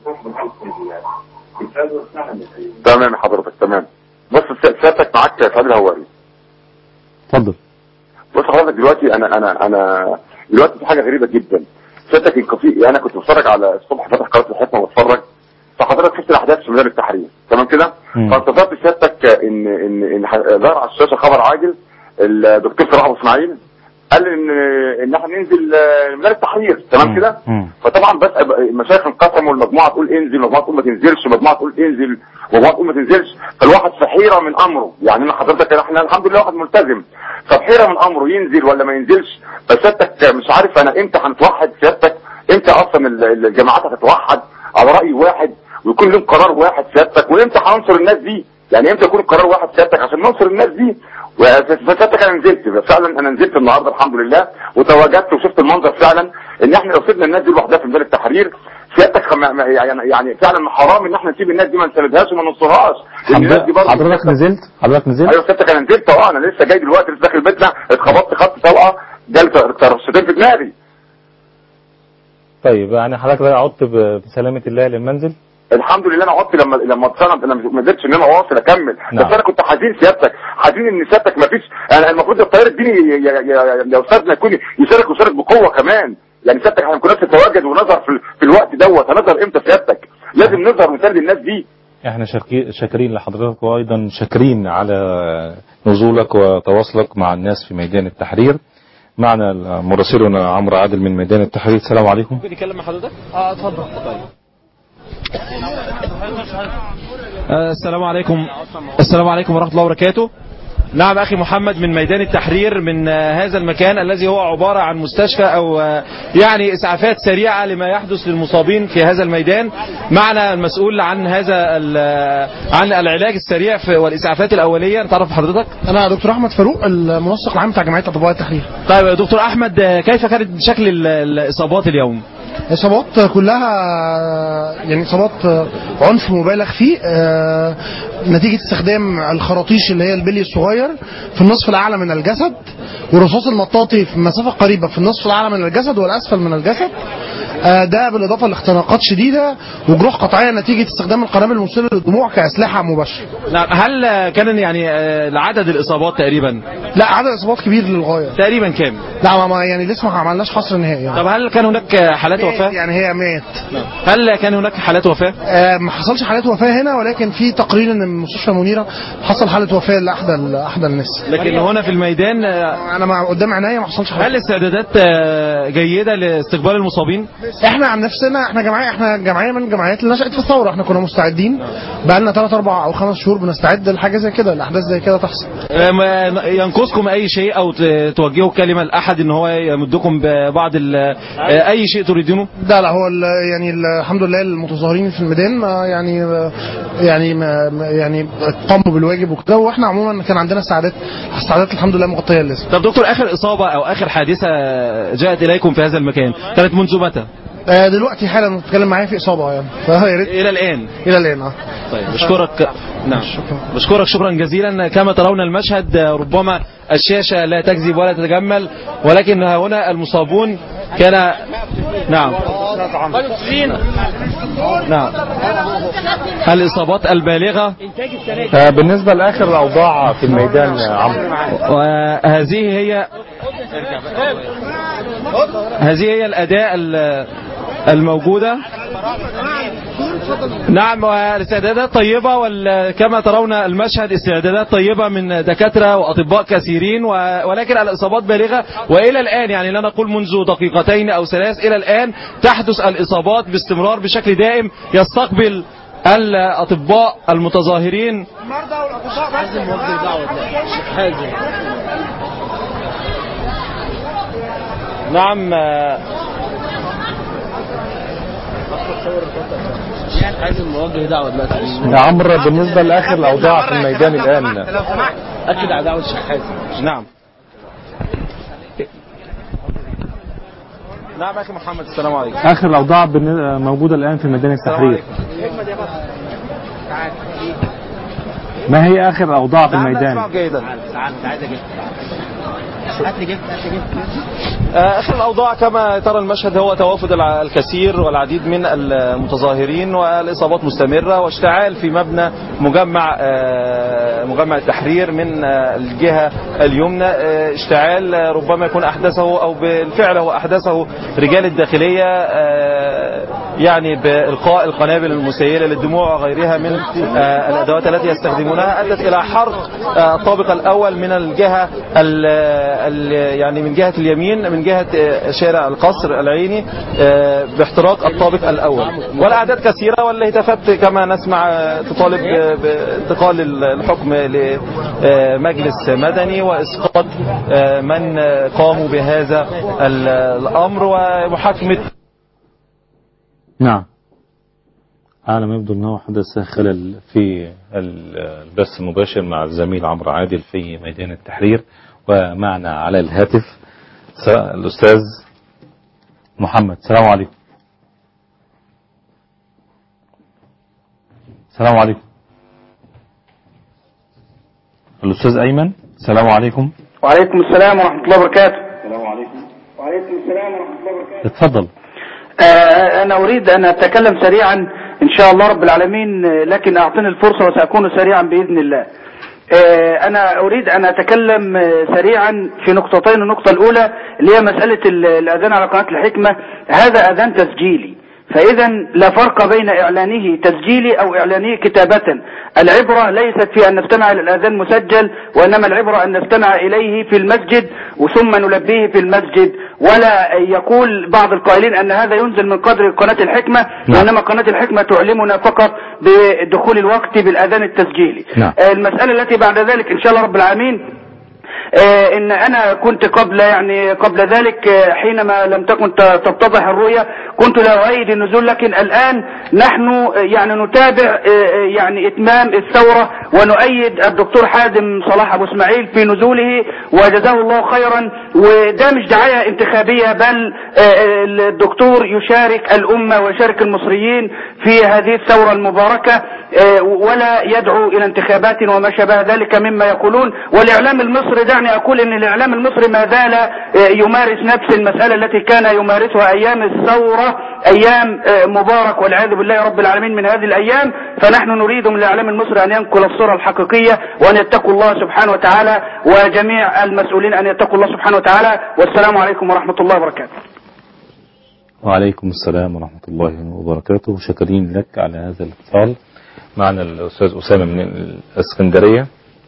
تمام يا حضرتك تمام بص س- سيادتك معاك يا سعيد الهواري اتفضل بص حضرتك دلوقتي انا انا انا دلوقتي في حاجه غريبه جدا سيادتك كان في انا كنت بتفرج على الصبح فاتح قناه الحكمه واتفرج فحضرتك شفت الاحداث في ميدان التحرير تمام كده فانتظرت سيادتك ان ان ان ح- ظهر على الشاشه خبر عاجل الدكتور صلاح ابو اسماعيل قال ان ان احنا ننزل آه، ميدان التحرير تمام كده فطبعا بس المشايخ انقسموا المجموعه تقول انزل مجموعه تقول ما تنزلش مجموعه تقول انزل مجموعه تقول ما تنزلش فالواحد في حيره من امره يعني انا حضرتك احنا الحمد لله واحد ملتزم ففي حيره من امره ينزل ولا ما ينزلش فسيادتك مش عارف انا امتى هنتوحد سيادتك امتى اصلا ال- الجماعات هتتوحد على راي واحد ويكون لهم قرار واحد سيادتك وامتى هننصر الناس دي يعني امتى يكون القرار واحد سيادتك عشان ننصر الناس دي فسيادتك انا نزلت فعلا انا نزلت النهارده الحمد لله وتواجدت وشفت المنظر فعلا ان احنا لو سيبنا الناس دي لوحدها في ميدان التحرير سيادتك خم... يعني يعني فعلا حرام ان احنا نسيب الناس دي ما نساندهاش وما ننصرهاش لان الناس دي برضه حضرتك نزلت حضرتك نزلت ايوه سيادتك انا نزلت اه انا لسه جاي دلوقتي لسه داخل بيتنا اتخبطت خبط طلقه جالي ترشتين في دماغي طيب يعني حضرتك بقى عدت ب- بسلامة الله للمنزل الحمد لله انا عدت لما لما اتصنت انا ما قدرتش ان انا اواصل اكمل نعم. بس انا كنت حزين سيادتك حزين ان سيادتك ما فيش انا المفروض التيار الديني يا- يا- يا يا استاذنا يكون يشارك ويشارك بقوه كمان يعني سيادتك احنا ما كناش نتواجد ونظهر في, في الوقت دوت هنظهر امتى سيادتك لازم نظهر ونساند الناس دي احنا شاكي- شاكرين لحضرتك وايضا شاكرين على نزولك وتواصلك مع الناس في ميدان التحرير معنا مراسلنا عمرو عادل من ميدان التحرير السلام عليكم ممكن يكلم مع حضرتك؟ اه اتفضل آه، السلام عليكم السلام عليكم ورحمة الله وبركاته نعم أخي محمد من ميدان التحرير من آه، هذا المكان الذي هو عبارة عن مستشفى أو آه، يعني إسعافات سريعة لما يحدث للمصابين في هذا الميدان معنا المسؤول عن هذا ال- آه، عن العلاج السريع في- والإسعافات الأولية نتعرف حضرتك انا دكتور احمد فاروق المنسق العام بتاع جمعيه اطباء التحرير طيب يا دكتور أحمد آه، كيف كانت شكل ال- الإصابات اليوم اصابات كلها يعني اصابات عنف مبالغ فيه آه، نتيجه استخدام الخراطيش اللي هي البلي الصغير في النصف الاعلى من الجسد والرصاص المطاطي في مسافه قريبه في النصف الاعلى من الجسد والاسفل من الجسد آه، ده بالاضافه لاختناقات شديده وجروح قطعيه نتيجه استخدام القنابل المسيله للدموع كاسلحه مباشره نعم هل آه، كان يعني آه، عدد الاصابات تقريبا لا عدد اصابات كبير للغايه تقريبا كام لا ما- ما يعني لسه ما عملناش حصر نهائي يعني طب هل كان هناك آه، حالات وفاه يعني هي مات هل كان هناك حالات وفاه آه، ما حصلش حالات وفاه هنا ولكن في تقرير ان مستشفى منيره حصل حاله وفاه لاحدى احدى الناس لكن هنا في الميدان آه، انا مع قدام عينيا ما حصلش حاجه هل الاستعدادات آه، جيده لاستقبال المصابين احنا عن نفسنا احنا جمعيه احنا جمعيه من الجمعيات اللي نشات في الثوره احنا كنا مستعدين بقى لنا 3 4 او 5 شهور بنستعد لحاجه زي كده الاحداث زي كده تحصل آه، ما- ينقصكم اي شيء او ت- توجهوا كلمه لاحد ان هو يمدكم ببعض ال- آه، اي شيء تريدونه لا لا هو ال- يعني ال- الحمد لله المتظاهرين في الميدان ما يعني يعني ما ما- يعني قاموا بالواجب وكده واحنا عموما كان عندنا استعداد استعدادات الحمد لله مغطيه لسه طب دكتور اخر اصابه او اخر حادثه جاءت اليكم في هذا المكان كانت منذ متى آه، دلوقتي حالا بتتكلم معايا في اصابه يعني فيا ريت الى الان الى الان اه طيب بشكرك نعم بشكرك شكرا جزيلا كما ترون المشهد ربما الشاشة لا تكذب ولا تتجمل ولكن هنا المصابون كان نعم نعم الإصابات البالغة آه، بالنسبة لآخر الأوضاع في الميدان يا عمرو وهذه هي هذه هي الأداء ال- الموجودة نعم والاستعدادات طيبة وكما ترون المشهد استعدادات طيبة من دكاترة وأطباء كثيرين و- ولكن الإصابات بالغة وإلى الآن يعني لا نقول منذ دقيقتين أو ثلاث إلى الآن تحدث الإصابات باستمرار بشكل دائم يستقبل الأطباء المتظاهرين نعم آه، لازم نوجه دعوه دلوقتي يا عمرو بالنسبة لآخر الأوضاع في الميدان الآن اكد على دعوه الشيخ حازم نعم نعم أخي محمد السلام عليكم آخر الأوضاع بالن- موجودة الآن في ميدان التحرير ما هي آخر الأوضاع في الميدان جيدا تعال عايز اجيب هات لي جبت هات لي جبت آه، آخر الأوضاع كما ترى المشهد هو توافد الع- الكثير والعديد من المتظاهرين والإصابات مستمرة واشتعال في مبنى مجمع آه، مجمع التحرير من آه، الجهة اليمنى آه، اشتعال آه، ربما يكون أحدثه أو بالفعل هو أحدثه رجال الداخلية آه، يعني بإلقاء القنابل المسيلة للدموع وغيرها من آه، الأدوات التي يستخدمونها أدت إلى حرق آه، الطابق الأول من الجهة ال- ال- يعني من جهة اليمين من جهة آه، شارع القصر العيني آه، باحتراق الطابق الأول والأعداد كثيرة والهتافات كما نسمع آه، تطالب ب- بانتقال الحكم لمجلس مدني وإسقاط آه، من آه، قاموا بهذا ال- الأمر ومحاكمة نعم على ما يبدو أنه حدث خلل في ال- البث المباشر مع الزميل عمرو عادل في ميدان التحرير ومعنا على الهاتف س- الأستاذ محمد السلام عليكم السلام عليكم الأستاذ أيمن السلام عليكم وعليكم السلام ورحمة الله وبركاته السلام عليكم وعليكم السلام ورحمة الله وبركاته اتفضل آه، أنا أريد أن أتكلم سريعا إن شاء الله رب العالمين آه، لكن أعطني الفرصة وسأكون سريعا بإذن الله آه، أنا أريد أن أتكلم آه، سريعا في نقطتين النقطة الأولى اللي هي مسألة ال- الأذان على قناة الحكمة هذا أذان تسجيلي فإذا لا فرق بين إعلانه تسجيلي أو إعلانه كتابة العبرة ليست في أن نستمع إلى الأذان مسجل وإنما العبرة أن نستمع إليه في المسجد وثم نلبيه في المسجد ولا يقول بعض القائلين أن هذا ينزل من قدر قناة الحكمة وإنما قناة الحكمة تعلمنا فقط بدخول الوقت بالأذان التسجيلي نعم. آه، المسألة التي بعد ذلك إن شاء الله رب العالمين آه، ان انا كنت قبل يعني قبل ذلك آه، حينما لم تكن ت- تتضح الرؤية كنت لا اؤيد النزول لكن الان نحن آه، يعني نتابع آه، آه، يعني اتمام الثورة ونؤيد الدكتور حازم صلاح ابو اسماعيل في نزوله وجزاه الله خيرا وده مش دعاية انتخابية بل آه، آه، الدكتور يشارك الامة ويشارك المصريين في هذه الثورة المباركة آه، ولا يدعو الى انتخابات وما شابه ذلك مما يقولون والاعلام المصري دعني دعني أقول أن الإعلام المصري ما زال آه، يمارس نفس المسألة التي كان يمارسها أيام الثورة أيام آه، مبارك والعياذ بالله رب العالمين من هذه الأيام فنحن نريد من الإعلام المصري أن ينقل الصورة الحقيقية وأن يتقوا الله سبحانه وتعالى وجميع المسؤولين أن يتقوا الله سبحانه وتعالى والسلام عليكم ورحمة الله وبركاته وعليكم السلام ورحمة الله وبركاته شاكرين لك على هذا الاتصال معنا الأستاذ أسامة من الإسكندرية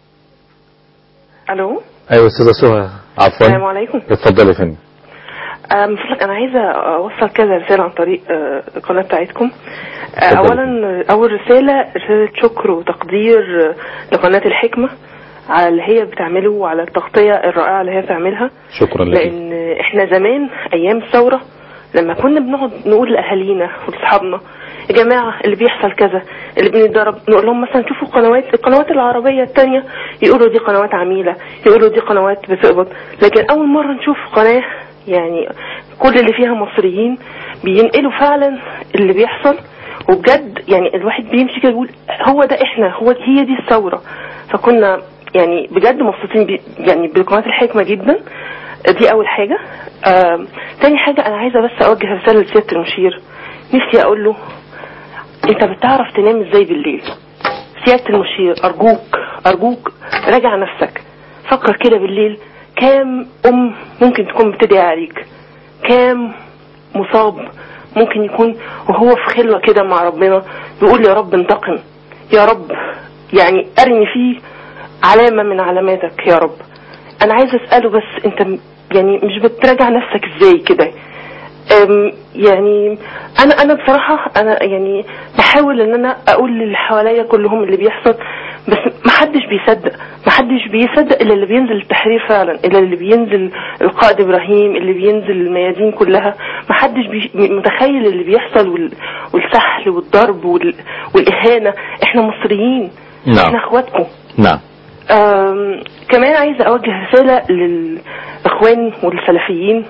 الو أيوة أستاذة سهى عفوا السلام عليكم اتفضلي يا فندم آه، من فضلك انا عايزه اوصل كذا رساله عن طريق آه، القناه بتاعتكم آه، اتفضلي. اولا اول رساله رساله شكر وتقدير آه، لقناه الحكمه على اللي هي بتعمله وعلى التغطيه الرائعه اللي هي بتعملها شكرا لك لان احنا زمان ايام الثوره لما كنا بنقعد نقول لاهالينا ولاصحابنا يا جماعه اللي بيحصل كذا اللي بنتضرب نقول لهم مثلا شوفوا قنوات القنوات العربيه التانية يقولوا دي قنوات عميله يقولوا دي قنوات بتقبض لكن اول مره نشوف قناه يعني كل اللي فيها مصريين بينقلوا فعلا اللي بيحصل وبجد يعني الواحد بيمشي كده يقول هو ده احنا هو هي دي الثوره فكنا يعني بجد مبسوطين بي يعني بقناه الحكمه جدا دي اول حاجه آم، تاني حاجه انا عايزه بس اوجه رساله لسياده المشير نفسي اقول له انت بتعرف تنام ازاي بالليل سياده المشير ارجوك ارجوك راجع نفسك فكر كده بالليل كام ام ممكن تكون بتدعي عليك كام مصاب ممكن يكون وهو في خلوه كده مع ربنا بيقول يا رب انتقم يا رب يعني ارني فيه علامه من علاماتك يا رب انا عايزه اساله بس انت م- يعني مش بتراجع نفسك ازاي كده أم، يعني انا انا بصراحه انا يعني بحاول ان انا اقول للي حواليا كلهم اللي بيحصل بس ما حدش بيصدق ما حدش بيصدق الا اللي بينزل التحرير فعلا الا اللي بينزل القائد ابراهيم اللي بينزل الميادين كلها ما حدش بي متخيل اللي بيحصل وال والسحل والضرب وال والاهانه احنا مصريين نعم. احنا اخواتكم نعم أم، كمان عايزة أوجه رسالة للإخوان والسلفيين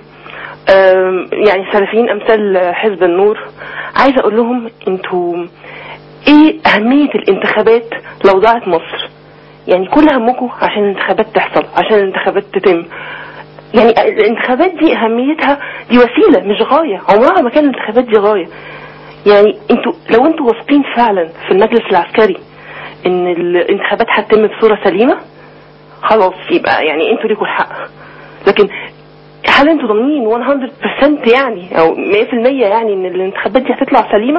أم، يعني سلفيين أمثال حزب النور عايزة أقول لهم أنتوا إيه أهمية الانتخابات لو ضاعت مصر يعني كل همكم عشان الانتخابات تحصل عشان الانتخابات تتم يعني الانتخابات دي أهميتها دي وسيلة مش غاية عمرها ما كان الانتخابات دي غاية يعني انتوا لو انتوا واثقين فعلا في المجلس العسكري ان الانتخابات هتتم بصوره سليمه خلاص يبقى يعني انتوا ليكوا الحق لكن هل انتوا ضامنين 100% يعني او 100% يعني ان الانتخابات دي هتطلع سليمه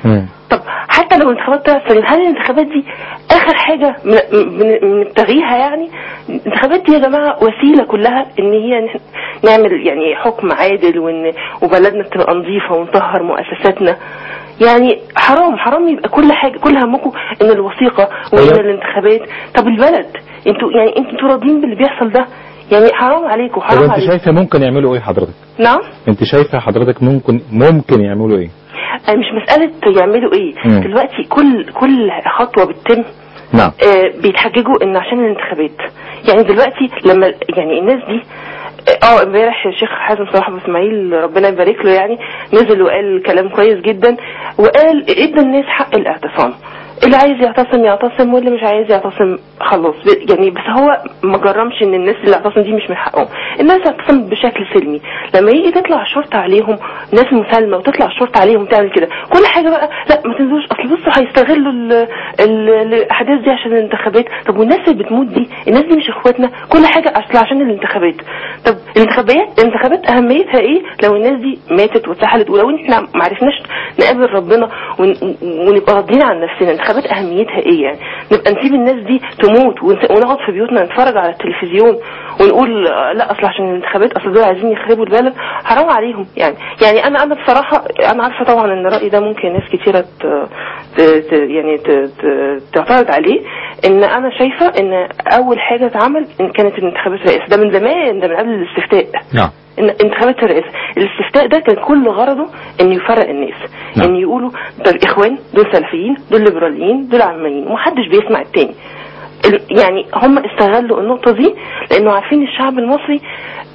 طب حتى لو الانتخابات طلعت سليمه هل الانتخابات دي اخر حاجه من من- من نبتغيها يعني الانتخابات دي يا جماعه وسيله كلها ان هي نح- نعمل يعني حكم عادل وان وبلدنا تبقى نظيفه ونطهر مؤسساتنا يعني حرام حرام يبقى كل حاجه كل همكم ان الوثيقه وان الانتخابات طب البلد انتوا يعني انتوا راضيين باللي بيحصل ده يعني حرام عليكم طب حرام انت عليكم شايفه ممكن يعملوا ايه حضرتك نعم انت شايفه حضرتك ممكن ممكن يعملوا ايه آه، مش مسألة يعملوا ايه مم. دلوقتي كل كل خطوة بتتم نعم آه، بيتحججوا ان عشان الانتخابات يعني دلوقتي لما يعني الناس دي اه امبارح الشيخ حازم صلاح ابو اسماعيل ربنا يبارك له يعني نزل وقال كلام كويس جدا وقال ادى الناس حق الاعتصام اللي عايز يعتصم يعتصم واللي مش عايز يعتصم خلاص ب- يعني بس هو ما جرمش ان الناس اللي اعتصم دي مش من حقهم الناس اعتصمت بشكل سلمي لما يجي تطلع الشرطه عليهم ناس مسالمه وتطلع الشرطه عليهم تعمل كده كل حاجه بقى لا ما تنزلوش اصل بصوا هيستغلوا ال- ال- الاحداث دي عشان الانتخابات طب والناس اللي بتموت دي الناس دي مش اخواتنا كل حاجه اصل عشان الانتخابات طب الانتخابات الانتخابات اهميتها ايه لو الناس دي ماتت واتسحلت ولو احنا ما عرفناش نقابل ربنا ون- ونبقى راضيين عن نفسنا الانتخابات اهميتها ايه يعني نبقى نسيب الناس دي تموت ونت- ونقعد في بيوتنا نتفرج على التلفزيون ونقول آه، لا اصل عشان الانتخابات اصل دول عايزين يخربوا البلد حرام عليهم يعني يعني انا انا بصراحه انا عارفه طبعا ان رايي ده ممكن ناس كتيره ت... ت... ت... يعني ت... ت... تعترض عليه ان انا شايفه ان اول حاجه اتعمل إن كانت الانتخابات الرئاسه ده من زمان ده من قبل الاستفتاء نعم إن انتخابات الرئاسة الاستفتاء ده كان كل غرضه ان يفرق الناس نعم. ان يقولوا ده الاخوان دول سلفيين دول ليبراليين دول علمانيين ومحدش بيسمع التاني ال- يعني هم استغلوا النقطة دي لانه عارفين الشعب المصري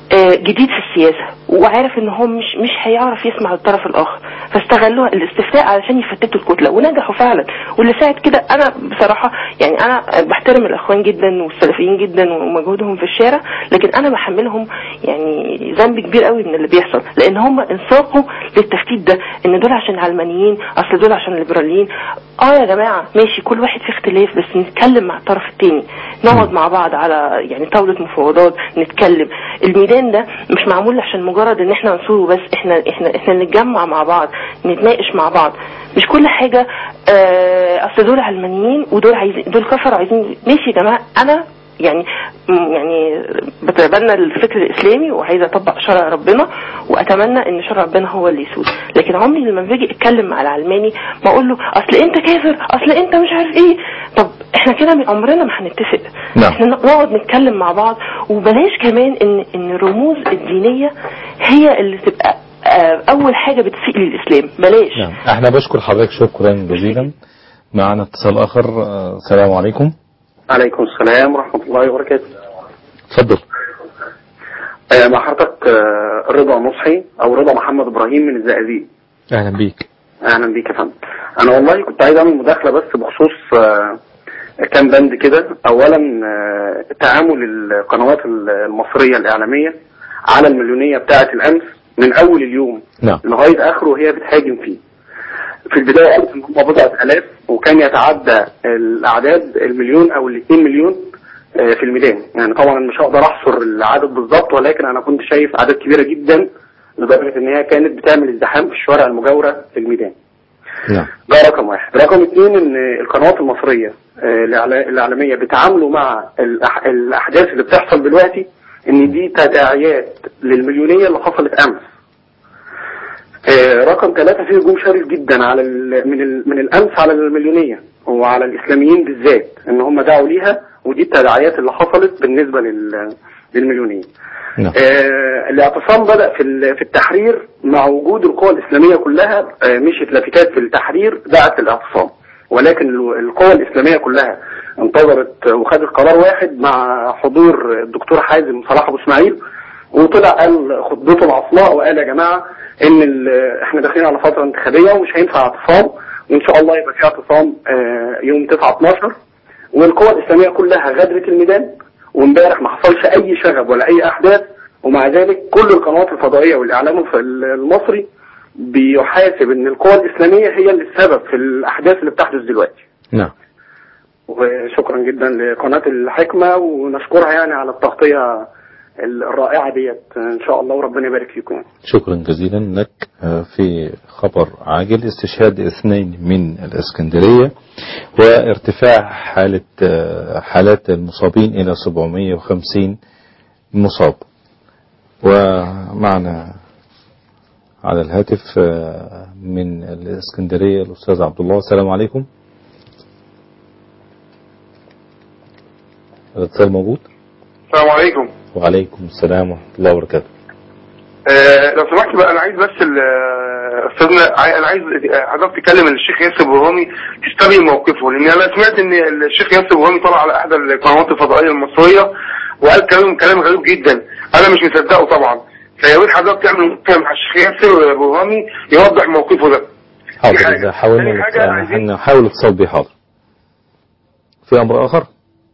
آه، جديد في السياسة وعارف ان هو مش مش هيعرف يسمع الطرف الاخر فاستغلوها الاستفتاء علشان يفتتوا الكتلة ونجحوا فعلا واللي ساعد كده انا بصراحة يعني انا بحترم الاخوان جدا والسلفيين جدا ومجهودهم في الشارع لكن انا بحملهم يعني ذنب كبير قوي من اللي بيحصل لان هم انساقوا للتفتيت ده ان دول عشان علمانيين اصل دول عشان ليبراليين اه يا جماعة ماشي كل واحد في اختلاف بس نتكلم مع الطرف التاني نقعد مع بعض على يعني طاولة مفاوضات نتكلم الميدان ده مش معمول عشان مجرد ان احنا نصوره بس احنا احنا احنا نتجمع مع بعض نتناقش مع بعض مش كل حاجة آه، اصل دول علمانيين ودول عايزين دول كفر عايزين ماشي يا جماعة انا يعني م- يعني بتبنى الفكر الاسلامي وعايزه اطبق شرع ربنا واتمنى ان شرع ربنا هو اللي يسود لكن عمري لما باجي اتكلم مع العلماني ما اقول له اصل انت كافر اصل انت مش عارف ايه طب احنا كده عمرنا ما هنتفق نعم. احنا نقعد نتكلم مع بعض وبلاش كمان ان ان الرموز الدينيه هي اللي تبقى آه، اول حاجه بتسيء للاسلام بلاش نعم احنا بشكر حضرتك شكرا جزيلا معنا اتصال اخر آه، السلام عليكم عليكم السلام ورحمة الله وبركاته اتفضل آه، مع حضرتك آه، رضا نصحي أو رضا محمد إبراهيم من الزقازيق اهلا بيك أهلا بيك يا فندم أنا والله كنت عايز أعمل مداخلة بس بخصوص آه، كام بند كده أولا آه، تعامل القنوات المصرية الإعلامية على المليونية بتاعة الأمس من أول اليوم نعم لغاية آخره وهي بتهاجم فيه في البداية قالت إن هم بضعة آلاف وكان يتعدى الأعداد المليون أو الاثنين مليون آه، في الميدان يعني طبعا مش هقدر أحصر العدد بالظبط ولكن أنا كنت شايف أعداد كبيرة جدا لدرجة إن هي كانت بتعمل ازدحام في الشوارع المجاورة في الميدان نعم ده رقم واحد رقم اثنين ان القنوات المصرية آه، الإعلا- الإعلامية بيتعاملوا مع الأح- الأحداث اللي بتحصل دلوقتي ان دي تداعيات للمليونية اللي حصلت أمس آه، رقم ثلاثة فيه هجوم شرس جدا على ال- من ال- من الأمس على المليونية وعلى الإسلاميين بالذات ان هم دعوا ليها ودي التداعيات اللي حصلت بالنسبة لل- للمليونية نعم. آه، الاعتصام بدأ في ال- في التحرير مع وجود القوى الإسلامية كلها آه، مشيت لافتات في التحرير دعت للاعتصام ولكن ال- القوى الإسلامية كلها انتظرت وخدت قرار واحد مع حضور الدكتور حازم صلاح أبو إسماعيل وطلع قال خطبته العصماء وقال يا جماعة إن ال- إحنا داخلين على فترة انتخابية ومش هينفع اعتصام وإن شاء الله يبقى في اعتصام آه، يوم 9 12 والقوى الإسلامية كلها غادرت الميدان وامبارح ما حصلش أي شغب ولا أي أحداث ومع ذلك كل القنوات الفضائية والإعلام الف- المصري بيحاسب إن القوى الإسلامية هي اللي السبب في الأحداث اللي بتحدث دلوقتي نعم وشكرا جدا لقناة الحكمة ونشكرها يعني على التغطية الرائعة ديت إن شاء الله وربنا يبارك فيكم شكرا جزيلا لك آه، في خبر عاجل استشهاد اثنين من الإسكندرية وارتفاع حالة آه، حالات المصابين إلى 750 مصاب ومعنا على الهاتف آه، من الإسكندرية الأستاذ عبد الله السلام عليكم الاتصال موجود السلام عليكم وعليكم السلام ورحمة الله وبركاته آه لو سمحت بقى انا عايز بس ال- آه، استاذنا عاي- انا عايز آه، حضرتك تكلم الشيخ ياسر برهامي تستبين موقفه لان انا سمعت ان الشيخ ياسر برهامي طلع على احدى القنوات الفضائيه المصريه وقال كلام كلام غريب جدا انا مش مصدقه طبعا فيا ريت حضرتك تعمل مقابلة مع الشيخ ياسر برهامي يوضح موقفه ده حاضر إذا حاولنا تاني حاجة نت- عايزين- نحاول الاتصال به حاضر في أمر آخر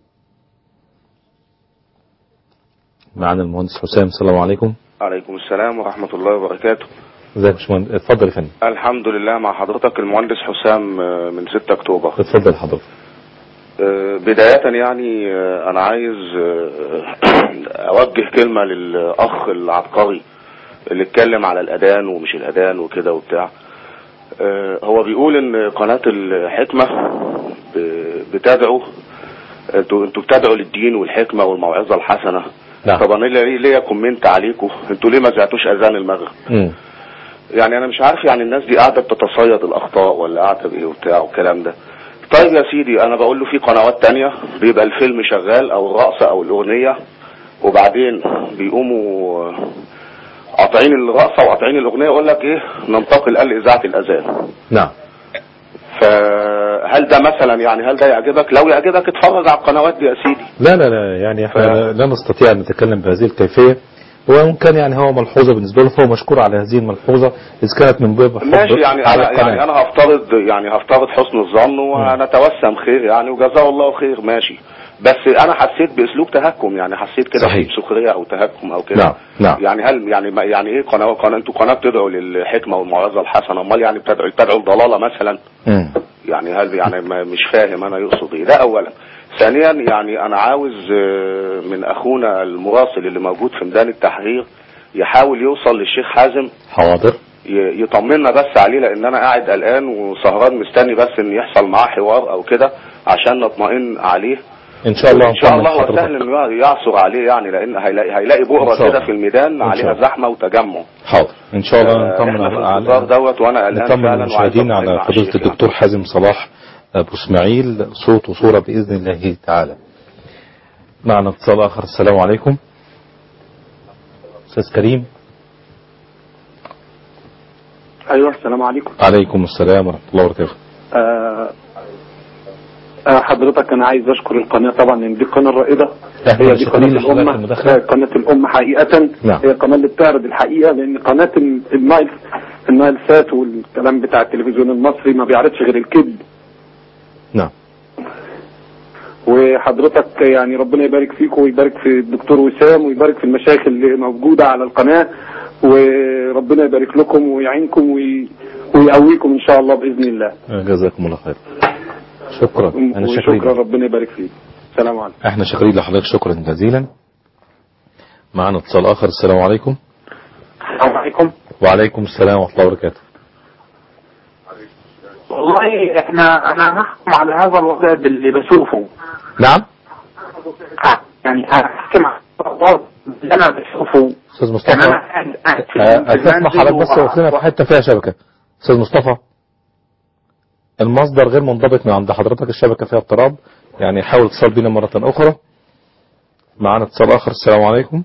معنا المهندس حسام السلام عليكم عليكم السلام ورحمة الله وبركاته ازيك يا باشمهندس اتفضل يا فندم الحمد لله مع حضرتك المهندس حسام آه، من 6 أكتوبر اتفضل حضرتك آه، بداية يعني آه، أنا عايز آه، أوجه كلمة للأخ العبقري اللي اتكلم على الأذان ومش الأذان وكده وبتاع آه، هو بيقول إن قناة الحكمة ب- بتدعو انتوا انتوا بتدعوا للدين والحكمة والموعظة الحسنة نعم. طب انا ليه ليا كومنت عليكم انتوا ليه ما زعتوش اذان المغرب مم. يعني انا مش عارف يعني الناس دي قاعده بتتصيد الاخطاء ولا قاعده بايه وبتاع والكلام ده طيب يا سيدي انا بقول له في قنوات تانية بيبقى الفيلم شغال او الرقصه او الاغنيه وبعدين بيقوموا قاطعين الرقصه وقاطعين الاغنيه يقول لك ايه ننتقل الان لاذاعه الاذان نعم فهل ده مثلا يعني هل ده يعجبك لو يعجبك اتفرج على القنوات دي يا سيدي لا لا لا يعني احنا لا نستطيع ان نتكلم بهذه الكيفية وإن كان يعني هو ملحوظة بالنسبة له فهو مشكور على هذه الملحوظة إذا كانت من باب حب ماشي يعني على انا يعني القناة انا هفترض يعني هفترض حسن الظن ونتوسم خير يعني وجزاه الله خير ماشي بس انا حسيت باسلوب تهكم يعني حسيت كده صحيح. في سخريه او تهكم او كده نعم نعم يعني هل يعني ما- يعني ايه قناه قناه انتوا قناه بتدعوا للحكمه والموعظه الحسنه امال يعني بتدعوا بتدعوا الضلاله مثلا مم. يعني هل يعني ما- مش فاهم انا يقصد ايه ده اولا ثانيا يعني انا عاوز آه، من اخونا المراسل اللي موجود في ميدان التحرير يحاول يوصل للشيخ حازم حاضر ي- يطمنا بس عليه لان انا قاعد قلقان وسهران مستني بس ان يحصل معاه حوار او كده عشان نطمئن عليه إن شاء الله ان شاء نطمن الله هو حضرتك. سهل انه يعثر عليه يعني لان هيلاقي هيلاقي إن بؤره شاء كده الله. في الميدان إن شاء عليها الله. زحمه وتجمع حاضر ان شاء الله آه، نطمن احنا في على الانتظار دوت وانا قلقان نطمن فعلا وعايز المشاهدين أطمئن على مع فضيلة الشيخ الدكتور حازم صلاح ابو اسماعيل صوت وصورة باذن الله تعالى معنا اتصال اخر السلام عليكم استاذ كريم ايوه السلام عليكم عليكم السلام ورحمة الله وبركاته آه آه حضرتك انا عايز اشكر القناه طبعا لان دي القناه الرائده إحنا هي دي شاكرين قناه لحضرتك الامه المداخلة. آه، قناه الامه حقيقه نعم. هي القناه اللي بتعرض الحقيقه لان قناه ال- النايل النايل سات والكلام بتاع التلفزيون المصري ما بيعرضش غير الكذب نعم وحضرتك يعني ربنا يبارك فيك ويبارك في الدكتور وسام ويبارك في المشايخ اللي موجوده على القناه وربنا يبارك لكم ويعينكم وي- ويقويكم ان شاء الله باذن الله جزاكم الله خير شكرا انا وشكرا شاكرين ربنا يبارك فيك سلام عليكم احنا شاكرين لحضرتك شكرا جزيلا معنا اتصال اخر السلام عليكم السلام عليكم وعليكم السلام ورحمة الله وبركاته والله احنا انا هحكم على هذا الوضع باللي بشوفه نعم يعني هحكم على الوضع اللي انا بشوفه استاذ مصطفى يعني انا قاعد قاعد في آه، المنزل اسمح حضرتك بس وأ- واخدنا في حته فيها شبكه استاذ مصطفى المصدر غير منضبط من عند حضرتك الشبكه فيها اضطراب يعني حاول اتصال بينا مره اخرى معانا اتصال اخر السلام عليكم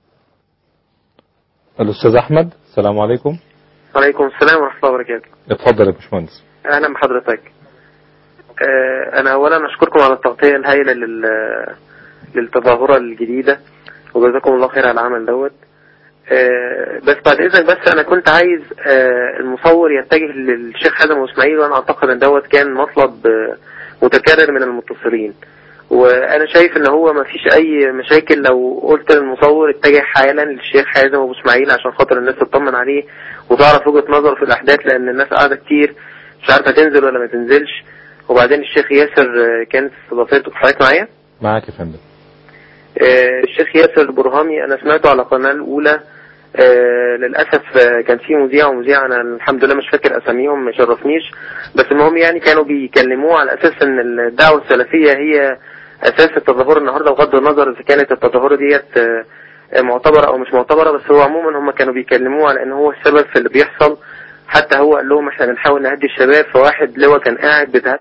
الاستاذ احمد السلام عليكم وعليكم السلام ورحمة الله وبركاته اتفضل يا باشمهندس أهلا بحضرتك آه، أنا أولا أشكركم على التغطية الهائلة لل... للتظاهرة الجديدة وجزاكم الله خير على العمل دوت آه، بس بعد إذنك بس أنا كنت عايز آه، المصور يتجه للشيخ حازم وإسماعيل وأنا أعتقد أن دوت كان مطلب آه، متكرر من المتصلين وانا شايف ان هو ما فيش اي مشاكل لو قلت للمصور اتجه حالا للشيخ حازم ابو اسماعيل عشان خاطر الناس تطمن عليه وتعرف وجهة نظره في الاحداث لان الناس قاعدة كتير مش عارفة تنزل ولا ما تنزلش وبعدين الشيخ ياسر آه، كانت استضافته حضرتك معايا معاك يا فندم آه، الشيخ ياسر البرهامي انا سمعته على القناة الاولى آه، للاسف آه، كان في مذيع ومذيع انا الحمد لله مش فاكر اساميهم ما شرفنيش بس المهم يعني كانوا بيكلموه على اساس ان الدعوه السلفيه هي اساس التظاهر النهارده بغض النظر اذا كانت التظاهره ديت آه، آه، معتبره او مش معتبره بس هو عموما هم كانوا بيكلموه على ان هو السبب في اللي بيحصل حتى هو قال لهم احنا بنحاول نهدي الشباب فواحد لواء كان قاعد بتهدي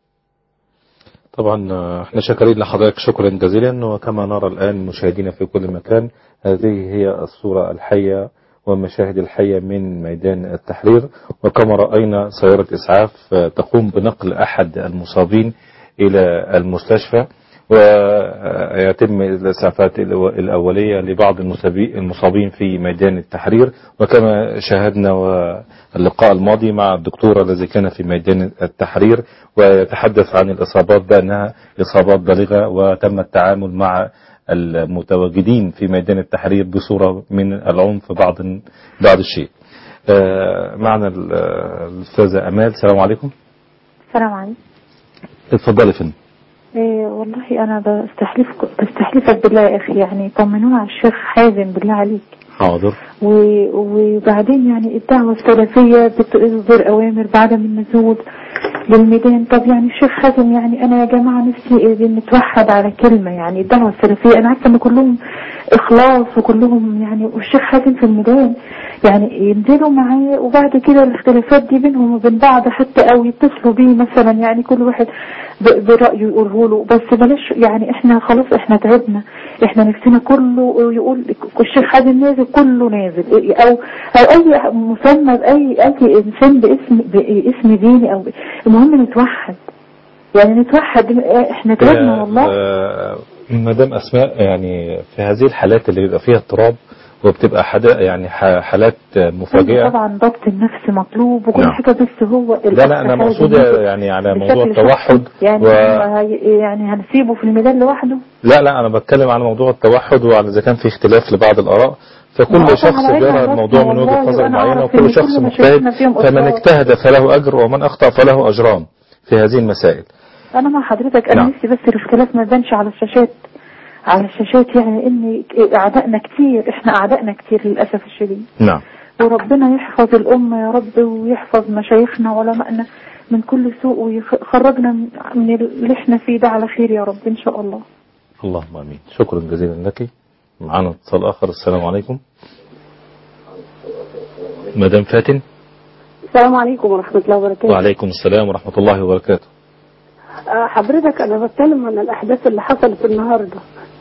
طبعا آه، احنا شاكرين لحضرتك شكرا جزيلا وكما نرى الآن مشاهدينا في كل مكان هذه هي الصورة الحية والمشاهد الحية من ميدان التحرير وكما رأينا سيارة إسعاف آه، تقوم بنقل أحد المصابين إلى المستشفى ويتم الإسعافات الأو- الأولية لبعض المصابي- المصابين في ميدان التحرير وكما شاهدنا اللقاء الماضي مع الدكتور الذي كان في ميدان التحرير ويتحدث عن الإصابات بأنها إصابات بالغة وتم التعامل مع المتواجدين في ميدان التحرير بصورة من العنف بعض بعض الشيء آه، معنا ال- الأستاذة أمال السلام عليكم السلام عليكم اتفضلي فندم إيه والله انا بستحلف بستحلفك بالله يا اخي يعني طمنونا على الشيخ حازم بالله عليك حاضر و- وبعدين يعني الدعوة السلفية بتصدر أوامر بعدم النزول للميدان طب يعني الشيخ حازم يعني أنا يا جماعة نفسي نتوحد على كلمة يعني الدعوة السلفية أنا عارفة إن كلهم إخلاص وكلهم يعني والشيخ حازم في الميدان يعني ينزلوا معاه وبعد كده الاختلافات دي بينهم وبين بعض حتى أو يتصلوا بيه مثلا يعني كل واحد ب- برأيه يقوله له بس بلاش يعني احنا خلاص احنا تعبنا احنا نفسنا كله يقول الشيخ حازم نازل كله نازل او او اي مسمى باي اي انسان باسم باسم ديني او ب- المهم نتوحد يعني نتوحد احنا تعبنا والله آه، مدام أسماء يعني في هذه الحالات اللي بيبقى فيها اضطراب وبتبقى حدا يعني ح- حالات مفاجئة طبعا ضبط النفس مطلوب وكل نعم. حاجة بس هو لا لا أنا الأخ مقصود حازم يعني على موضوع بشكل التوحد شخصي. يعني و... هي- يعني هنسيبه في الميدان لوحده لا لا أنا بتكلم على موضوع التوحد وعلى إذا كان في اختلاف لبعض الآراء ما فكل هو شخص على بيرى عيننا الموضوع وراسنا من وجهة والله، نظر وأنا معينة أعرف وكل إن شخص كل مجتهد مشايخنا فيهم فمن أسرار. اجتهد فله أجر ومن أخطأ فله أجران في هذه المسائل أنا مع حضرتك أنا نعم. نفسي بس الاختلاف ما يبانش على الشاشات على الشاشات يعني إن أعدائنا كتير إحنا أعدائنا كتير للأسف الشديد نعم وربنا يحفظ الأمة يا رب ويحفظ مشايخنا وعلمائنا من كل سوء ويخرجنا من- من اللي احنا فيه ده على خير يا رب إن شاء الله اللهم امين شكرا جزيلا لك معنا اتصال اخر السلام عليكم مدام فاتن السلام عليكم ورحمة الله وبركاته وعليكم السلام ورحمة الله وبركاته آه، حضرتك أنا بتكلم عن الأحداث اللي حصلت النهاردة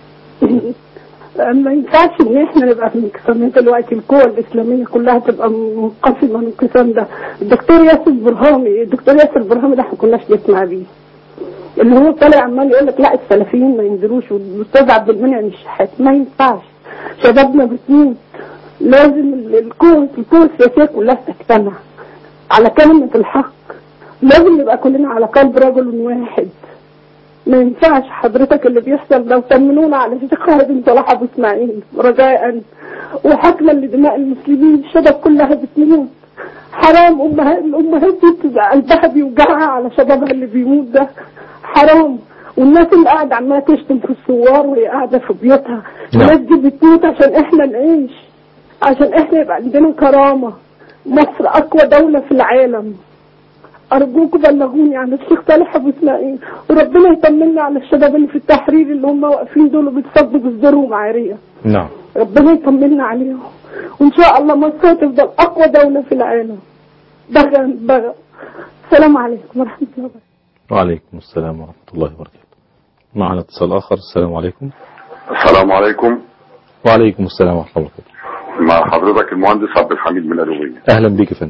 ما ينفعش إن إحنا نبقى في انقسامات دلوقتي القوى الإسلامية كلها تبقى منقسمة الانقسام ده الدكتور ياسر برهامي الدكتور ياسر برهامي ده إحنا كناش نسمع بيه اللي هو طالع عمال يقول لك لا السلفيين ما ينزلوش والاستاذ عبد المنعم الشحات ما ينفعش شبابنا بتموت لازم ال- القوى القوى السياسيه كلها تجتمع على كلمه الحق لازم نبقى كلنا على قلب رجل واحد ما ينفعش حضرتك اللي بيحصل لو طمنونا على شيخ خالد بن صلاح ابو اسماعيل رجاء وحكما لدماء المسلمين الشباب كلها بتموت حرام امهات الامهات دي بتبقى قلبها بيوجعها على شبابها اللي بيموت ده حرام والناس اللي قاعده عماله تشتم في الثوار وهي قاعده في بيوتها الناس دي بتموت عشان احنا نعيش عشان احنا يبقى عندنا كرامه مصر اقوى دوله في العالم أرجوك بلغوني عن الشيخ صالح أبو إسماعيل وربنا يطمنا على الشباب اللي في التحرير اللي هم واقفين دول وبيتصدوا بالذروة معارية نعم ربنا يطمنا عليهم وإن شاء الله مصر هتفضل أقوى دولة في العالم بغى بغى السلام عليكم ورحمة الله وبركاته وعليكم السلام ورحمة الله وبركاته معنا اتصال آخر السلام عليكم السلام عليكم وعليكم السلام ورحمة الله وبركاته مع حضرتك المهندس عبد الحميد من الألوية أهلا بك يا فندم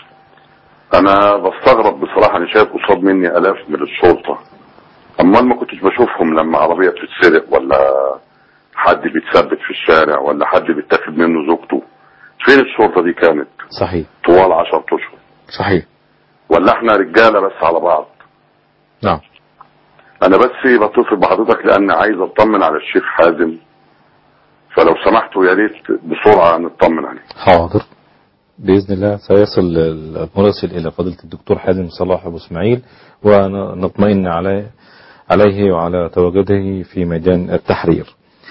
انا بستغرب بصراحة انا شايف قصاد مني الاف من الشرطة امال ما كنتش بشوفهم لما عربية بتتسرق ولا حد بيتثبت في الشارع ولا حد بيتاخد منه زوجته فين الشرطة دي كانت صحيح طوال عشر اشهر صحيح ولا احنا رجالة بس على بعض نعم انا بس بتصل بحضرتك لان عايز اطمن على الشيخ حازم فلو سمحتوا يا ريت بسرعة نطمن عليه حاضر بإذن الله سيصل المراسل إلى فضيلة الدكتور حازم صلاح أبو إسماعيل ونطمئن عليه عليه وعلى تواجده في ميدان التحرير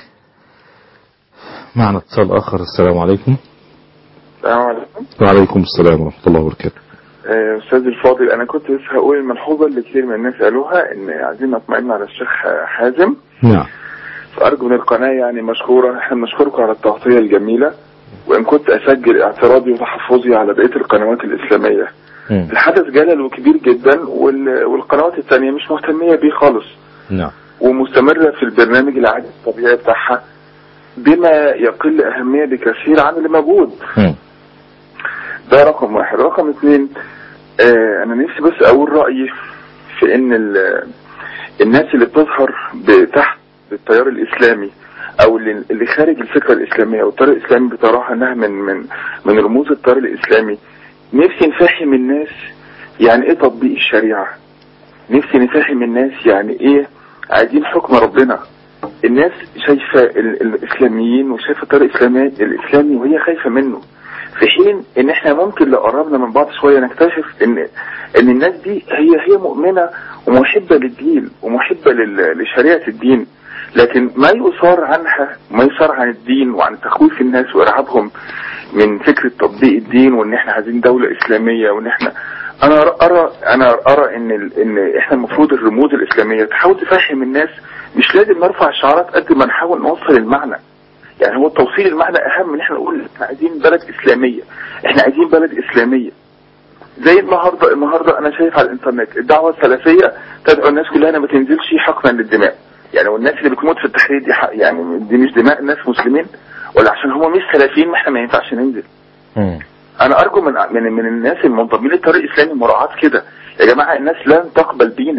معنا اتصال آخر السلام عليكم السلام عليكم وعليكم السلام ورحمة الله وبركاته آه، أستاذ الفاضل أنا كنت بس هقول الملحوظة اللي كتير من الناس قالوها إن عايزين نطمئن على الشيخ حازم نعم فأرجو من القناة يعني مشكورة إحنا بنشكركم على التغطية الجميلة وإن كنت أسجل اعتراضي وتحفظي على بقية القنوات الإسلامية الحدث جلل وكبير جدا وال- والقنوات الثانية مش مهتمية بيه خالص نعم ومستمرة في البرنامج العادي الطبيعي بتاعها بما يقل أهمية بكثير عن اللي موجود ده رقم واحد رقم اثنين آه أنا نفسي بس أقول رأيي في إن ال- الناس اللي بتظهر تحت التيار الإسلامي أو اللي اللي خارج الفكرة الإسلامية أو التيار الإسلامي بتراها إنها من من من رموز التيار الإسلامي نفسي نفهم الناس يعني إيه تطبيق الشريعة نفسي نفهم الناس يعني إيه عايزين حكم ربنا الناس شايفة ال- الإسلاميين وشايفة التيار الإسلامي الإسلامي وهي خايفة منه في حين ان احنا ممكن لو قربنا من بعض شوية نكتشف ان ان الناس دي هي هي مؤمنة ومحبة للدين ومحبة لل- لشريعة الدين لكن ما يصار عنها ما يصار عن الدين وعن تخويف الناس وارعابهم من فكرة تطبيق الدين وان احنا عايزين دولة اسلامية وان احنا انا ارى انا ارى ان ال- ان احنا المفروض الرموز الاسلامية تحاول تفهم الناس مش لازم نرفع الشعارات قد ما نحاول نوصل المعنى يعني هو توصيل المعنى اهم من احنا نقول احنا عايزين بلد اسلاميه احنا عايزين بلد اسلاميه زي النهارده النهارده انا شايف على الانترنت الدعوه السلفيه تدعو الناس كلها انها ما تنزلش حقنا للدماء يعني والناس اللي بتموت في التحرير دي حق يعني دي مش دماء ناس مسلمين ولا عشان هم مش سلفيين ما احنا ما ينفعش ننزل انا ارجو من من من الناس المنضمين للطريق الاسلامي مراعاه كده يا جماعه الناس لن تقبل بينا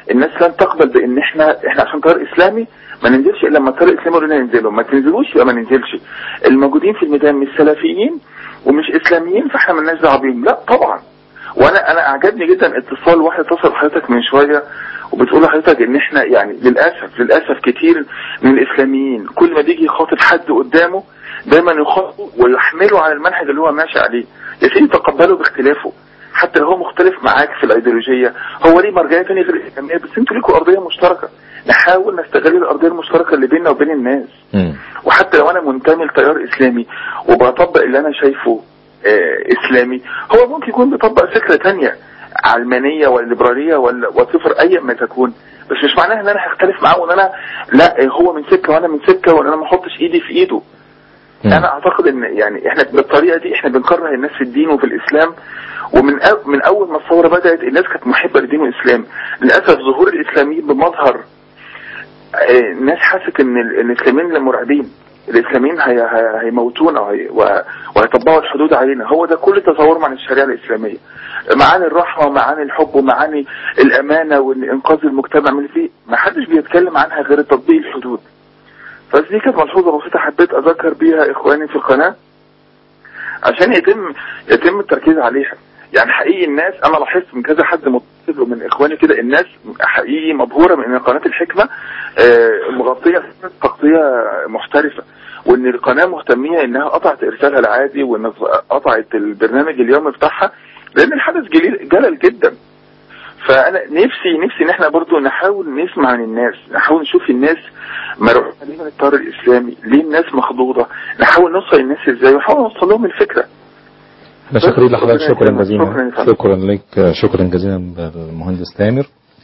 الناس لن تقبل بان احنا احنا عشان تيار اسلامي ما ننزلش الا لما التيار الاسلامي يقول لنا ننزلوا ما تنزلوش يبقى ما ننزلش الموجودين في الميدان مش سلفيين ومش اسلاميين فاحنا مالناش دعوه بيهم لا طبعا وانا انا اعجبني جدا اتصال واحد اتصل بحضرتك من شويه وبتقول لحضرتك ان احنا يعني للاسف للاسف كتير من الاسلاميين كل ما بيجي يخاطب حد قدامه دايما يخاطبه ويحمله على المنهج اللي هو ماشي عليه يا سيدي تقبله باختلافه حتى لو هو مختلف معاك في الايديولوجيه هو ليه مرجعيه ثانيه غير الاسلاميه بس انتوا ليكوا ارضيه مشتركه نحاول نستغل الارضيه المشتركه اللي بيننا وبين الناس وحتى لو انا منتمي لتيار اسلامي وبطبق اللي انا شايفه آه اسلامي هو ممكن يكون بيطبق فكره تانية علمانيه ولا ليبراليه ولا وصفر اي ما تكون بس مش معناها ان انا هختلف معاه وان انا لا هو من سكه وانا من سكه وان انا ما احطش ايدي في ايده انا اعتقد ان يعني احنا بالطريقه دي احنا بنكره الناس في الدين وفي الاسلام ومن أو من اول ما الثوره بدات الناس كانت محبه للدين والاسلام للاسف ظهور الاسلاميين بمظهر آه، الناس حست ان ال- إن الاسلاميين مرعبين الاسلاميين هي- هي- هيموتونا وهي- و- وهيطبقوا الحدود علينا هو ده كل تصورهم عن الشريعه الاسلاميه معاني الرحمه ومعاني الحب ومعاني الامانه وانقاذ المجتمع من اللي فيه ما حدش بيتكلم عنها غير تطبيق الحدود بس دي كانت ملحوظه بسيطه حبيت اذكر بيها اخواني في القناه عشان يتم يتم التركيز عليها يعني حقيقي الناس انا لاحظت من كذا حد متصل ومن اخواني كده الناس حقيقي مبهوره من ان قناه الحكمه آه، مغطيه تغطيه محترفه وان القناه مهتميه انها قطعت ارسالها العادي وان قطعت البرنامج اليومي بتاعها لان الحدث جليل جلل جدا فانا نفسي نفسي ان احنا برضو نحاول نسمع من الناس نحاول نشوف الناس مرعوبه ليه من التيار الاسلامي ليه الناس مخضوضه نحاول نوصل الناس ازاي ونحاول نوصل لهم الفكره احنا شاكرين لحضرتك ربنا شكرا يكرمك. جزيلا شكرا يا فندم. شكرا لك شكرا جزيلا المهندس تامر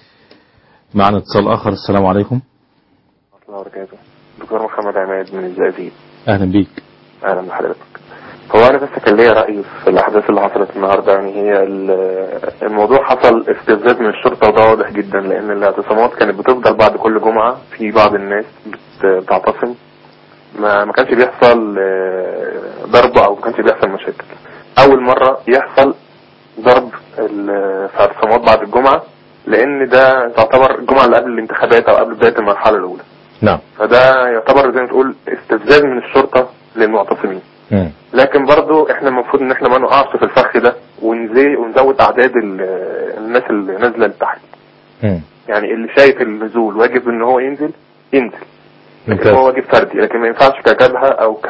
معنا اتصال اخر السلام عليكم الله وبركاته دكتور محمد عماد من الزقازيق اهلا بيك اهلا بحضرتك هو انا بس كان ليا راي في الاحداث اللي حصلت النهارده يعني هي ال- الموضوع حصل استفزاز من الشرطه وده واضح جدا لان الاعتصامات كانت بتفضل بعد كل جمعه في بعض الناس بت- بتعتصم ما ما كانش بيحصل آه، ضرب او ما كانش بيحصل مشاكل اول مره يحصل ضرب ال- في اعتصامات بعد الجمعه لان ده تعتبر الجمعه اللي قبل الانتخابات او قبل بدايه المرحله الاولى نعم فده يعتبر زي ما تقول استفزاز من الشرطة للمعتصمين مم. لكن برضو احنا المفروض ان احنا ما نقعش في الفخ ده ونزي ونزود اعداد ال- الناس اللي نازله للتحرير مم. يعني اللي شايف النزول واجب ان هو ينزل ينزل لكن ممتاز. هو واجب فردي لكن ما ينفعش كجبهة او ك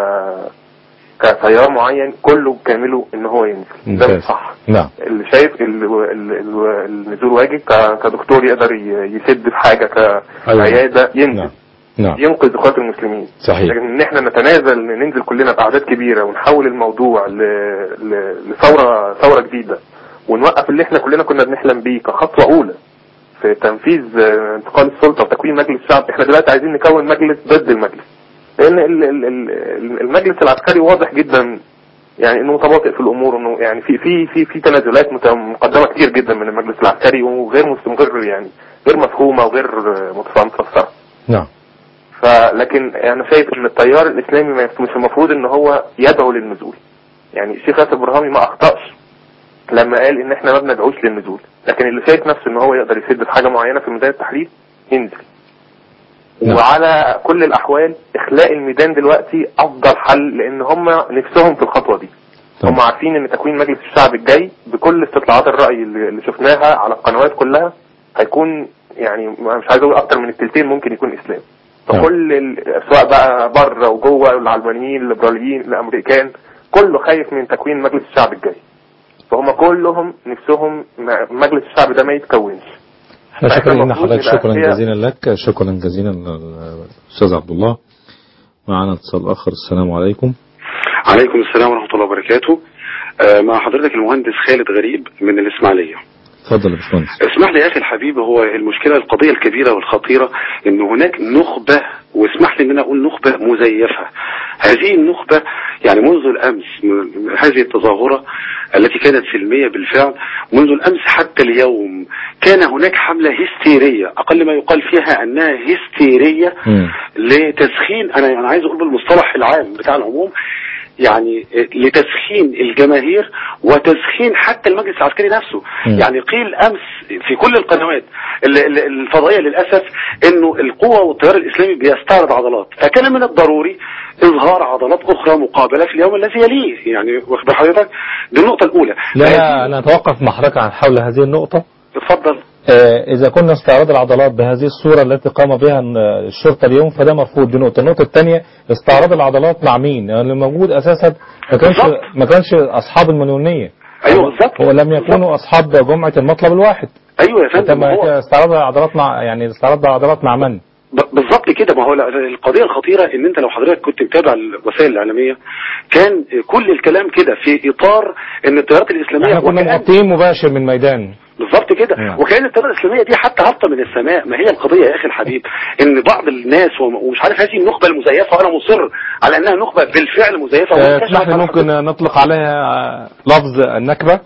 كتيار معين كله بكامله ان هو ينزل ده ممتاز مش صح نعم اللي شايف ال- ال- ال- النزول واجب ك- كدكتور يقدر ي- يسد في حاجة كعيادة ينزل نعم ينقذ اخوات المسلمين صحيح. لكن ان احنا نتنازل ننزل كلنا باعداد كبيره ونحول الموضوع ل... ل... لثوره ثوره جديده ونوقف اللي احنا كلنا كنا بنحلم بيه كخطوه اولى في تنفيذ آه، انتقال السلطه وتكوين مجلس الشعب احنا دلوقتي عايزين نكون مجلس ضد المجلس لان ال... ال... ال... المجلس العسكري واضح جدا يعني انه متباطئ في الامور انه يعني في في في في تنازلات مت- مقدمه كتير جدا من المجلس العسكري وغير مستمر يعني غير مفهومه وغير آه، متفسره نعم فلكن انا شايف ان التيار الاسلامي ما يف- مش المفروض ان هو يدعو للنزول يعني الشيخ ياسر برهامي ما اخطاش لما قال ان احنا ما بندعوش للنزول لكن اللي شايف نفسه ان هو يقدر يسد في حاجه معينه في ميدان التحرير ينزل وعلى كل الاحوال اخلاء الميدان دلوقتي افضل حل لان هم نفسهم في الخطوه دي هم عارفين ان تكوين مجلس الشعب الجاي بكل استطلاعات الراي اللي اللي شفناها على القنوات كلها هيكون يعني مش عايز اقول اكتر من التلتين ممكن يكون اسلام فكل ال- سواء بقى بره وجوه العلمانيين الليبراليين الامريكان كله خايف من تكوين مجلس الشعب الجاي فهم كلهم نفسهم م- مجلس الشعب ده ما يتكونش احنا فإحنا شاكرين المفروض لحضرتك يبقى شكرا فيها- جزيلا لك شكرا جزيلا للاستاذ عبد الله معنا اتصال اخر السلام عليكم عليكم السلام ورحمة الله وبركاته آه، مع حضرتك المهندس خالد غريب من الإسماعيلية اتفضل يا باشمهندس اسمح لي يا أخي الحبيب هو المشكلة القضية الكبيرة والخطيرة إن هناك نخبة واسمح لي إن أنا أقول نخبة مزيفة هذه النخبة يعني منذ الأمس م- هذه التظاهرة التي كانت سلمية بالفعل منذ الأمس حتى اليوم كان هناك حملة هستيرية أقل ما يقال فيها أنها هستيرية لتسخين أنا أنا عايز أقول بالمصطلح العام بتاع العموم يعني لتسخين الجماهير وتسخين حتى المجلس العسكري نفسه مم. يعني قيل امس في كل القنوات ال- ال- الفضائيه للاسف انه القوه والتيار الاسلامي بيستعرض عضلات فكان من الضروري اظهار عضلات اخرى مقابله في اليوم الذي يليه يعني واخد بال حضرتك دي النقطه الاولى لا أنا أتوقف مع حضرتك عن حول هذه النقطة اتفضل آه، إذا كنا استعراض العضلات بهذه الصورة التي قام بها آه، الشرطة اليوم فده مرفوض دي نقطة النقطة الثانية استعراض العضلات مع مين يعني اللي موجود أساسا ما كانش ما كانش أصحاب المليونية ايوه بالظبط هو لم يكونوا أصحاب جمعة المطلب الواحد ايوه يا فندم تم ما هو استعراض العضلات مع يعني استعراض العضلات مع من؟ ب- بالظبط كده ما هو ال- القضيه الخطيره ان انت لو حضرتك كنت متابع الوسائل الاعلاميه كان كل الكلام كده في اطار ان التيارات الاسلاميه احنا كنا وكأن- مغطيين مباشر من ميدان بالظبط كده نعم. وكان التيارات الاسلاميه دي حتى هبطه من السماء ما هي القضيه يا اخي الحبيب ان بعض الناس وم- ومش عارف هذه النخبه المزيفه وانا مصر على انها نخبه بالفعل مزيفه آه، وانتشرت اسمح لي على ممكن نطلق عليها آه، لفظ النكبة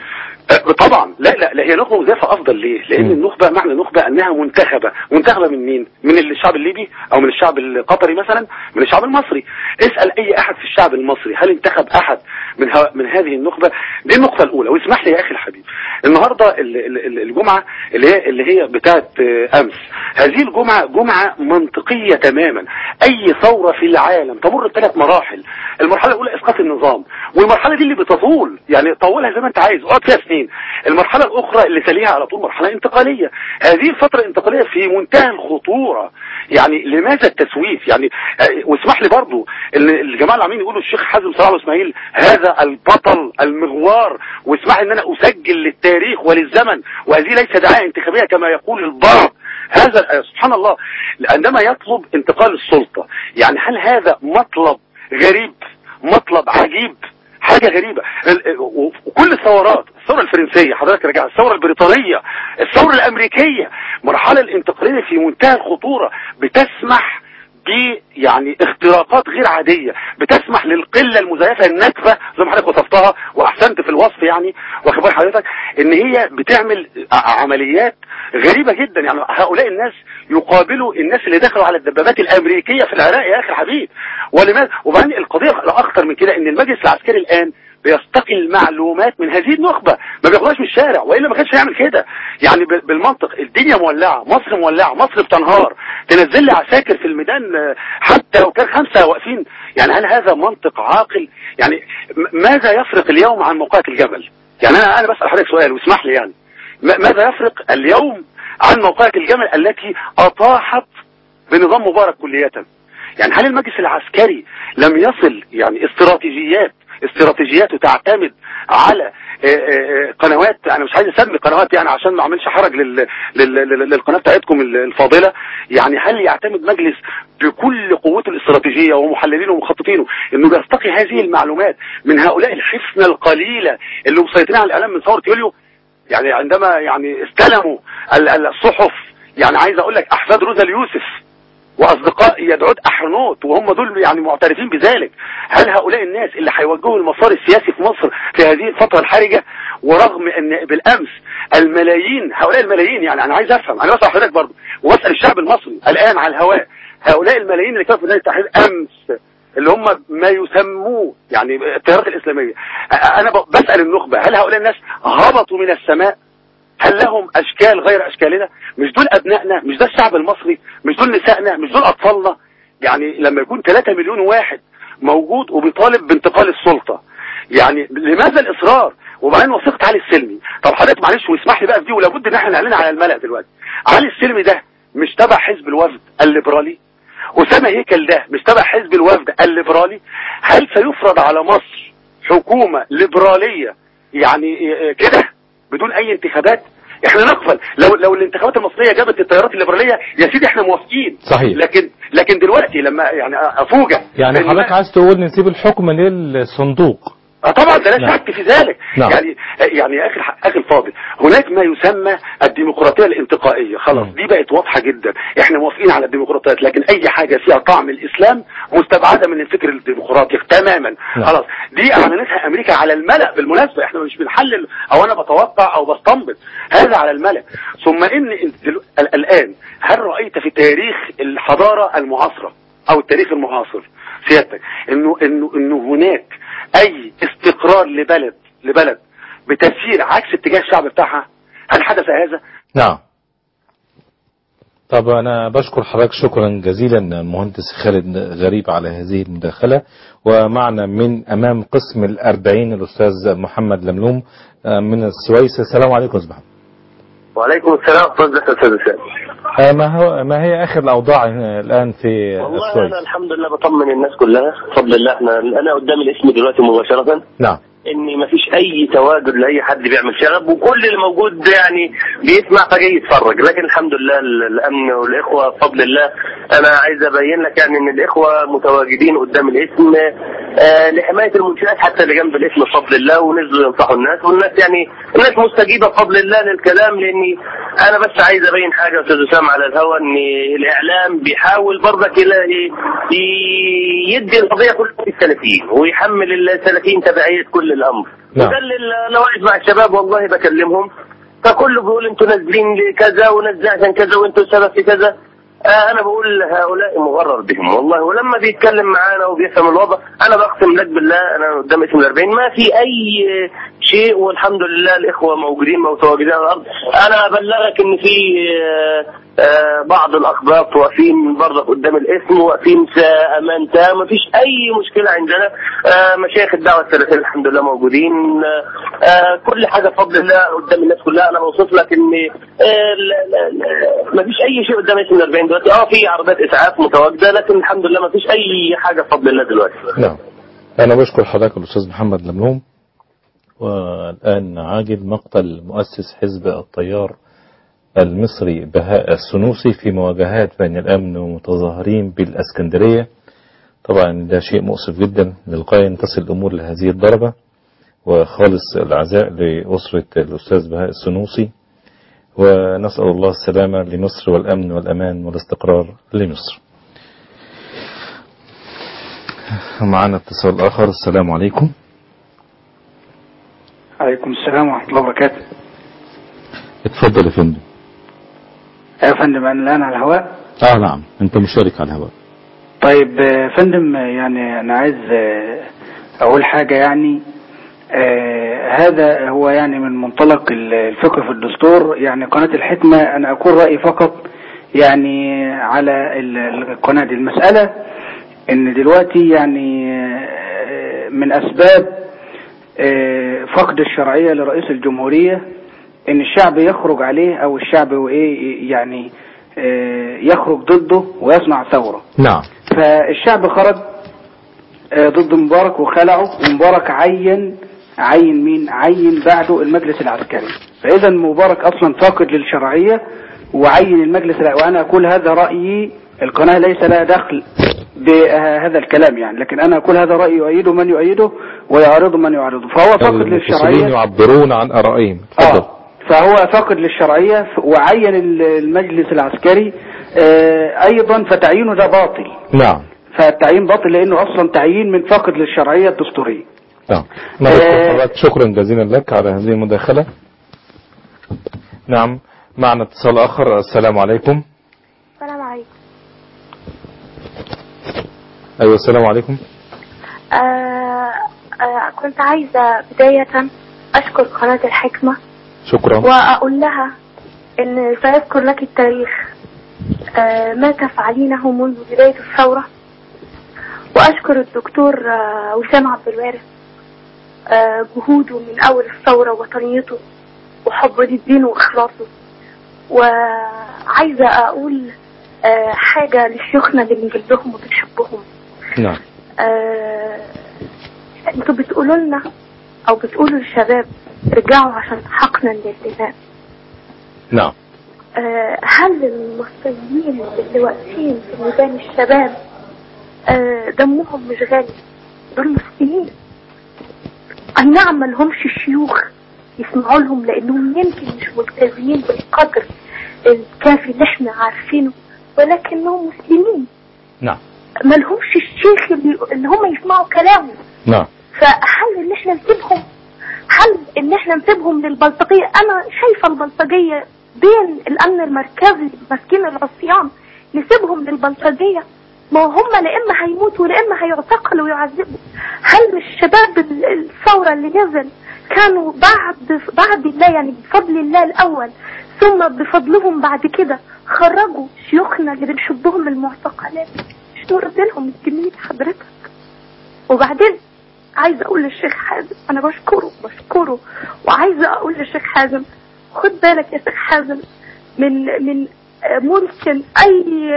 آه، طبعا لا لا لا هي نخبه مزيفه افضل ليه؟ لان النخبه معنى نخبه انها منتخبه، منتخبه من مين؟ من الشعب الليبي او من الشعب القطري مثلا، من الشعب المصري. اسال اي احد في الشعب المصري هل انتخب احد من ها من هذه النخبه؟ دي النقطه الاولى واسمح لي يا اخي الحبيب. النهارده ال- ال- ال- الجمعه اللي هي اللي هي بتاعت آه، امس، هذه الجمعه جمعه منطقيه تماما. اي ثوره في العالم تمر بثلاث مراحل، المرحله الاولى اسقاط النظام، والمرحله دي اللي بتطول يعني طولها زي ما انت عايز اقعد فيها سنين المرحله الاخرى اللي تليها على طول مرحله انتقاليه هذه الفتره الانتقاليه في منتهى الخطوره يعني لماذا التسويف يعني آه، واسمح لي برضو ان الجماعه اللي عاملين يقولوا الشيخ حازم صلاح واسماعيل هذا البطل المغوار واسمح لي ان انا اسجل للتاريخ وللزمن وهذه ليس دعايه انتخابيه كما يقول البعض هذا آه، سبحان الله عندما يطلب انتقال السلطه يعني هل هذا مطلب غريب مطلب عجيب حاجة غريبة ال- و- وكل الثورات الثورة الفرنسية حضرتك رجع الثورة البريطانية الثورة الأمريكية مرحلة الانتقالية في منتهى الخطورة بتسمح ب يعني اختراقات غير عادية بتسمح للقلة المزيفة النكبة زي ما حضرتك وصفتها وأحسنت في الوصف يعني واخد بال حضرتك إن هي بتعمل ع- عمليات غريبة جدا يعني هؤلاء الناس يقابلوا الناس اللي دخلوا على الدبابات الأمريكية في العراق يا أخي الحبيب ولماذا وبعدين القضية الأخطر من كده إن المجلس العسكري الآن بيستقي المعلومات من هذه النخبة ما بياخدهاش من الشارع وإلا ما كانش هيعمل كده يعني بال- بالمنطق الدنيا مولعة مصر مولعة مصر بتنهار تنزل لي عساكر في الميدان آه، حتى لو كان خمسة واقفين يعني هل هذا منطق عاقل يعني م- ماذا يفرق اليوم عن موقعة الجبل يعني أنا أنا بسأل حضرتك سؤال واسمح لي يعني م- ماذا يفرق اليوم عن موقعة الجمل التي أطاحت بنظام مبارك كلية يعني هل المجلس العسكري لم يصل يعني استراتيجيات استراتيجياته تعتمد على آه، آه، آه، قنوات انا مش عايز اسمي قنوات يعني عشان ما اعملش حرج لل... لل... لل... للقناه بتاعتكم الفاضله يعني هل يعتمد مجلس بكل قوته الاستراتيجيه ومحللينه ومخططينه انه بيستقي هذه المعلومات من هؤلاء الحفنه القليله اللي مسيطرين على الاعلام من ثوره يوليو يعني عندما يعني استلموا ال- ال- الصحف يعني عايز اقول لك احفاد روزا اليوسف واصدقاء يدعود احرنوت وهم دول يعني معترفين بذلك هل هؤلاء الناس اللي هيوجهوا المسار السياسي في مصر في هذه الفتره الحرجه ورغم ان بالامس الملايين هؤلاء الملايين يعني انا عايز افهم انا بسال حضرتك برضه واسال الشعب المصري الان على الهواء هؤلاء الملايين اللي كانوا في نادي التحرير امس اللي هم ما يسموه يعني التيارات الاسلاميه أ- انا ب- بسال النخبه هل هؤلاء الناس هبطوا من السماء هل لهم اشكال غير اشكالنا مش دول ابنائنا مش ده الشعب المصري مش دول نسائنا مش دول اطفالنا يعني لما يكون 3 مليون واحد موجود وبيطالب بانتقال السلطه يعني لماذا الاصرار وبعدين وثيقه علي السلمي طب حضرتك معلش واسمح لي بقى في دي ولابد ان احنا نعلنها على الملأ دلوقتي علي السلمي ده مش تبع حزب الوفد الليبرالي أسامة هيكل ده مش تبع حزب الوفد الليبرالي هل سيفرض على مصر حكومة ليبرالية يعني كده بدون أي انتخابات احنا نقبل لو لو الانتخابات المصريه جابت التيارات الليبراليه يا سيدي احنا موافقين صحيح. لكن لكن دلوقتي لما يعني افوجئ يعني إن- حضرتك عايز تقول نسيب الحكم للصندوق اه طبعا ده لا نعم. شك في ذلك نعم. يعني يعني يا اخي الح- اخي الفاضل هناك ما يسمى الديمقراطيه الانتقائيه خلاص دي بقت واضحه جدا احنا موافقين على الديمقراطيات لكن اي حاجه فيها طعم الاسلام مستبعده من الفكر الديمقراطي تماما نعم. خلاص دي اعلنتها امريكا على الملأ بالمناسبه احنا مش بنحلل او انا بتوقع او بستنبط هذا على الملأ ثم ان دلو- ال- الان هل رايت في تاريخ الحضاره المعاصره او التاريخ المعاصر سيادتك انه انه انه هناك اي استقرار لبلد لبلد بتسيير عكس اتجاه الشعب بتاعها هل حدث هذا؟ نعم طب أنا بشكر حضرتك شكرا جزيلا المهندس خالد غريب على هذه المداخلة ومعنا من أمام قسم الأربعين الأستاذ محمد لملوم آه، من السويس السلام عليكم أستاذ محمد وعليكم السلام ورحمة الله استاذ اسامه آه، ما هو ما هي آخر الأوضاع الآن في والله السويس انا الحمد لله بطمن الناس كلها بفضل الله احنا انا قدام الاسم دلوقتي مباشره نعم ان مفيش اي تواجد لاي حد بيعمل شغب وكل اللي موجود يعني بيسمع فجاي يتفرج لكن الحمد لله ال- الامن والاخوه بفضل الله انا عايز ابين لك يعني ان الاخوه متواجدين قدام الاسم آه لحمايه المنشات حتى اللي جنب الاسم بفضل الله ونزلوا ينصحوا الناس والناس يعني الناس مستجيبه بفضل الله للكلام لاني انا بس عايز ابين حاجه يا استاذ اسامه على الهواء ان الاعلام بيحاول برضك يلا- ي- ي- يدي القضيه كلها للسلفيين ويحمل السلفيين تبعيه كل الامر نعم. وده اللي انا واقف مع الشباب والله بكلمهم فكله بيقول انتوا نازلين لكذا ونازلين عشان كذا وانتوا السبب في كذا آه انا بقول هؤلاء مغرر بهم والله ولما بيتكلم معانا وبيفهم الوضع انا بقسم لك بالله انا قدام اسم الاربعين ما في اي شيء والحمد لله الاخوه موجودين متواجدين على الارض انا ابلغك ان في آه، آه، بعض الاخباط واقفين برضك قدام الاسم واقفين في امان تام ما فيش اي مشكله عندنا آه، مشايخ الدعوه السلفيه الحمد لله موجودين آه، آه، كل حاجه بفضل الله قدام الناس كلها انا بوصف لك ان ما فيش اي شيء قدام اسم الاربعين دلوقتي اه في عربيات اسعاف متواجده لكن الحمد لله ما فيش اي حاجه بفضل الله دلوقتي نعم أنا بشكر حضرتك الأستاذ محمد لملوم والآن عاجل مقتل مؤسس حزب التيار المصري بهاء السنوسي في مواجهات بين الأمن ومتظاهرين بالأسكندرية طبعا ده شيء مؤسف جدا للغاية أن تصل الأمور لهذه الدرجة وخالص العزاء لأسرة الأستاذ بهاء السنوسي ونسأل الله السلامة لمصر والأمن والأمان والاستقرار لمصر معنا اتصال آخر السلام عليكم عليكم السلام ورحمة الله وبركاته اتفضل يا فندم يا فندم أنا الآن على الهواء اه نعم انت مشارك على الهواء طيب آه، فندم آه، يعني أنا عايز آه، أقول حاجة يعني آه، هذا هو يعني من منطلق ال- الفقه في الدستور يعني قناة الحكمة أنا أقول رأيي فقط يعني على ال- القناة دي المسألة إن دلوقتي يعني آه، من أسباب آه، فقد الشرعية لرئيس الجمهورية ان الشعب يخرج عليه او الشعب وايه يعني آه، يخرج ضده ويصنع ثورة نعم فالشعب خرج آه، ضد مبارك وخلعه ومبارك عين عين مين عين بعده المجلس العسكري فاذا مبارك اصلا فاقد للشرعية وعين المجلس الع- وانا اقول هذا رأيي القناة ليس لها دخل بهذا الكلام يعني لكن انا اقول هذا رأيي يؤيده من يؤيده ويعارضه من يعارضه فهو فاقد المفسرين للشرعية يعبرون عن آرائهم اتفضل فهو فاقد للشرعية ف- وعين ال- المجلس العسكري آه، أيضا فتعيينه ده باطل نعم فالتعيين باطل لأنه أصلا تعيين من فاقد للشرعية الدستورية نعم أنا بشكر حضرتك شكرا جزيلا لك على هذه المداخلة نعم معنا اتصال آخر السلام عليكم السلام عليكم أيوة السلام عليكم آه آه كنت عايزة بداية أشكر قناة الحكمة شكرا وأقول لها إن سيذكر لك التاريخ آه ما تفعلينه منذ بداية الثورة وأشكر الدكتور آه وسام عبد الوارث آه جهوده من أول الثورة ووطنيته وحبه للدين وإخلاصه وعايزة أقول آه حاجة لشيوخنا اللي بنجلهم وبنحبهم نعم آه، انتوا بتقولوا لنا او بتقولوا للشباب ارجعوا عشان حقنا للالتزام نعم آه، هل المصريين اللي واقفين في ميدان الشباب آه، دمهم مش غالي دول مسلمين اي نعم ما لهمش شيوخ يسمعوا لهم لانهم يمكن مش ملتزمين بالقدر الكافي اللي احنا عارفينه ولكنهم مسلمين نعم ما لهمش الشيخ اللي, اللي هم يسمعوا كلامه نعم فهل ان احنا نسيبهم هل ان احنا نسيبهم للبلطجية انا شايفة البلطجية بين الامن المركزي ماسكين العصيان نسيبهم للبلطجية ما هم لا اما هيموتوا لا اما هيعتقلوا ويعذبوا هل مش شباب ال- الثورة اللي نزل كانوا بعد بعد الله يعني بفضل الله الاول ثم بفضلهم بعد كده خرجوا شيوخنا اللي بنحبهم من المعتقلات مش نرد لهم الجميل حضرتك وبعدين عايزه اقول للشيخ حازم انا بشكره بشكره وعايزه اقول للشيخ حازم خد بالك يا شيخ حازم من من آه، ممكن اي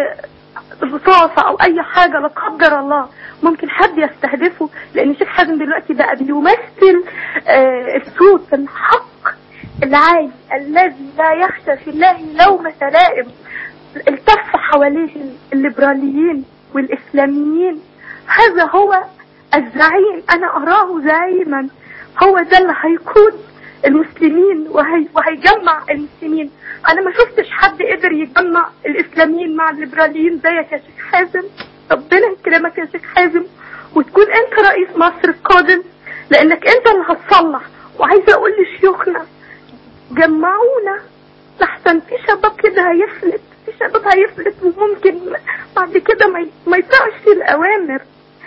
رصاصة او اي حاجة لا قدر الله ممكن حد يستهدفه لان الشيخ حازم دلوقتي بقى بيمثل آه، الصوت الحق العالي الذي لا يخشى في الله لومة لائم التف حواليه الليبراليين والاسلاميين هذا هو الزعيم انا اراه زعيما هو ده اللي هيقود المسلمين وهي وهيجمع المسلمين انا ما شفتش حد قدر يجمع الاسلاميين مع الليبراليين زيك يا شيخ حازم ربنا يكرمك يا شيخ حازم وتكون انت رئيس مصر القادم لانك انت اللي هتصلح وعايزه اقول لشيوخنا جمعونا لحسن في شباب كده هيفلت في شباب هيفلت وممكن بعد كده ما ي- ما يطيعش الاوامر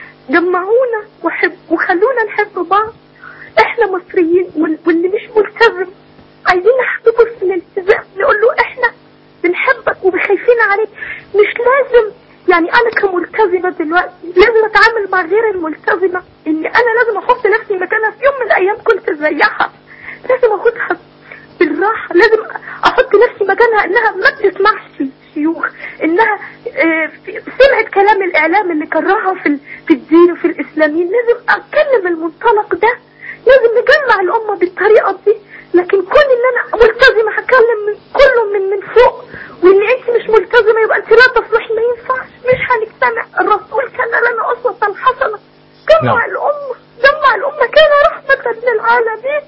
جمعونا وحب وخلونا نحب بعض احنا مصريين وال- واللي مش ملتزم عايزين نحببه في الالتزام نقول له احنا بنحبك وبخايفين عليك مش لازم يعني انا كملتزمة دلوقتي لازم اتعامل مع غير الملتزمة ان انا لازم احط نفسي مكانها في يوم من الايام كنت زيها لازم اخدها بالراحة لازم احط نفسي مكانها انها ما بتسمعش شيوخ انها آه، في- سمعت كلام الاعلام اللي كرهها في ال- في الدين وفي الاسلاميين لازم اتكلم المنطلق ده لازم نجمع الامه بالطريقه دي لكن كون ان انا ملتزمه هتكلم من كله من من فوق وان انت مش ملتزمه يبقى انت لا تصلحي ما ينفعش مش هنجتمع الرسول كان لنا اسوه حسنه جمع نعم. الامه جمع الامه كان رحمه للعالمين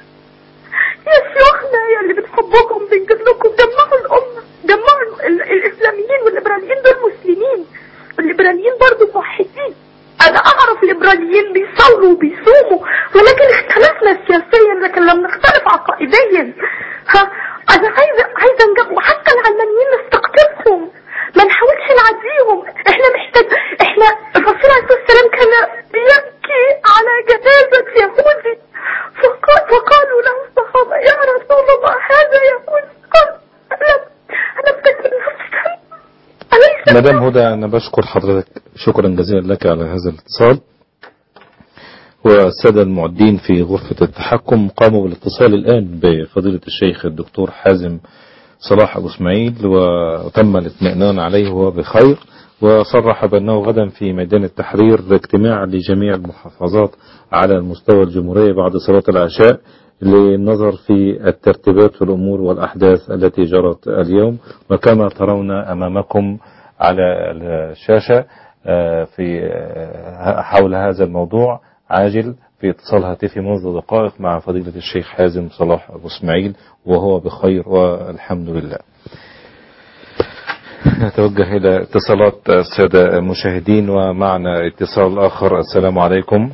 يا شيوخنا يا اللي بنحبكم بنجيب لكم جمعوا الأمة جمعوا ال- الإسلاميين والليبراليين دول مسلمين والليبراليين برضو موحدين أنا أعرف ليبراليين بيصلوا وبيصوموا ولكن اختلفنا سياسيا لكن لم نختلف عقائديا ها أنا عايزة عايزة نجمع وحتى العلمانيين نستقطبهم ما نحاولش نعديهم احنا محتاج احنا الرسول عليه الصلاة والسلام كان بيبكي على جنازة يهودي فقال فقالوا له الصحابة يا رسول الله هذا يهودي قال أنا أنا ابتكر نفسا أليس مدام هدى أنا بشكر حضرتك شكرا جزيلا لك على هذا الاتصال والسادة المعدين في غرفة التحكم قاموا بالاتصال الآن بفضيلة الشيخ الدكتور حازم صلاح أبو اسماعيل وتم الاطمئنان عليه وهو بخير وصرح بأنه غدا في ميدان التحرير اجتماع لجميع المحافظات على المستوى الجمهورية بعد صلاة العشاء للنظر في الترتيبات والأمور والأحداث التي جرت اليوم وكما ترون أمامكم على الشاشة آه، في آه، حول هذا الموضوع عاجل في اتصال هاتفي منذ دقائق مع فضيلة الشيخ حازم صلاح أبو اسماعيل وهو بخير والحمد لله نتوجه إلى اتصالات السادة المشاهدين ومعنا اتصال آخر السلام عليكم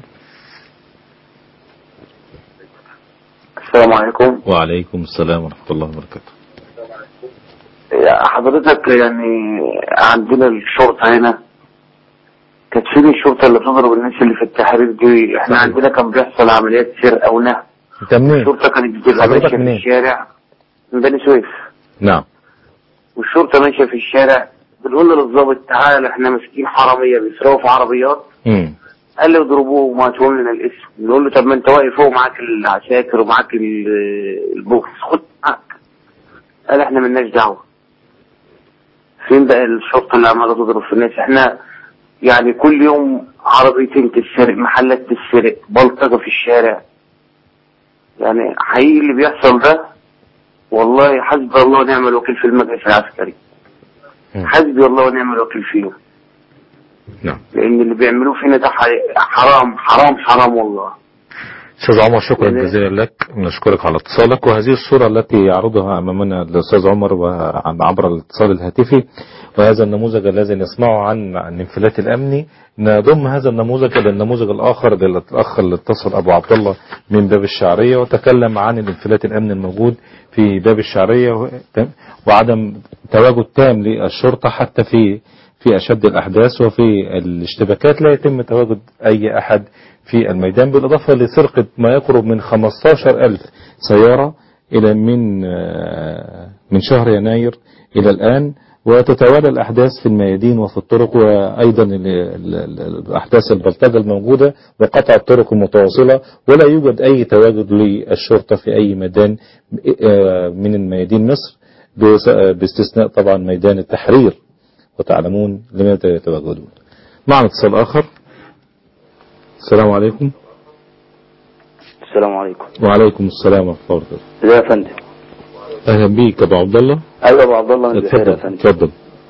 السلام عليكم وعليكم السلام ورحمة الله وبركاته يا حضرتك يعني عندنا الشرطة هنا كانت فين الشرطة اللي بتضرب الناس اللي في التحرير دي احنا عندنا كان بيحصل عمليات سرقة ونهب أنت منين؟ الشرطة كانت بتبقى حضرتك ماشية في منين؟ الشارع من بني سويف نعم والشرطة ماشية في الشارع بنقول للظابط تعال احنا ماسكين حرامية بيسرقوا في عربيات مم. قال لي اضربوه وما تقول لنا الاسم نقول له طب ما انت واقف هو معاك العساكر ومعاك ال- البوكس خد معاك قال احنا ملناش دعوه فين بقى الشرطه اللي عماله تضرب في الناس احنا يعني كل يوم عربيتين تتسرق محلات تتسرق بلطجه في الشارع يعني حقيقي اللي بيحصل ده والله حسبي الله ونعم الوكيل في المجلس العسكري حسبي الله ونعم الوكيل فيهم نعم لان اللي بيعملوه فينا ده حي- حرام حرام حرام والله أستاذ عمر شكرا جزيلا لك نشكرك على اتصالك وهذه الصورة التي يعرضها أمامنا الأستاذ عمر وعن عبر الاتصال الهاتفي وهذا النموذج الذي نسمعه عن الانفلات الأمني نضم هذا النموذج إلى النموذج الآخر للأخ اللي اتصل أبو عبد الله من باب الشعرية وتكلم عن الانفلات الأمني الموجود في باب الشعرية و- وعدم تواجد تام للشرطة حتى في في أشد الأحداث وفي الاشتباكات لا يتم تواجد أي أحد في الميدان بالإضافة لسرقة ما يقرب من 15 ألف سيارة إلى من آه، من شهر يناير إلى الآن وتتوالى الأحداث في الميادين وفي الطرق وأيضا ال- ال- ال- أحداث البلطجة الموجودة وقطع الطرق المتواصلة ولا يوجد أي تواجد للشرطة في أي ميدان آه، من الميادين مصر بس- آه، باستثناء طبعا ميدان التحرير وتعلمون لماذا يتواجدون معنا اتصال آخر السلام عليكم السلام عليكم وعليكم السلام ورحمة الله وبركاته ازي يا فندم أهلا بيك أبو عبد الله ايوه ابو عبد الله من بخير يا اتفضل فندم اتفضل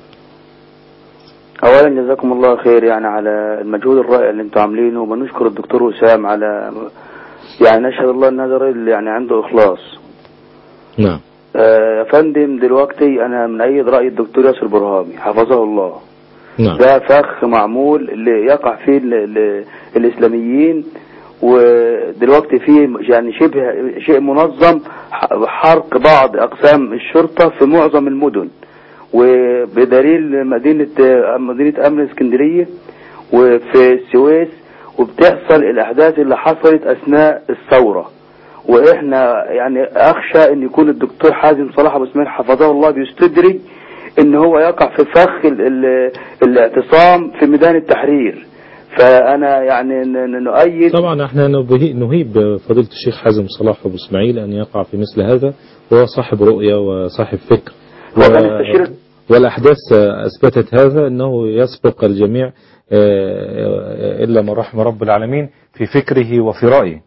اولا جزاكم الله خير يعني على المجهود الرائع اللي انتم عاملينه وبنشكر الدكتور وسام على يعني نشهد الله ان هذا الراجل يعني عنده اخلاص نعم آه يا فندم دلوقتي انا من ايد راي الدكتور ياسر برهامي حفظه الله نعم ده فخ معمول اللي يقع فيه ال- ال- الاسلاميين ودلوقتي فيه يعني شبه شيء منظم ح- حرق بعض اقسام الشرطه في معظم المدن وبدليل مدينه مدينه امن اسكندريه وفي السويس وبتحصل الاحداث اللي حصلت اثناء الثوره واحنا يعني اخشى ان يكون الدكتور حازم صلاح ابو اسماعيل حفظه الله بيستدري ان هو يقع في فخ ال ال الاعتصام في ميدان التحرير فانا يعني ن- ن- نؤيد طبعا احنا نبه- نهيب فضيلة الشيخ حازم صلاح أبو إسماعيل أن يقع في مثل هذا وهو صاحب رؤية وصاحب فكر هو كان يستشير والأحداث أثبتت هذا أنه يسبق الجميع آه، إلا من رحم رب العالمين في فكره وفي رأيه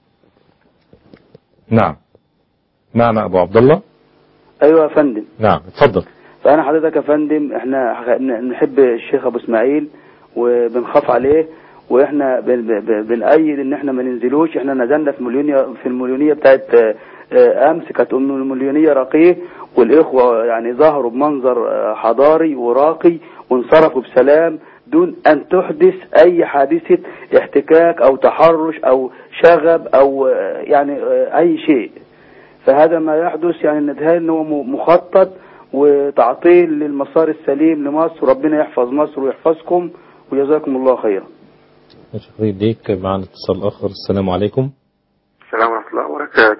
نعم معنا أبو عبد الله ايوه يا فندم نعم اتفضل فانا حضرتك يا فندم احنا ح- ن- نحب الشيخ ابو اسماعيل وبنخاف عليه واحنا بن- بن- بنأيد ان احنا ما ننزلوش احنا نزلنا في مليونية في المليونية بتاعت آه، آه، امس كانت ام المليونية رقيه والاخوة يعني ظهروا بمنظر آه، حضاري وراقي وانصرفوا بسلام دون ان تحدث اي حادثة احتكاك او تحرش او شغب او آه، يعني آه، اي شيء فهذا ما يحدث يعني نتهيأ ان هو م- مخطط وتعطيل للمسار السليم لمصر ربنا يحفظ مصر ويحفظكم وجزاكم الله خيرا شكرا ليك معنا اتصال آخر السلام عليكم السلام ورحمة الله وبركاته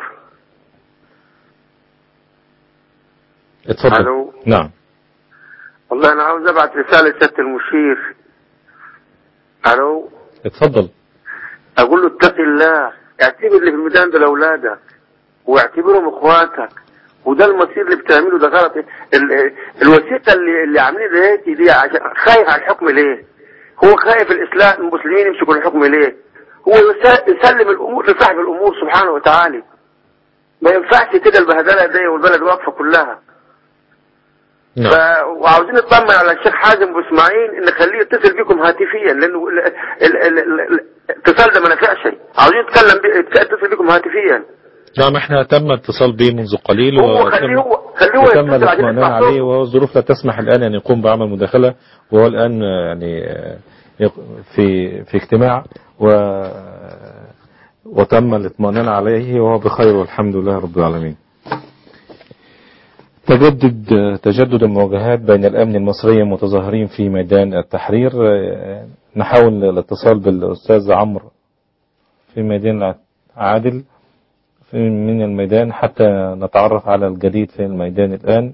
اتفضل ألو. نعم والله أنا عاوز أبعت رسالة لسيادة المشير ألو اتفضل أقول له اتق الله اعتبر اللي في الميدان ده لأولادك واعتبرهم إخواتك وده المصير اللي بتعمله ده غلط ال- الوثيقة اللي, اللي عاملين دلوقتي دي عشان خايف على الحكم ليه؟ هو خايف الإسلام المسلمين يمسكوا الحكم ليه؟ هو يس- يسلم الأمور لصاحب الأمور سبحانه وتعالى ما ينفعش كده البهدله دي والبلد واقفه كلها ف... وعاوزين نطمن على الشيخ حازم ابو اسماعيل ان نخليه يتصل بكم هاتفيا لانه ال... ال... ال... ال... الاتصال ده ما نفعش عاوزين نتكلم بي... يتصل بكم هاتفيا نعم احنا تم اتصال به منذ قليل هو خليه هو خليه هو وتم يتصل عشان الاطمئنان يسمع عليه صوته. والظروف لا تسمح الآن أن يقوم بعمل مداخلة وهو الآن آه، يعني آه، يق- في في اجتماع و وتم الاطمئنان عليه وهو بخير والحمد لله رب العالمين تجدد تجدد المواجهات بين الأمن المصري المتظاهرين في ميدان التحرير آه، نحاول الاتصال بالأستاذ عمرو في ميدان عادل في من الميدان حتى نتعرف على الجديد في الميدان الآن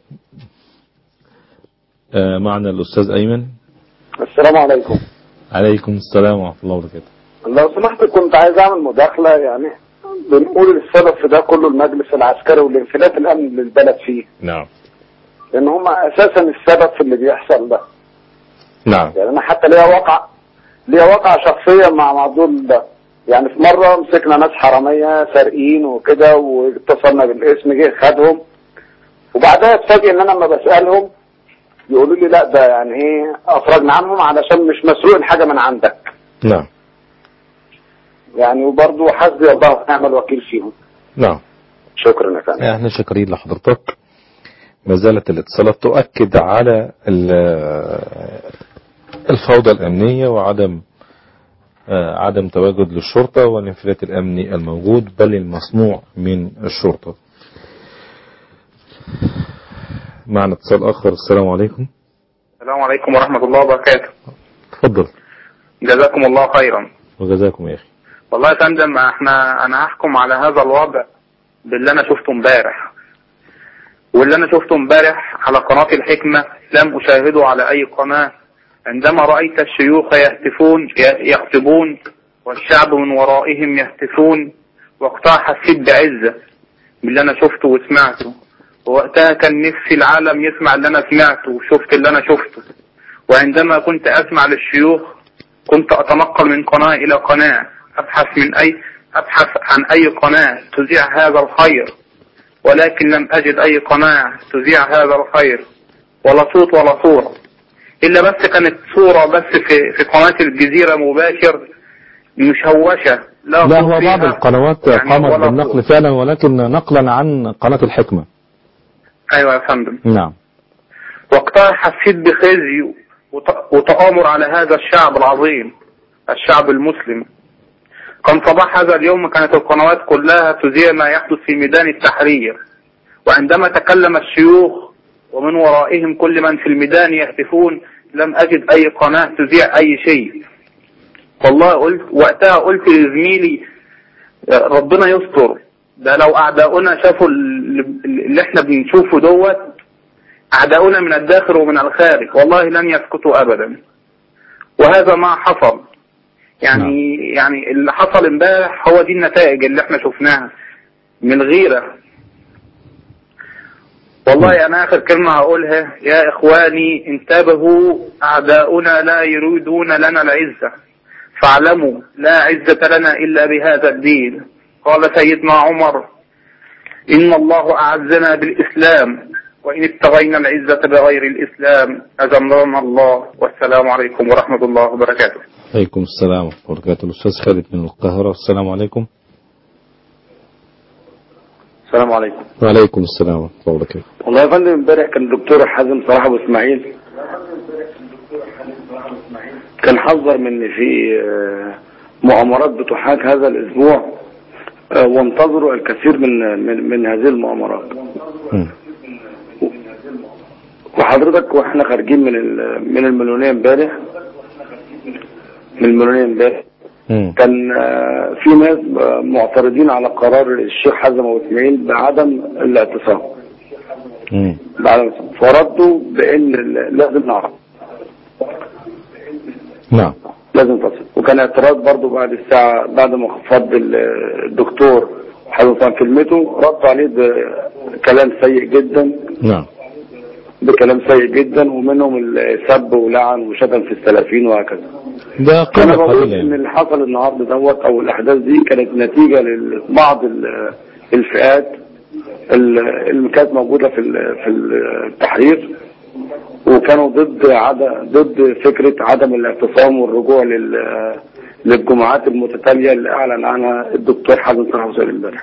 آه، معنا الأستاذ أيمن السلام عليكم عليكم السلام ورحمة الله وبركاته لو سمحت كنت عايز اعمل مداخلة يعني بنقول السبب في ده كله المجلس العسكري والانفلات الامن للبلد فيه نعم لان هم اساسا السبب في اللي بيحصل ده نعم يعني انا حتى ليا واقع ليا واقع شخصية مع موضوع ده يعني في مرة مسكنا ناس حرامية سارقين وكده واتصلنا بالاسم جه خدهم وبعدها اتفاجئ ان انا لما بسألهم يقولوا لي لا ده يعني ايه افرجنا عنهم علشان مش مسروق الحاجة من عندك نعم يعني وبرضه حسبي الله ونعم الوكيل فيهم نعم شكرا يا فندم احنا شاكرين لحضرتك ما زالت الاتصالات تؤكد على ال- الفوضى الأمنية وعدم آه، عدم تواجد للشرطة والانفلات الأمني الموجود بل المصنوع من الشرطة معنا اتصال آخر السلام عليكم السلام عليكم ورحمة الله وبركاته اتفضل جزاكم الله خيرا وجزاكم يا اخي والله يا فندم احنا انا هحكم على هذا الوضع باللي انا شفته امبارح واللي انا شفته امبارح على قناة الحكمة لم اشاهده على اي قناة عندما رأيت الشيوخ يهتفون يخطبون والشعب من ورائهم يهتفون وقتها حسيت بعزة باللي انا شفته وسمعته ووقتها كان نفسي العالم يسمع اللي انا سمعته وشفت اللي انا شفته وعندما كنت اسمع للشيوخ كنت اتنقل من قناة الى قناة ابحث من اي ابحث عن اي قناة تذيع هذا الخير ولكن لم اجد اي قناة تذيع هذا الخير ولا صوت ولا صورة الا بس كانت صورة بس في في قناة الجزيرة مباشر مشوشة لا, لا صوت هو بعض فيها. القنوات يعني قامت ولا بالنقل فعلا ولكن نقلا عن قناة الحكمة ايوه يا فندم نعم وقتها حسيت بخزي وت- وتآمر على هذا الشعب العظيم الشعب المسلم كان صباح هذا اليوم كانت القنوات كلها تذيع ما يحدث في ميدان التحرير وعندما تكلم الشيوخ ومن ورائهم كل من في الميدان يهتفون لم أجد أي قناة تذيع أي شيء والله قلت وقتها قلت لزميلي ربنا يستر ده لو أعداؤنا شافوا اللي اللي احنا بنشوفه دوت أعداؤنا من الداخل ومن الخارج والله لن يسكتوا أبدا وهذا ما حصل يعني يعني اللي حصل امبارح هو دي النتائج اللي احنا شفناها من غيرة والله انا اخر كلمة هقولها يا اخواني انتبهوا اعداؤنا لا يريدون لنا العزة فاعلموا لا عزة لنا الا بهذا الدين قال سيدنا عمر ان الله اعزنا بالاسلام وان ابتغينا العزة بغير الاسلام اذلنا الله والسلام عليكم ورحمة الله وبركاته عليكم السلام ورحمة الله وبركاته الأستاذ خالد من القاهرة السلام عليكم السلام عليكم وعليكم السلام ورحمة الله وبركاته والله يا فندم امبارح كان الدكتور حازم صلاح ابو اسماعيل كان حذر من إن في آه، مؤامرات بتحاك هذا الاسبوع آه، وانتظروا الكثير من من, من هذه المؤامرات وحضرتك واحنا خارجين من ال- من المليونيه امبارح من المليونيه امبارح كان آه، في ناس آه، معترضين على قرار الشيخ حازم ابو اسماعيل بعدم الاعتصام بعدم فردوا بان ال- لازم نعرف نعم لازم تصل وكان اعتراض برضو بعد الساعة بعد ما فض ال- الدكتور حازم صلاح كلمته ردوا عليه بكلام سيء جدا نعم بكلام سيء جدا ومنهم السب ولعن وشتم في السلفيين وهكذا ده انا قلة بقول قليلة ان يعني. اللي حصل النهارده دوت او الاحداث دي كانت نتيجه لبعض ال- الفئات ال- اللي كانت موجوده في ال- في التحرير وكانوا ضد عدم ضد فكره عدم الاعتصام والرجوع لل للجمعات المتتاليه اللي اعلن عنها الدكتور حازم صلاح حسين امبارح.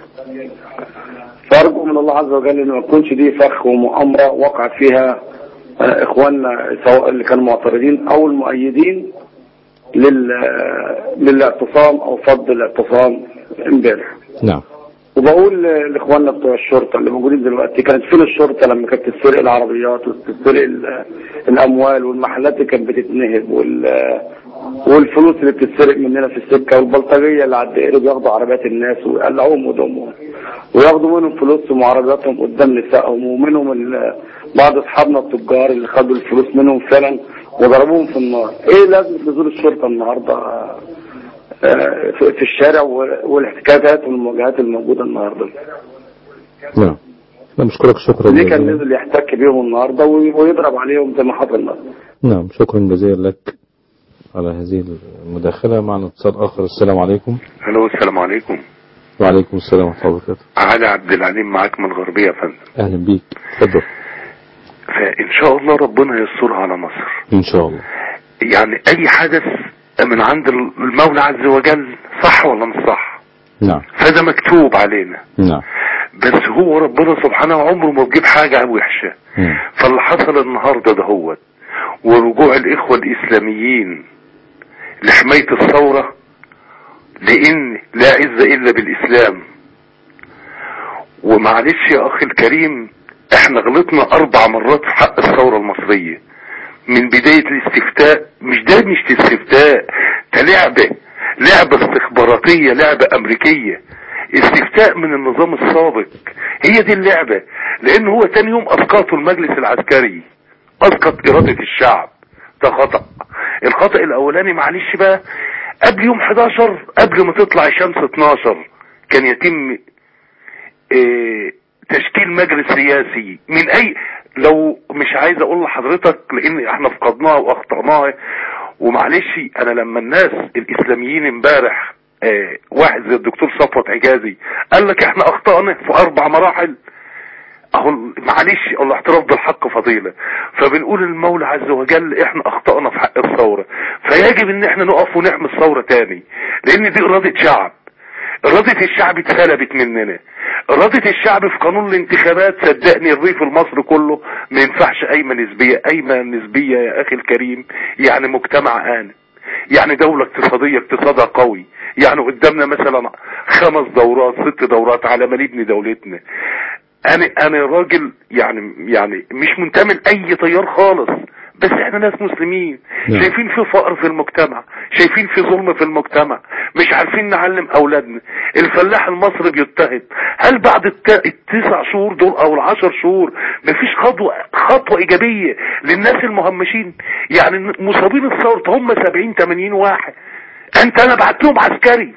فارجو من الله عز وجل ان ما تكونش دي فخ ومؤامره وقع فيها آه، اخواننا سواء اللي كانوا معترضين او المؤيدين لل للاعتصام او فض الاعتصام امبارح نعم وبقول لاخواننا بتوع الشرطه اللي موجودين دلوقتي كانت فين الشرطه لما كانت تسرق العربيات وتسرق ال- الاموال والمحلات اللي كانت بتتنهب وال والفلوس اللي بتتسرق مننا في السكه والبلطجيه اللي على الدائري بياخدوا عربيات الناس ويقلعوهم ودمهم وياخدوا منهم فلوسهم وعربياتهم قدام نسائهم ومنهم ال- بعض اصحابنا التجار اللي خدوا الفلوس منهم فعلا وضربوهم في النار ايه لازمه نزول الشرطه النهارده آه، في في الشارع والاحتكاكات والمواجهات الموجوده النهارده نعم أنا بشكرك شكرا ليه كان جزيلا نزل يحتك بيهم النهارده وي- ويضرب عليهم زي ما حصل النهارده نعم شكرا جزيلا لك على هذه المداخلة معنا اتصال آخر السلام عليكم الو السلام عليكم وعليكم السلام ورحمة الله وبركاته علي عبد العليم معاك من الغربية يا فندم أهلا بيك اتفضل فإن شاء الله ربنا يسترها على مصر إن شاء الله يعني أي حدث من عند المولى عز وجل صح ولا مش صح نعم فده مكتوب علينا نعم بس هو ربنا سبحانه عمره ما بيجيب حاجة وحشة مم. فاللي حصل النهاردة دهوت ورجوع الإخوة الإسلاميين لحماية الثورة لأن لا عز إلا بالإسلام ومعلش يا أخي الكريم احنا غلطنا أربع مرات في حق الثورة المصرية من بداية الاستفتاء مش ده مش استفتاء ده لعبة لعبة استخباراتية لعبة امريكية استفتاء من النظام السابق هي دي اللعبة لان هو تاني يوم اسقطوا المجلس العسكري اسقط ارادة الشعب ده خطأ الخطأ الاولاني معلش بقى قبل يوم 11 قبل ما تطلع الشمس 12 كان يتم اه تشكيل مجلس رئاسي من اي لو مش عايز اقول لحضرتك لان احنا فقدناها واخطأناها ومعلش انا لما الناس الاسلاميين امبارح اه واحد زي الدكتور صفوت عجازي قال لك احنا اخطأنا في اربع مراحل اهو معلش الاعتراف بالحق فضيلة فبنقول المولى عز وجل احنا اخطأنا في حق الثورة فيجب ان احنا نقف ونحمي الثورة تاني لان دي ارادة شعب ارادة الشعب اتسلبت مننا ارادة الشعب في قانون الانتخابات صدقني الريف المصري كله ما ينفعش قايمة نسبية قايمة نسبية يا اخي الكريم يعني مجتمع آن يعني دولة اقتصادية اقتصادها قوي يعني قدامنا مثلا خمس دورات ست دورات على ما نبني دولتنا انا انا راجل يعني يعني مش منتمي لاي تيار خالص بس احنا ناس مسلمين نعم. شايفين في فقر في المجتمع شايفين في ظلم في المجتمع مش عارفين نعلم اولادنا الفلاح المصري بيضطهد هل بعد الت- التسع شهور دول او العشر شهور مفيش خطوة خطوة ايجابية للناس المهمشين يعني مصابين الثورة هم 70 80 واحد انت انا بعت لهم عسكري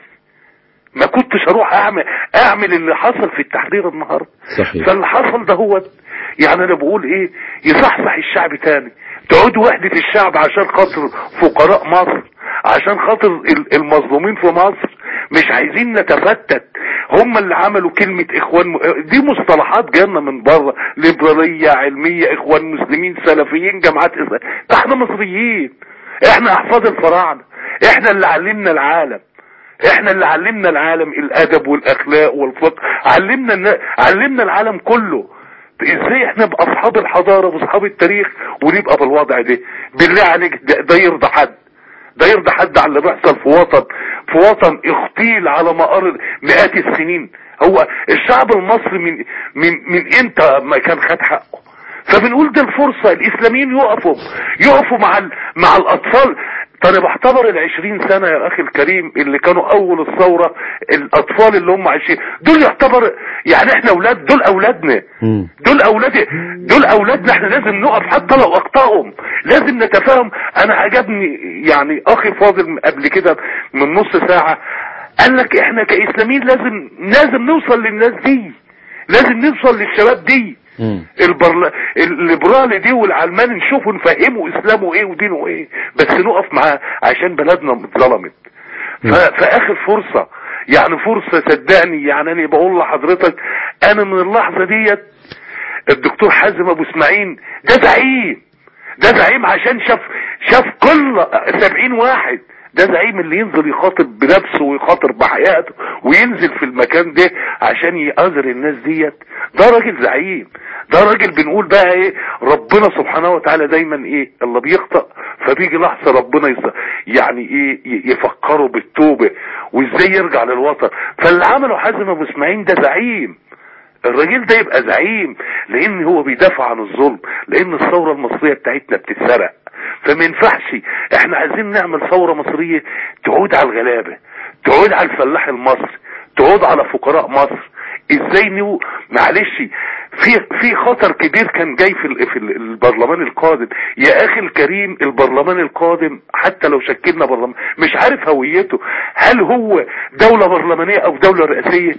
ما كنتش اروح اعمل اعمل اللي حصل في التحرير النهارده صحيح فاللي حصل ده هو يعني انا بقول ايه يصحصح الشعب تاني تعود وحدة الشعب عشان خاطر فقراء مصر عشان خاطر ال- المظلومين في مصر مش عايزين نتفتت هم اللي عملوا كلمة اخوان م... دي مصطلحات جانا من بره ليبرالية علمية اخوان مسلمين سلفيين جماعات إسلام. ده احنا مصريين احنا احفاد الفراعنة احنا اللي علمنا العالم احنا اللي علمنا العالم الادب والاخلاق والفقه علمنا النا... علمنا العالم كله ازاي احنا نبقى اصحاب الحضارة واصحاب التاريخ ونبقى بالوضع ده بالله عليك ده, ده يرضى حد ده يرضى حد على اللي بيحصل في وطن في وطن اغتيل على مقار مئات السنين هو الشعب المصري من من من امتى ما كان خد حقه فبنقول دي الفرصة الاسلاميين يقفوا يقفوا مع ال... مع الاطفال ده انا بعتبر العشرين سنة يا اخي الكريم اللي كانوا اول الثورة الاطفال اللي هم عايشين دول يعتبر يعني احنا اولاد دول اولادنا دول اولادي دول اولادنا احنا لازم نقف حتى لو اخطاهم لازم نتفاهم انا عجبني يعني اخي فاضل قبل كده من نص ساعة قال لك احنا كاسلاميين لازم لازم نوصل للناس دي لازم نوصل للشباب دي البرل... الليبرالي دي والعلماني نشوفه نفهمه اسلامه ايه ودينه ايه بس نقف معاه عشان بلدنا اتظلمت ف... فاخر فرصة يعني فرصة صدقني يعني انا بقول لحضرتك انا من اللحظة ديت الدكتور حازم ابو اسماعيل ده زعيم ده زعيم عشان شاف شاف كل سبعين واحد ده زعيم اللي ينزل يخاطب بنفسه ويخاطر بحياته وينزل في المكان ده عشان يقذر الناس ديت ده راجل زعيم ده راجل بنقول بقى ايه ربنا سبحانه وتعالى دايما ايه اللي بيخطأ فبيجي لحظة ربنا يص... يعني ايه ي- يفكره بالتوبة وازاي يرجع للوطن فاللي عمله حازم ابو اسماعيل ده زعيم الراجل ده يبقى زعيم لان هو بيدافع عن الظلم لان الثورة المصرية بتاعتنا بتتسرق فما ينفعش احنا عايزين نعمل ثورة مصرية تعود على الغلابة تعود على الفلاح المصري تعود على فقراء مصر ازاي نو معلش في في خطر كبير كان جاي في ال- في ال- البرلمان القادم يا اخي الكريم البرلمان القادم حتى لو شكلنا برلمان مش عارف هويته هل هو دولة برلمانية او دولة رئاسية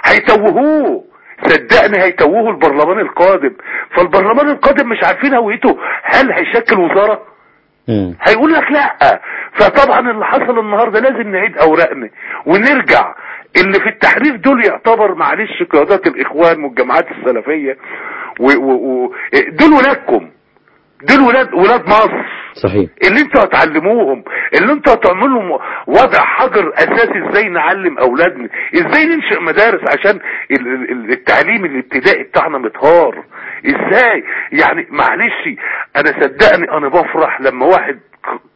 هيتوهوه صدقني هيتوهوا البرلمان القادم فالبرلمان القادم مش عارفين هويته هل هيشكل وزارة هيقول لك لا فطبعا اللي حصل النهارده لازم نعيد اوراقنا ونرجع اللي في التحرير دول يعتبر معلش قيادات الاخوان والجماعات السلفيه و و و دول ولادكم دول ولاد ولاد مصر صحيح اللي انتوا هتعلموهم اللي انتوا هتعملوا لهم وضع حجر اساسي ازاي نعلم اولادنا ازاي ننشئ مدارس عشان ال- ال- ال- التعليم الابتدائي بتاعنا متهار ازاي يعني معلش انا صدقني انا بفرح لما واحد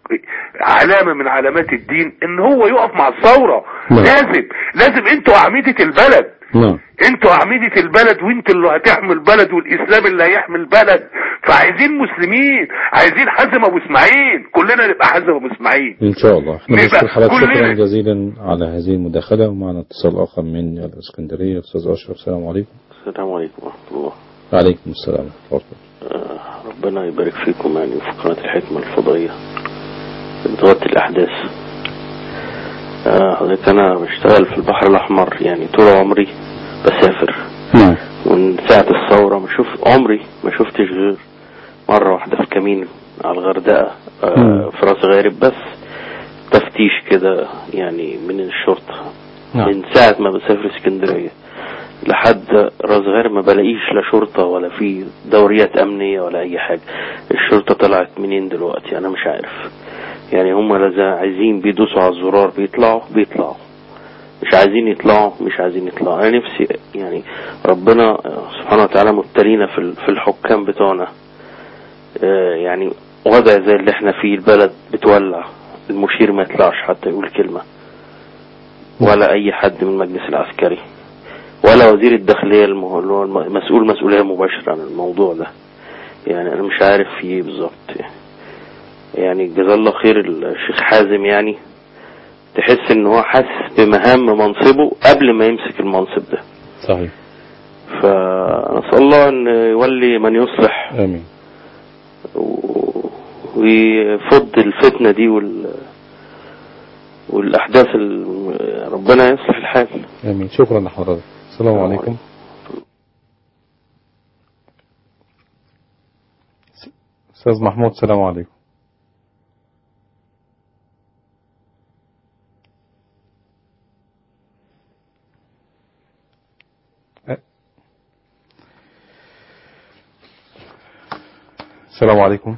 علامة من علامات الدين ان هو يقف مع الثورة نعم. لازم لازم انتوا اعمدة البلد نعم انتوا اعمدة البلد وانتوا اللي هتحمي البلد والاسلام اللي هيحمي البلد فعايزين مسلمين عايزين حازم ابو اسماعيل كلنا نبقى حازم ابو اسماعيل إن شاء الله احنا نبقى بنشكر حضرتك كلنا- شكرا جزيلا على هذه المداخلة ومعنا اتصال آخر من الإسكندرية أستاذ أشرف السلام عليكم السلام عليكم ورحمة الله وعليكم السلام ورحمة الله آه، ربنا يبارك فيكم يعني وفي قناة الحكمة الفضائية بتغطي الأحداث آه، حضرتك أنا بشتغل في البحر الأحمر يعني طول عمري بسافر نعم من ساعة الثورة ما شوف عمري ما شفتش غير مرة واحدة في كمين على الغردقة آه، مم. في راس غارب بس تفتيش كده يعني من الشرطة نعم. من ساعة ما بسافر اسكندرية لحد راس غارب ما بلاقيش لا شرطة ولا في دوريات أمنية ولا أي حاجة الشرطة طلعت منين دلوقتي أنا مش عارف يعني هم لازم عايزين بيدوسوا على الزرار بيطلعوا بيطلعوا مش عايزين يطلعوا مش عايزين يطلعوا انا نفسي يعني ربنا سبحانه وتعالى مبتلينا في ال- في الحكام بتوعنا آه، يعني وضع زي اللي احنا فيه البلد بتولع المشير ما يطلعش حتى يقول كلمة ولا اي حد من المجلس العسكري ولا وزير الداخلية المه- اللي هو الم- مسؤول مسؤولية مباشرة عن الموضوع ده يعني انا مش عارف في ايه بالظبط يعني. يعني جزاه الله خير الشيخ حازم يعني تحس ان هو حاسس بمهام منصبه قبل ما يمسك المنصب ده صحيح فنسأل الله ان يولي من يصلح آمين و- ويفض الفتنة دي وال والأحداث ال- ربنا يصلح الحال آمين شكرا لحضرتك السلام عليكم أستاذ محمود السلام عليكم أه. السلام عليكم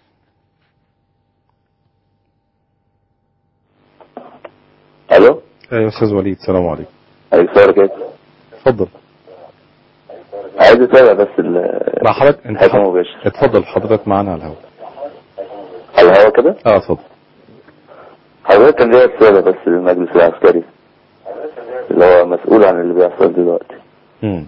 الو ايوه استاذ وليد السلام عليكم عليك صور كده اتفضل عايز اتابع بس ال مع حضرتك انت حكم مباشر اتفضل حضرتك معانا على الهواء على الهوا كده اه اتفضل حضرتك كان ليا رسالة بس للمجلس العسكري اللي هو مسؤول عن اللي بيحصل دلوقتي مم.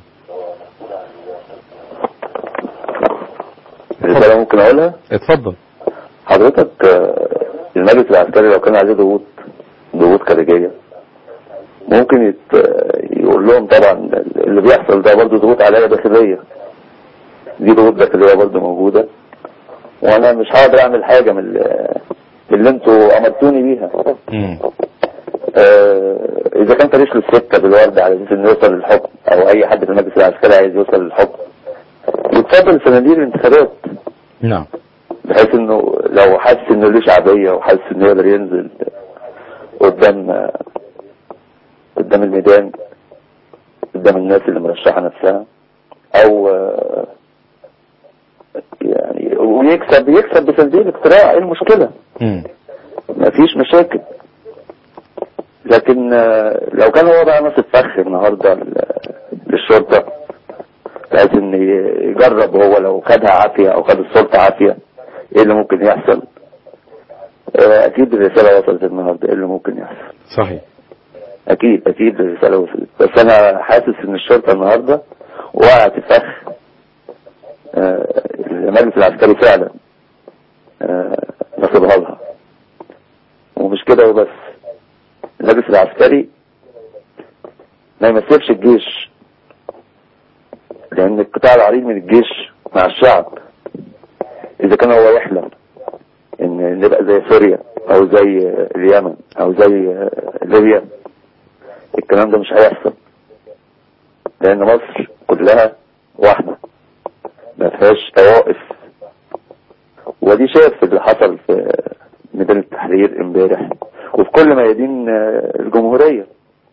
الرسالة ممكن اقولها اتفضل حضرتك آه، المجلس العسكري لو كان عليه ضغوط ضغوط خارجية ممكن يت... يقول لهم طبعا اللي بيحصل ده برضه ضغوط عليا داخلية دي ضغوط داخلية برضه موجودة وانا مش هقدر اعمل حاجة من ال- من اللي انتوا امرتوني بيها مم. آه، اذا كان تاريخ للسكة بالورد على اساس انه يوصل للحكم او اي حد في المجلس العسكري عايز يوصل للحكم يتفضل صناديق الانتخابات نعم بحيث انه لو حاسس انه له شعبية وحاسس انه يقدر ينزل قدام قدام الميدان قدام الناس اللي مرشحة نفسها او آه، يعني ويكسب يكسب بصندوق الاقتراع ايه المشكلة مم. مفيش مشاكل لكن آه، لو كان هو بقى ماسك فخ النهارده ل- للشرطة بحيث ان ي- يجرب هو لو خدها عافية او خد السلطة عافية ايه اللي ممكن يحصل آه، اكيد الرسالة وصلت النهارده ايه اللي ممكن يحصل صحيح اكيد اكيد الرسالة وصلت بس انا حاسس ان الشرطة النهارده وقعت في فخ آه، المجلس العسكري فعلا آه، نصبها لها ومش كده وبس المجلس العسكري ما يمثلش الجيش لان القطاع العريض من الجيش مع الشعب اذا كان هو يحلم ان نبقى زي سوريا او زي اليمن او زي ليبيا الكلام ده مش هيحصل لان مصر كلها واحدة ما فيهاش طوائف ودي شايف اللي حصل في ميدان التحرير امبارح وفي كل ميادين آه، الجمهورية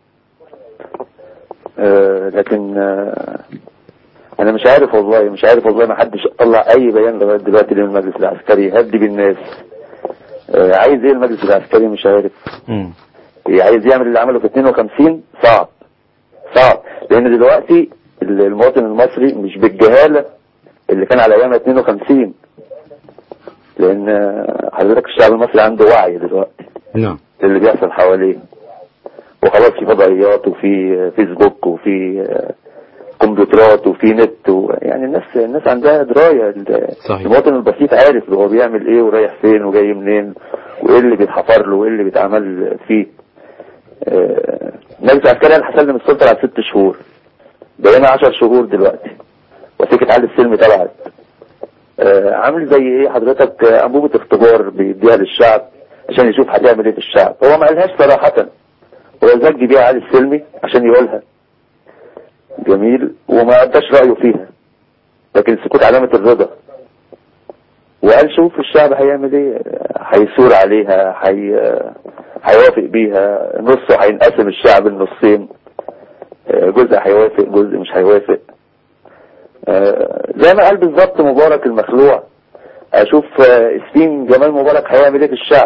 آه، لكن آه، انا مش عارف والله مش عارف والله ما حدش طلع اي بيان لغايه دلوقتي للمجلس العسكري يهدي بالناس آه، عايز ايه المجلس العسكري مش عارف مم. عايز يعمل اللي عمله في 52 صعب صعب لان دلوقتي المواطن المصري مش بالجهالة اللي كان على ايام 52 لان حضرتك الشعب المصري عنده وعي دلوقتي نعم اللي بيحصل حواليه وخلاص في فضائيات وفي فيسبوك وفي كمبيوترات وفي نت و... يعني الناس الناس عندها درايه صحيح. المواطن البسيط عارف هو بيعمل ايه ورايح فين وجاي منين وايه اللي بيتحفر له وايه اللي بيتعمل فيه آه، مجلس عسكري قال هسلم السلطه على ست شهور بقينا 10 شهور دلوقتي وثيقه عقد السلم تبعت آه، عامل زي ايه حضرتك آه، انبوبه اختبار بيديها للشعب عشان يشوف هتعمل ايه في الشعب هو ما قالهاش صراحه هو زج بيها علي السلمي عشان يقولها جميل وما اداش رايه فيها لكن السكوت علامه الرضا وقال شوف الشعب هيعمل ايه هيثور عليها هي هيوافق بيها نصه هينقسم الشعب النصين آه، جزء هيوافق جزء مش هيوافق آه، زي ما قال بالظبط مبارك المخلوع اشوف آه، سفين جمال مبارك هيعمل ايه في الشعب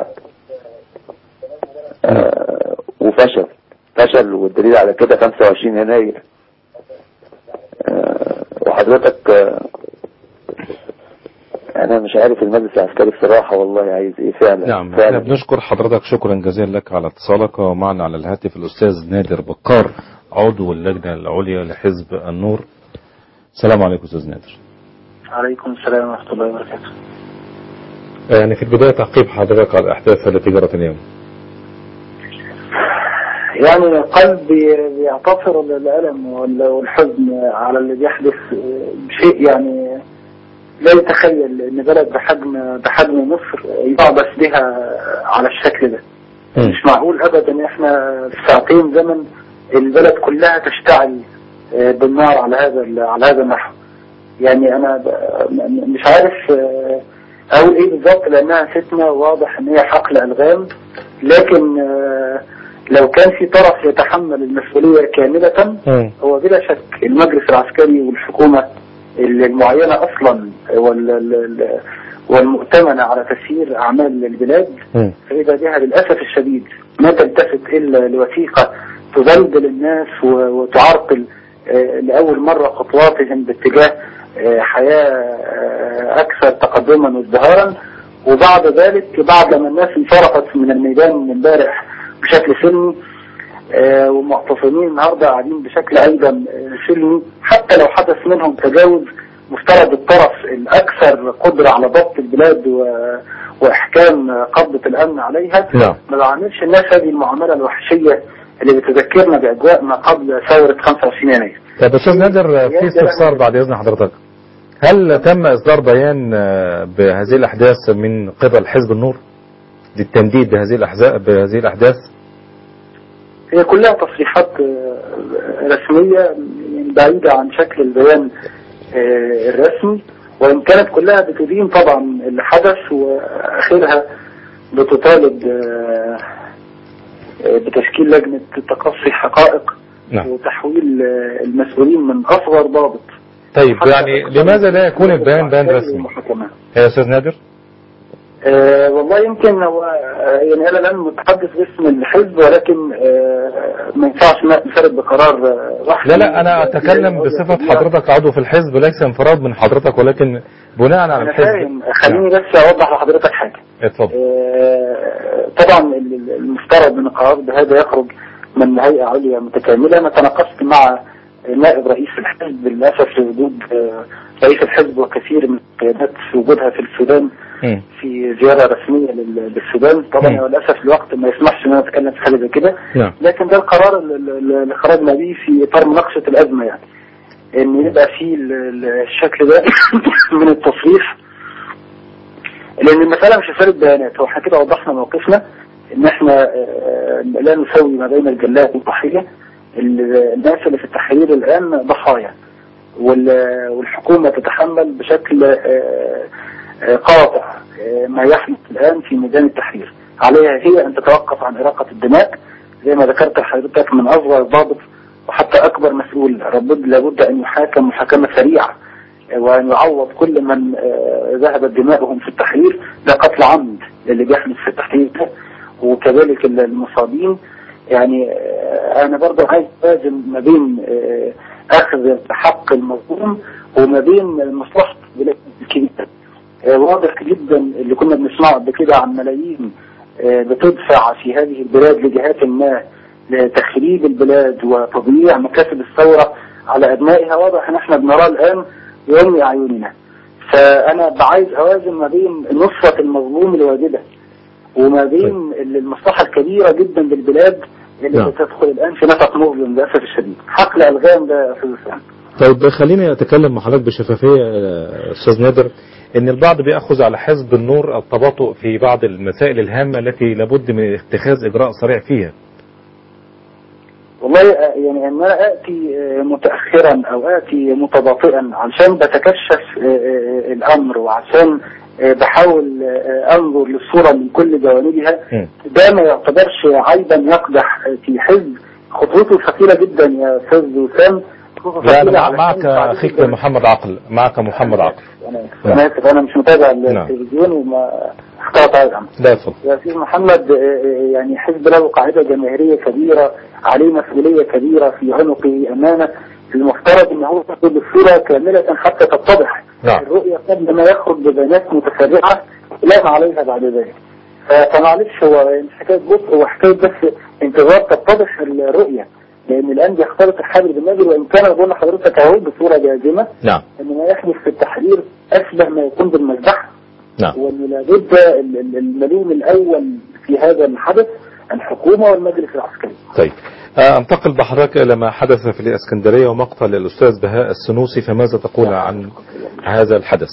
آه، وفشل فشل والدليل على كده 25 يناير آه، وحضرتك آه، انا مش عارف المجلس العسكري بصراحة والله عايز ايه فعلا نعم احنا فعلا بنشكر حضرتك شكرا جزيلا لك على اتصالك ومعنا على الهاتف الأستاذ نادر بكار عضو اللجنة العليا لحزب النور السلام عليكم أستاذ نادر عليكم السلام ورحمة الله وبركاته يعني في البداية تعقيب حضرتك على الأحداث التي جرت اليوم يعني قلبي بيعتصر الألم وال- والحزن على اللي بيحدث بشيء يعني لا يتخيل ان بلد بحجم بحجم مصر يعبث بها على الشكل ده مش معقول ابدا احنا في ساعتين زمن البلد كلها تشتعل آه، بالنار على هذا ال- على هذا النحو يعني انا ب- م- مش عارف آه، اقول ايه بالظبط لانها فتنه واضح ان هي حقل الغام لكن آه، لو كان في طرف يتحمل المسؤوليه كامله هو بلا شك المجلس العسكري والحكومه المعينه اصلا وال- ال- ال- والمؤتمنه على تسيير اعمال البلاد فإذا بها للأسف الشديد ما تلتفت إلا لوثيقة تذلل الناس و- وتعرقل آه، لأول مرة خطواتهم باتجاه آه، حياة آه، أكثر تقدما وازدهارا وبعد ذلك بعد ما الناس انصرفت من الميدان من امبارح بشكل سلمي آه، ومعتصمين النهارده قاعدين بشكل ايضا آه، سلمي حتى لو حدث منهم تجاوز مفترض الطرف الاكثر قدره على ضبط البلاد و- واحكام آه، قبضه الامن عليها نعم ما بعملش الناس هذه المعامله الوحشيه اللي بتذكرنا باجواء ما قبل ثوره 25 يناير. طيب أستاذ نادر في استفسار بعد إذن حضرتك هل تم إصدار بيان آه، بهذه الأحداث من قبل حزب النور للتنديد بهذه الأحزاب بهذه الأحداث هي كلها تصريحات آه، رسميه يعني بعيده عن شكل البيان آه، الرسمي وان كانت كلها بتدين طبعا اللي حدث واخرها بتطالب آه، آه، بتشكيل لجنه تقصي حقائق نعم. وتحويل آه، المسؤولين من اصغر ضابط طيب يعني لماذا لا يكون البيان بيان رسمي المحاكمات يا أستاذ نادر أه والله يمكن هو آه، يعني انا لن متحدث باسم الحزب ولكن أه ما ينفعش ننفرد بقرار آه، واحد لا لا أنا أتكلم بصفة حضرتك عضو في الحزب ليس انفراد من حضرتك ولكن بناء على انا الحزب فاهم خليني بس اوضح لحضرتك حاجه اتفضل آه، طبعا ال- ال- المفترض ان القرار بهذا يخرج من هيئه عليا متكامله انا تناقشت مع نائب رئيس الحزب للاسف لوجود آه، رئيس الحزب وكثير من القيادات في وجودها في السودان في زياره رسميه لل- للسودان طبعا هو للاسف الوقت ما يسمحش ان انا اتكلم في حاجه زي كده نعم لكن ده القرار ال- ال- اللي خرجنا بيه في اطار مناقشه الازمه يعني ان يبقى في ال- ال- الشكل ده من التصريح لان المساله مش رساله بيانات هو احنا كده وضحنا موقفنا ان احنا آه، لا نسوي ما بين الجلاد والضحيه ال- الناس اللي في التحرير الان ضحايا وال- والحكومه تتحمل بشكل آه، آه، قاطع آه، ما يحدث الان في ميدان التحرير عليها هي ان تتوقف عن اراقه الدماء زي ما ذكرت لحضرتك من اصغر ضابط وحتى اكبر مسؤول لابد لابد ان يحاكم محاكمه سريعه وأن يعوض كل من آه، ذهبت دماؤهم في التحرير ده قتل عمد اللي بيحدث في التحرير ده وكذلك المصابين يعني آه، أنا برضه عايز أوازن ما بين آه، أخذ حق المظلوم وما بين مصلحة البلاد الكبيرة آه، واضح جدا اللي كنا بنسمعه قبل كده عن ملايين آه، بتدفع في هذه البلاد لجهات ما لتخريب البلاد وتضييع مكاسب الثورة على أبنائها واضح إن احنا بنراه الآن بأم أعيننا فأنا عايز أوازن ما بين نصرة المظلوم الواجبة وما بين المصلحة الكبيرة جدا للبلاد اللي نعم. بتدخل الآن في نفق مظلم للأسف الشديد حقل ألغام ده يا أستاذ إسلام طيب خليني اتكلم مع حضرتك بشفافيه آه، استاذ نادر ان البعض بياخذ على حزب النور التباطؤ في بعض المسائل الهامه التي لابد من اتخاذ اجراء سريع فيها والله آه، يعني ان انا اتي آه، متاخرا او اتي متباطئا علشان بتكشف آه، آه، الامر وعشان آه، بحاول آه، انظر للصوره من كل جوانبها ده ما يعتبرش عيبا يقدح في حزب خطوته ثقيله جدا يا استاذ وسام خطوته لا ثقيلة أنا علشان معك بعد اخيك كده- محمد عقل معك محمد عقل انا انا اسف انا مش متابع التلفزيون وما اختلط على لا اتفضل يا سيد محمد آه، آه، يعني حزب له قاعدة جماهيرية كبيرة عليه مسؤولية كبيرة في عنقه أمانة المفترض أن هو ياخد الصورة كاملة حتى تتضح نعم. الرؤية قبل ما يخرج ببيانات متفرعة لا عليها بعد ذلك ف- فمعلش هو مش حكاية بطء هو حكاية بس انتظار تتضح الرؤية لأن الآن بيختلط الحبل بالنادر وإن كان بقول لحضرتك أهو بصورة جازمة نعم أن ما يحدث في التحرير أشبه ما يكون بالمذبحة نعم وأن لابد ال- ال- الملوم الأول في هذا الحدث الحكومة والمجلس العسكري طيب آه، انتقل بحضرتك الى ما حدث في الاسكندريه ومقتل الاستاذ بهاء السنوسي فماذا تقول عن هذا الحدث؟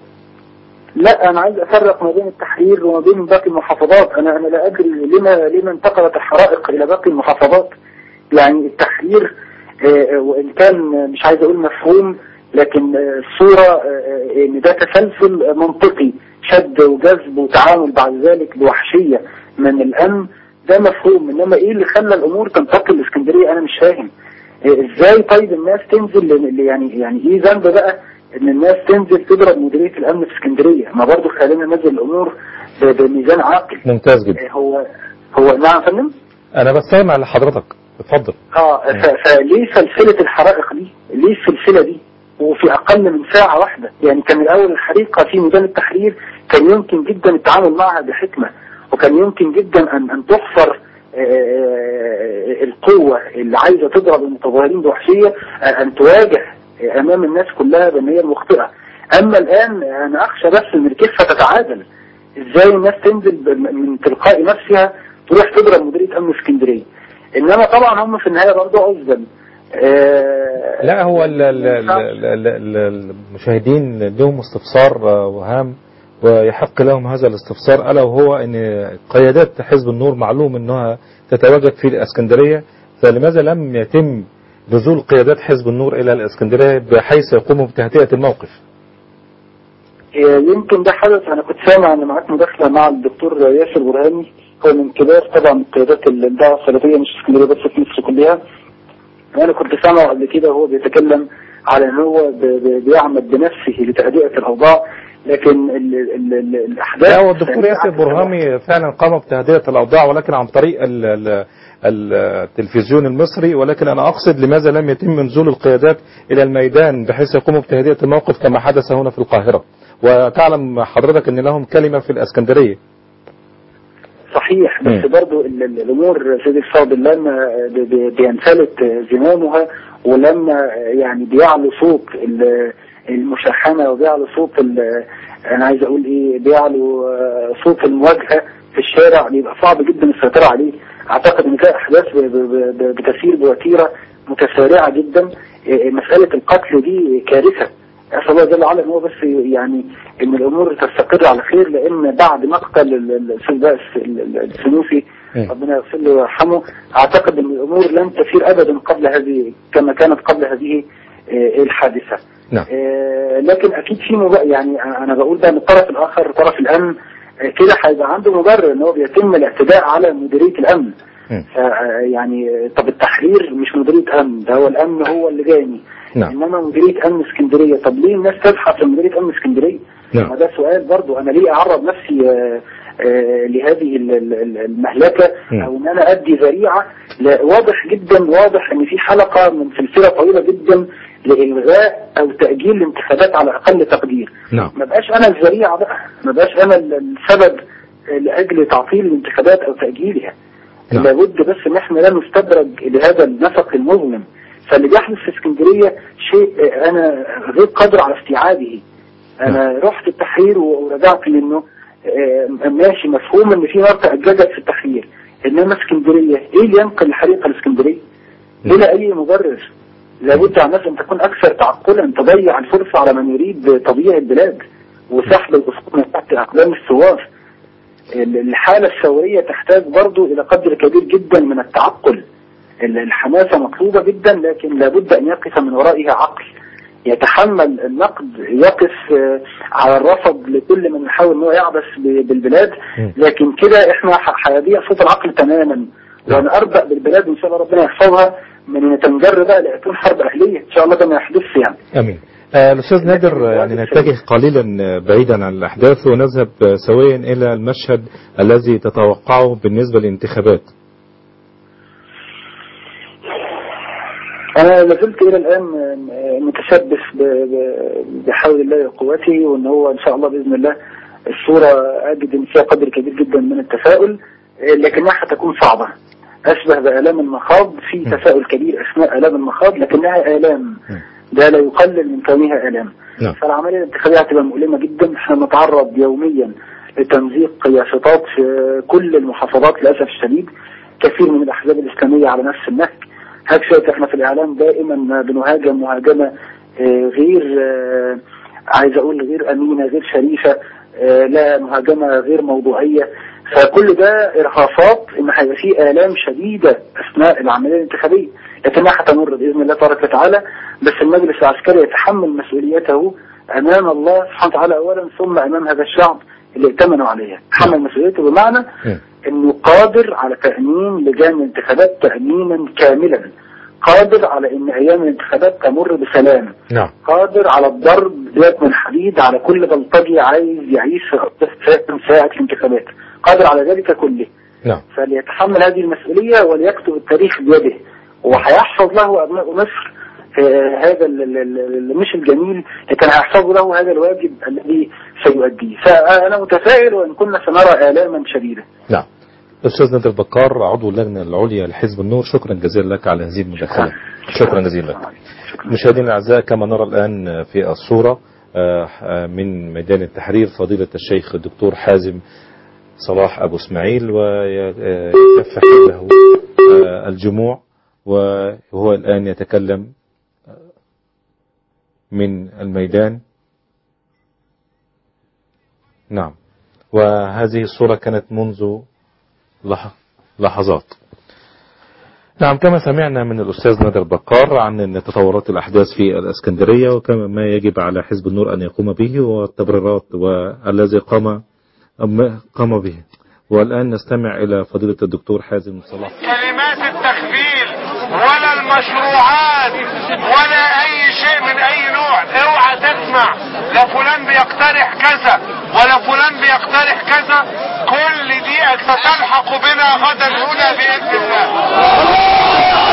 لا أنا عايز أفرق ما بين التحرير وما بين باقي المحافظات أنا أنا لا أدري لما لما انتقلت الحرائق إلى باقي المحافظات يعني التحرير آه، آه، وإن كان مش عايز أقول مفهوم لكن آه، الصورة آه، آه، إن ده تسلسل منطقي شد وجذب وتعامل بعد ذلك بوحشية من الأمن ده مفهوم إنما إيه اللي خلى الأمور تنتقل لإسكندرية أنا مش فاهم آه، إزاي طيب الناس تنزل ل- ل- يعني يعني إيه ذنب بقى إن الناس تنزل تضرب مديرية الأمن في اسكندرية ما برضه خلينا ننزل الأمور ب- بميزان عاقل ممتاز جدا آه، هو هو نعم يا فندم انا بس سامع لحضرتك اتفضل اه ف- فليه سلسلة الحرائق دي ليه السلسلة دي وفي اقل من ساعة واحدة يعني كان الاول الحريقة في ميدان التحرير كان يمكن جدا التعامل معها بحكمة وكان يمكن جدا ان ان تحصر آه، القوة اللي عايزة تضرب المتظاهرين بوحشية آه، ان تواجه امام الناس كلها بان هي مخطئة اما الان انا اخشى بس ان الكفة تتعادل ازاي الناس تنزل ب- من تلقاء نفسها تروح تضرب مديرية امن اسكندرية انما طبعا هم في النهاية برضه عزبا آه، لا هو ال- ال- ال- ال- ال- المشاهدين لهم استفسار آه، وهام ويحق لهم هذا الاستفسار ألا وهو أن قيادات حزب النور معلوم أنها تتواجد في الإسكندرية فلماذا لم يتم نزول قيادات حزب النور إلى الإسكندرية بحيث يقوموا بتهدئة الموقف آه، يمكن ده حدث انا كنت سامع ان معاك مداخله مع الدكتور ياسر برهاني هو من كبار طبعا قيادات الدعوه السلفيه مش في اسكندريه بس في مصر كلها انا كنت سامعه قبل كده وهو بيتكلم على ان هو ب- ب- بيعمل بنفسه لتهدئه الاوضاع لكن ال ال ال الاحداث لا هو الدكتور ياسر برهامي فعلا قام بتهدئة الأوضاع ولكن عن طريق ال- ال- التلفزيون المصري ولكن أنا أقصد لماذا لم يتم نزول القيادات إلى الميدان بحيث يقوموا بتهدئة الموقف كما حدث هنا في القاهرة وتعلم حضرتك أن لهم كلمة في الإسكندرية صحيح بس مم. برضو ال- ال- الامور سيدي الفاضل لما ب- ب- بينفلت زمامها ولما يعني بيعلو صوت ال- المشاحنه وبيعلو صوت ال- انا عايز اقول ايه بيعلو آه، صوت المواجهه في الشارع بيبقى صعب جدا السيطره عليه اعتقد ان في احداث ب- ب- ب- بتسير بوتيره متسارعه جدا آه، مساله القتل دي كارثه اسال الله جل وعلا ان هو بس يعني ان الامور تستقر على خير لان بعد مقتل ال- ال- الاستاذ بقى ال- ال- السنوسي ربنا يغفر له ويرحمه اعتقد ان الامور لن تسير ابدا قبل هذه كما كانت قبل هذه آه، الحادثه نعم. آه، لكن اكيد في مبرر يعني انا بقول بقى من الطرف الاخر طرف الامن آه، كده هيبقى عنده مبرر ان هو بيتم الاعتداء على مديريه الامن ف- آه، يعني آه، طب التحرير مش مديريه امن ده هو الامن هو اللي جاني نعم. انما مديريه امن اسكندريه طب ليه الناس تزحف لمديريه امن اسكندريه؟ نعم. ما ده سؤال برضو انا ليه اعرض نفسي آه، آه، لهذه ال- ال- ال- المهلكه مم. او ان انا ادي ذريعه لا- واضح جدا واضح ان في حلقه من سلسله طويله جدا لإلغاء أو تأجيل الانتخابات على أقل تقدير نعم ما بقاش أنا الذريعة بقى ما بقاش أنا السبب لأجل تعطيل الانتخابات أو تأجيلها نعم. لابد بس ان احنا لا نستدرج لهذا النفق المظلم فاللي بيحدث في اسكندريه شيء آه، انا غير قادر على استيعابه انا رحت التحرير ورجعت لانه آه، ماشي مفهوم ان في نار تأججت في التحرير انما اسكندريه ايه اللي ينقل الحريقه الاسكندريه؟ بلا اي مبرر لابد على الناس ان تكون اكثر تعقلا تضيع الفرصه على من يريد تضييع البلاد وسحب الاصول من تحت اقدام الثوار الحالة الثورية تحتاج برضو إلى قدر كبير جدا من التعقل الحماسة مطلوبة جدا لكن لابد أن يقف من ورائها عقل يتحمل النقد يقف آه، على الرفض لكل من يحاول أنه يعبث ب- بالبلاد لكن كده احنا ح- هيضيع صوت العقل تماما وانا اربأ بالبلاد وان شاء الله ربنا يحفظها من ان تنجر بقى لتكون حرب اهليه ان شاء الله ده ما يحدثش يعني امين آه، الأستاذ نادر آه، يعني نتجه قليلا آه، بعيدا عن الأحداث ونذهب آه، سويا إلى المشهد الذي تتوقعه بالنسبة للانتخابات انا لازلت الى الان م- متشبث ب- ب- بحول الله وقوته وان هو ان شاء الله باذن الله الصوره اجد ان فيها قدر كبير جدا من التفاؤل آه، لكنها هتكون صعبه اشبه بالام المخاض في تفاؤل كبير اثناء الام المخاض لكنها الام ده لا يقلل من كونها الام نعم. فالعمليه الانتخابيه هتبقى مؤلمه جدا احنا نتعرض يوميا لتمزيق يافطات في كل المحافظات للاسف الشديد كثير من الاحزاب الاسلاميه على نفس النهج هكذا احنا في الاعلام دائما بنهاجم مهاجمه آه، غير آه، عايز اقول غير امينه غير شريفه آه، لا مهاجمه غير موضوعيه فكل ده ارهاصات ان هيبقى فيه الام شديده اثناء العمليه الانتخابيه لكنها هتمر باذن الله تبارك وتعالى بس المجلس العسكري يتحمل مسؤوليته امام الله سبحانه وتعالى اولا ثم امام هذا الشعب اللي ائتمنوا عليه تحمل مسؤوليته بمعنى انه قادر على تامين لجان الانتخابات تامينا كاملا قادر على ان ايام الانتخابات تمر بسلام نعم قادر على الضرب بيد من حديد على كل بلطجي عايز يعيش في أرض ساكن ساعة الانتخابات قادر على ذلك كله نعم فليتحمل هذه المسؤولية وليكتب التاريخ بيده وهيحفظ له أبناء مصر آه، هذا ال- ال- ال- ال- مش الجميل لكن هيحفظ له هذا الواجب الذي سيؤديه فأنا متفائل وإن كنا سنرى آلاما شديدة نعم أستاذ نادر بكار عضو اللجنة العليا لحزب النور شكرا جزيلا لك على هذه المداخلة شكرا جزيلا لك مشاهدينا الأعزاء كما نرى الآن في الصورة آه، آه، من ميدان التحرير فضيلة الشيخ الدكتور حازم صلاح أبو اسماعيل ويكفح له آه، الجموع وهو الآن يتكلم من الميدان نعم وهذه الصورة كانت منذ لح- لحظات نعم كما سمعنا من الأستاذ نادر بكار عن تطورات الأحداث في الأسكندرية وكما ما يجب على حزب النور أن يقوم به والتبريرات والذي قام أم- قام به والآن نستمع إلى فضيلة الدكتور حازم صلاح كلمات التخفيل ولا المشروعات ولا اي شيء من اي نوع اوعى تسمع لا فلان بيقترح كذا ولا فلان بيقترح كذا كل دي ستلحق بنا غدا هنا باذن الله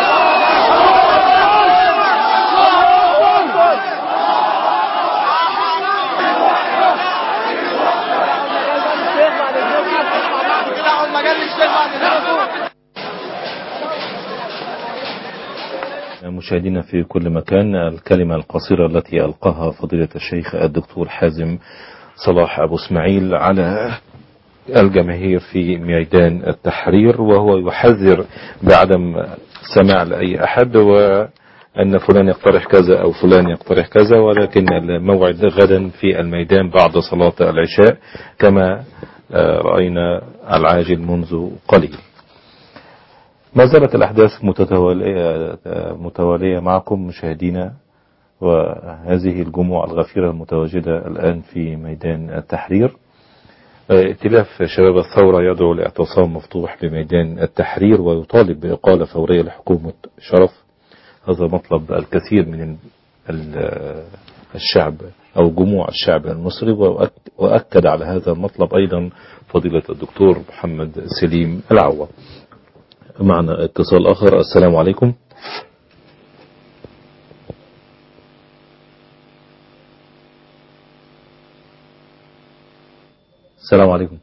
مشاهدينا في كل مكان الكلمة القصيرة التي ألقاها فضيلة الشيخ الدكتور حازم صلاح أبو اسماعيل على الجماهير في ميدان التحرير وهو يحذر بعدم سماع لأي أحد وأن فلان يقترح كذا أو فلان يقترح كذا ولكن الموعد غدا في الميدان بعد صلاة العشاء كما آه، رأينا العاجل منذ قليل ما زالت الأحداث متتوالية متوالية معكم مشاهدينا وهذه الجموع الغفيرة المتواجدة الآن في ميدان التحرير ائتلاف شباب الثورة يدعو لاعتصام مفتوح بميدان التحرير ويطالب بإقالة فورية لحكومة شرف هذا مطلب الكثير من ال- ال- الشعب أو جموع الشعب المصري وأك- وأكد على هذا المطلب أيضا فضيلة الدكتور محمد سليم العوة معنا اتصال آخر السلام عليكم السلام عليكم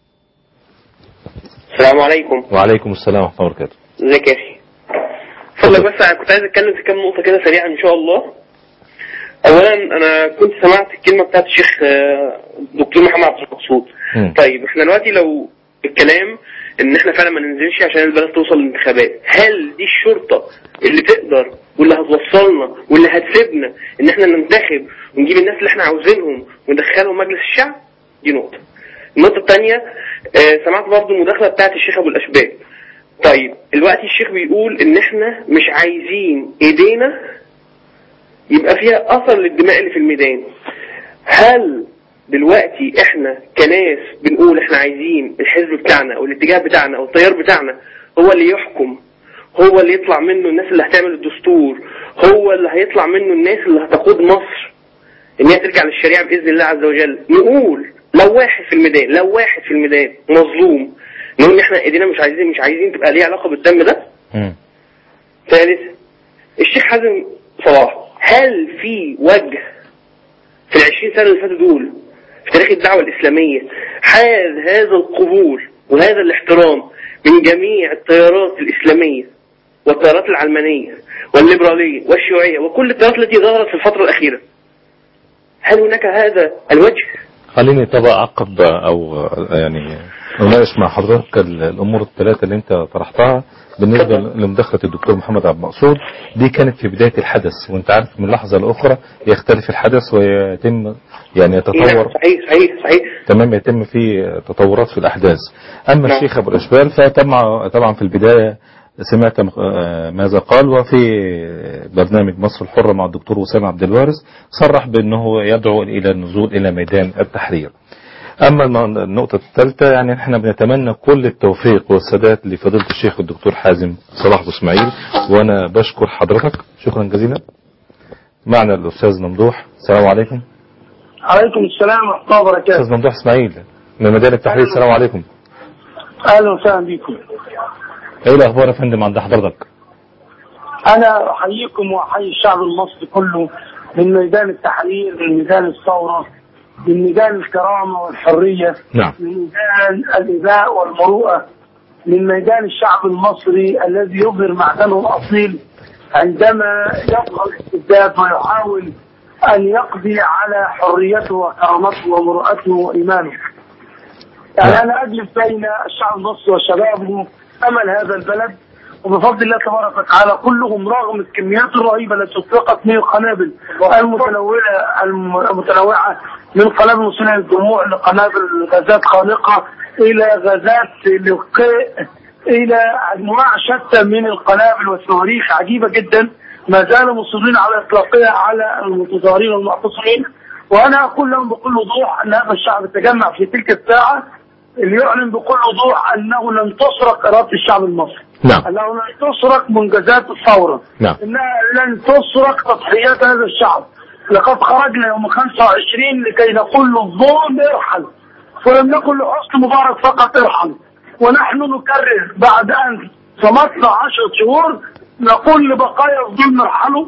السلام عليكم وعليكم السلام ورحمة الله وبركاته ازيك يا اخي فضلك بس انا كنت عايز اتكلم في كام نقطه كده سريعا ان شاء الله اولا انا كنت سمعت الكلمه بتاعت الشيخ آه، دكتور محمد عبد المقصود طيب احنا دلوقتي لو الكلام ان احنا فعلا ما ننزلش عشان البلد توصل للانتخابات هل دي الشرطه اللي تقدر واللي هتوصلنا واللي هتسيبنا ان احنا ننتخب ونجيب الناس اللي احنا عاوزينهم وندخلهم مجلس الشعب دي نقطه النقطه الثانيه آه، سمعت برضو المداخله بتاعت الشيخ ابو الاشبال طيب دلوقتي الشيخ بيقول ان احنا مش عايزين ايدينا يبقى فيها اثر للدماء اللي في الميدان هل دلوقتي احنا كناس بنقول احنا عايزين الحزب بتاعنا او الاتجاه بتاعنا او التيار بتاعنا هو اللي يحكم هو اللي يطلع منه الناس اللي هتعمل الدستور هو اللي هيطلع منه الناس اللي هتقود مصر ان هي ترجع للشريعه باذن الله عز وجل نقول لو واحد في الميدان لو واحد في الميدان مظلوم نقول ان احنا ايدينا مش عايزين مش عايزين تبقى ليها علاقه بالدم ده ثالث الشيخ حازم صلاح هل في وجه في العشرين سنة اللي فاتوا دول في تاريخ الدعوة الإسلامية حاز هذا القبول وهذا الاحترام من جميع التيارات الإسلامية والتيارات العلمانية والليبرالية والشيوعية وكل التيارات التي ظهرت في الفترة الأخيرة هل هناك هذا الوجه؟ خليني طبعا أعقب أو يعني أناقش مع حضرتك ال- الأمور الثلاثة اللي أنت طرحتها بالنسبة لمداخلة الدكتور محمد عبد المقصود دي كانت في بداية الحدث وأنت عارف من لحظة لأخرى يختلف الحدث ويتم يعني يتطور صحيح صحيح صحيح تمام يتم فيه تطورات في الأحداث أما نعم. الشيخ أبو الأشبال فطبعا طبعا في البداية سمعت آه، ماذا قال وفي برنامج مصر الحرة مع الدكتور وسام عبد الوارث صرح بأنه يدعو إلى النزول إلى ميدان التحرير أما الم- النقطة الثالثة يعني احنا بنتمنى كل التوفيق والسداد لفضيلة الشيخ الدكتور حازم صلاح أبو إسماعيل وأنا بشكر حضرتك شكرا جزيلا معنا الأستاذ ممدوح السلام عليكم عليكم السلام ورحمة الله وبركاته أستاذ ممدوح إسماعيل من ميدان التحرير السلام عليكم أهلا وسهلا بكم ايه الاخبار يا فندم عند حضرتك أنا أحييكم وأحيي الشعب المصري كله من ميدان التحرير من ميدان الثورة من ميدان الكرامة والحرية نعم من ميدان الإباء والمروءة من ميدان الشعب المصري الذي يظهر معدنه الأصيل عندما يبقى الاستبداد ويحاول أن يقضي على حريته وكرامته ومروءته وإيمانه يعني أنا أجلس بين الشعب المصري وشبابه أمل هذا البلد وبفضل الله تبارك وتعالى كلهم رغم الكميات الرهيبة التي اطلقت من القنابل المتنوعة المتنوعة من قنابل مسيلة للدموع لقنابل غازات خانقة إلى غازات للقاء إلى أنواع شتى من القنابل والصواريخ عجيبة جدا ما زالوا مصرين على إطلاقها على المتظاهرين والمعتصمين وأنا أقول لهم بكل وضوح أن هذا الشعب تجمع في تلك الساعة ليعلن بكل وضوح أنه لن تسرق إرادة الشعب المصري نعم أنه لن تسرق منجزات الثورة نعم انها لن تسرق تضحيات هذا الشعب لقد خرجنا يوم 25 لكي نقول للظلم ارحل ولم نقل لحسن مبارك فقط ارحل ونحن نكرر بعد ان صمتنا عشرة شهور نقول لبقايا الظلم ارحلوا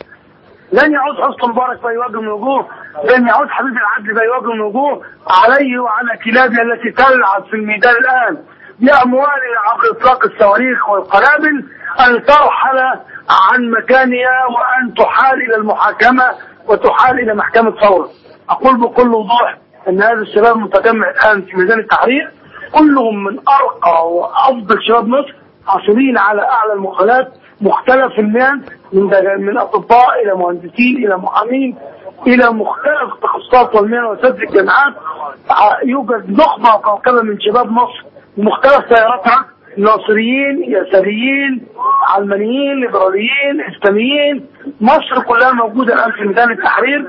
لن يعود حسن مبارك في وجه من الوجوه لن يعود حبيب العدل في وجه من الوجوه عليه وعلى كلابها التي تلعب في الميدان الان باموالها عبر اطلاق الصواريخ والقنابل ان ترحل عن مكانها وان تحال الى المحاكمه وتحال الى محكمه ثوره. اقول بكل وضوح ان هذا الشباب متجمع الان في ميدان التحرير كلهم من ارقى وافضل شباب مصر حاصلين على اعلى المؤهلات مختلف المهن من دج- من اطباء الى مهندسين الى محامين الى مختلف التخصصات والمهن واساتذه الجامعات ع- يوجد نخبه كوكبه من شباب مصر بمختلف تياراتها ناصريين يساريين علمانيين ليبراليين اسلاميين مصر كلها موجوده الان في ميدان التحرير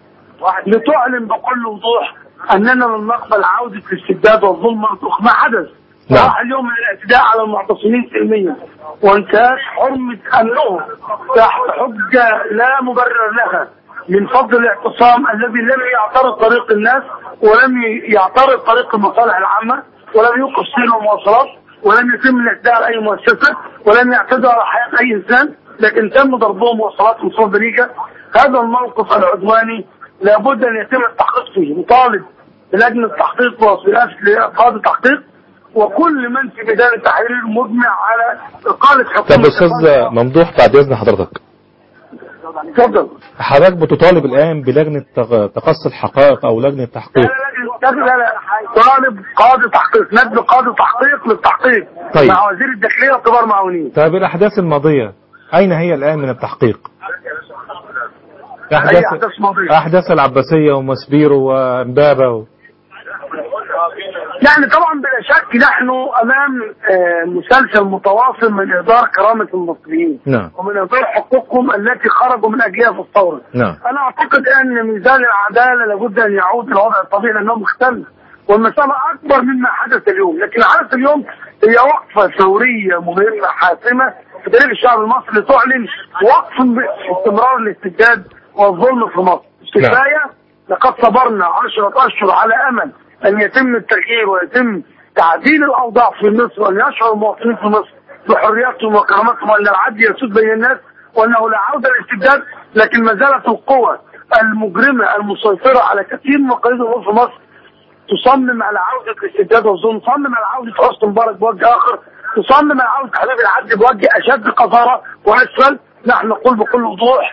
لتعلن بكل وضوح اننا لن نقبل عوده الاستبداد والظلم مرة ما حدث راح اليوم من الاعتداء على المعتصمين سلميا وانتهاك حرمة أمنهم تحت حجة لا مبرر لها من فضل الاعتصام الذي لم يعترض طريق الناس ولم يعترض طريق المصالح العامة ولم يوقف سير المواصلات ولم يتم الاعتداء على أي مؤسسة ولم يعتدوا على حياة أي إنسان لكن تم ضربهم مواصلات من صوب بليجا هذا الموقف العدواني لابد أن يتم التحقيق فيه نطالب بلجنه تحقيق وصيافه قاضي تحقيق وكل من في ميدان التحرير مجمع على اقاله طب حكومه استاذ ممدوح بعد اذن حضرتك اتفضل حضرتك بتطالب الان بلجنه تق- تقصي الحقائق او لجنه تحقيق لا لا لا طالب قاضي تحقيق ندب قاضي تحقيق للتحقيق طيب. مع وزير الداخليه وكبار معاونين طيب الاحداث الماضيه اين هي الان من التحقيق أي أحداث ماضية؟ احداث العباسيه ومسبيرو وامبابه و... يعني طبعا بلا شك نحن امام آه، مسلسل متواصل من اهدار كرامه المصريين نعم ومن اهدار حقوقهم التي خرجوا من اجلها في الثوره نعم انا اعتقد ان ميزان العداله لابد ان يعود للوضع الطبيعي لانه مختل والمسألة أكبر مما حدث اليوم لكن حدث اليوم هي وقفة ثورية مهمة حاسمة في تاريخ الشعب المصري تعلن وقف استمرار الاستبداد والظلم في مصر كفاية لقد صبرنا عشرة أشهر على أمل أن يتم التغيير ويتم تعديل الأوضاع في مصر وأن يشعر المواطنين في مصر بحرياتهم وكرامتهم وأن العدل يسود بين الناس وأنه لا عودة للاستبداد لكن ما زالت القوى المجرمة المسيطرة على كثير من مقاييس الأمور في مصر تصمم على عودة الاستبداد والظلم تصمم على عودة حسن مبارك بوجه آخر تصمم على عودة حبيب العدل بوجه أشد قذارة وأسفل نحن نقول بكل وضوح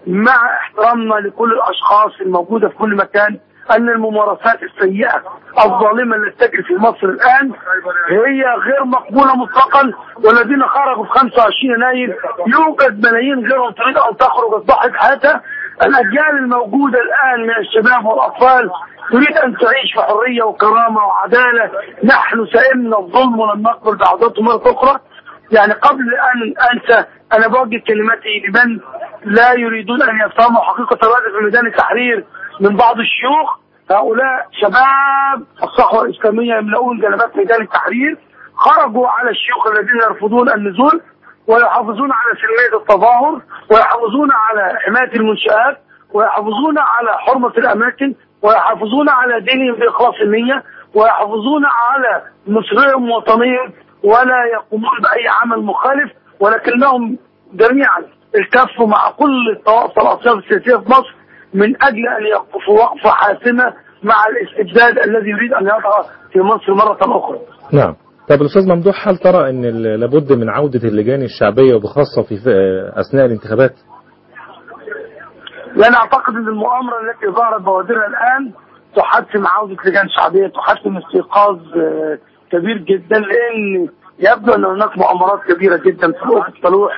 مع احترامنا لكل الأشخاص الموجودة في كل مكان أن الممارسات السيئة الظالمة التي تجري في مصر الآن هي غير مقبولة مطلقا والذين خرجوا في 25 يناير يوجد ملايين غيرهم تريد أن تخرج وتضحي بحياتها الأجيال الموجودة الآن من الشباب والأطفال تريد أن تعيش في حرية وكرامة وعدالة نحن سئمنا الظلم ولم نقبل بعودته مرة أخرى يعني قبل أن أنسى أنا بوجه كلمتي لمن لا يريدون أن يفهموا حقيقة الوضع في ميدان التحرير من بعض الشيوخ هؤلاء شباب الصحوة الإسلامية يملؤون جنبات ميدان التحرير خرجوا على الشيوخ الذين يرفضون النزول ويحافظون على سلمية التظاهر ويحافظون على حماية المنشآت ويحافظون على حرمة الأماكن ويحافظون على دينهم بإخلاص النية ويحافظون على مصرهم وطنهم ولا يقومون بأي عمل مخالف ولكنهم جميعا التفوا مع كل الطوائف والأطياف السياسية في مصر من أجل أن يقفوا وقفة حاسمة مع الاستبداد الذي يريد أن يظهر في مصر مرة أخرى نعم طب الأستاذ ممدوح هل ترى أن ال- لابد من عودة اللجان الشعبية وبخاصة في في- أثناء الانتخابات؟ لأن أعتقد أن المؤامرة التي ظهرت بوادرها الآن تحتم عودة لجان شعبية تحتم استيقاظ آه، كبير جدا لأن يبدو أن هناك مؤامرات كبيرة جدا في الأفق الصلوح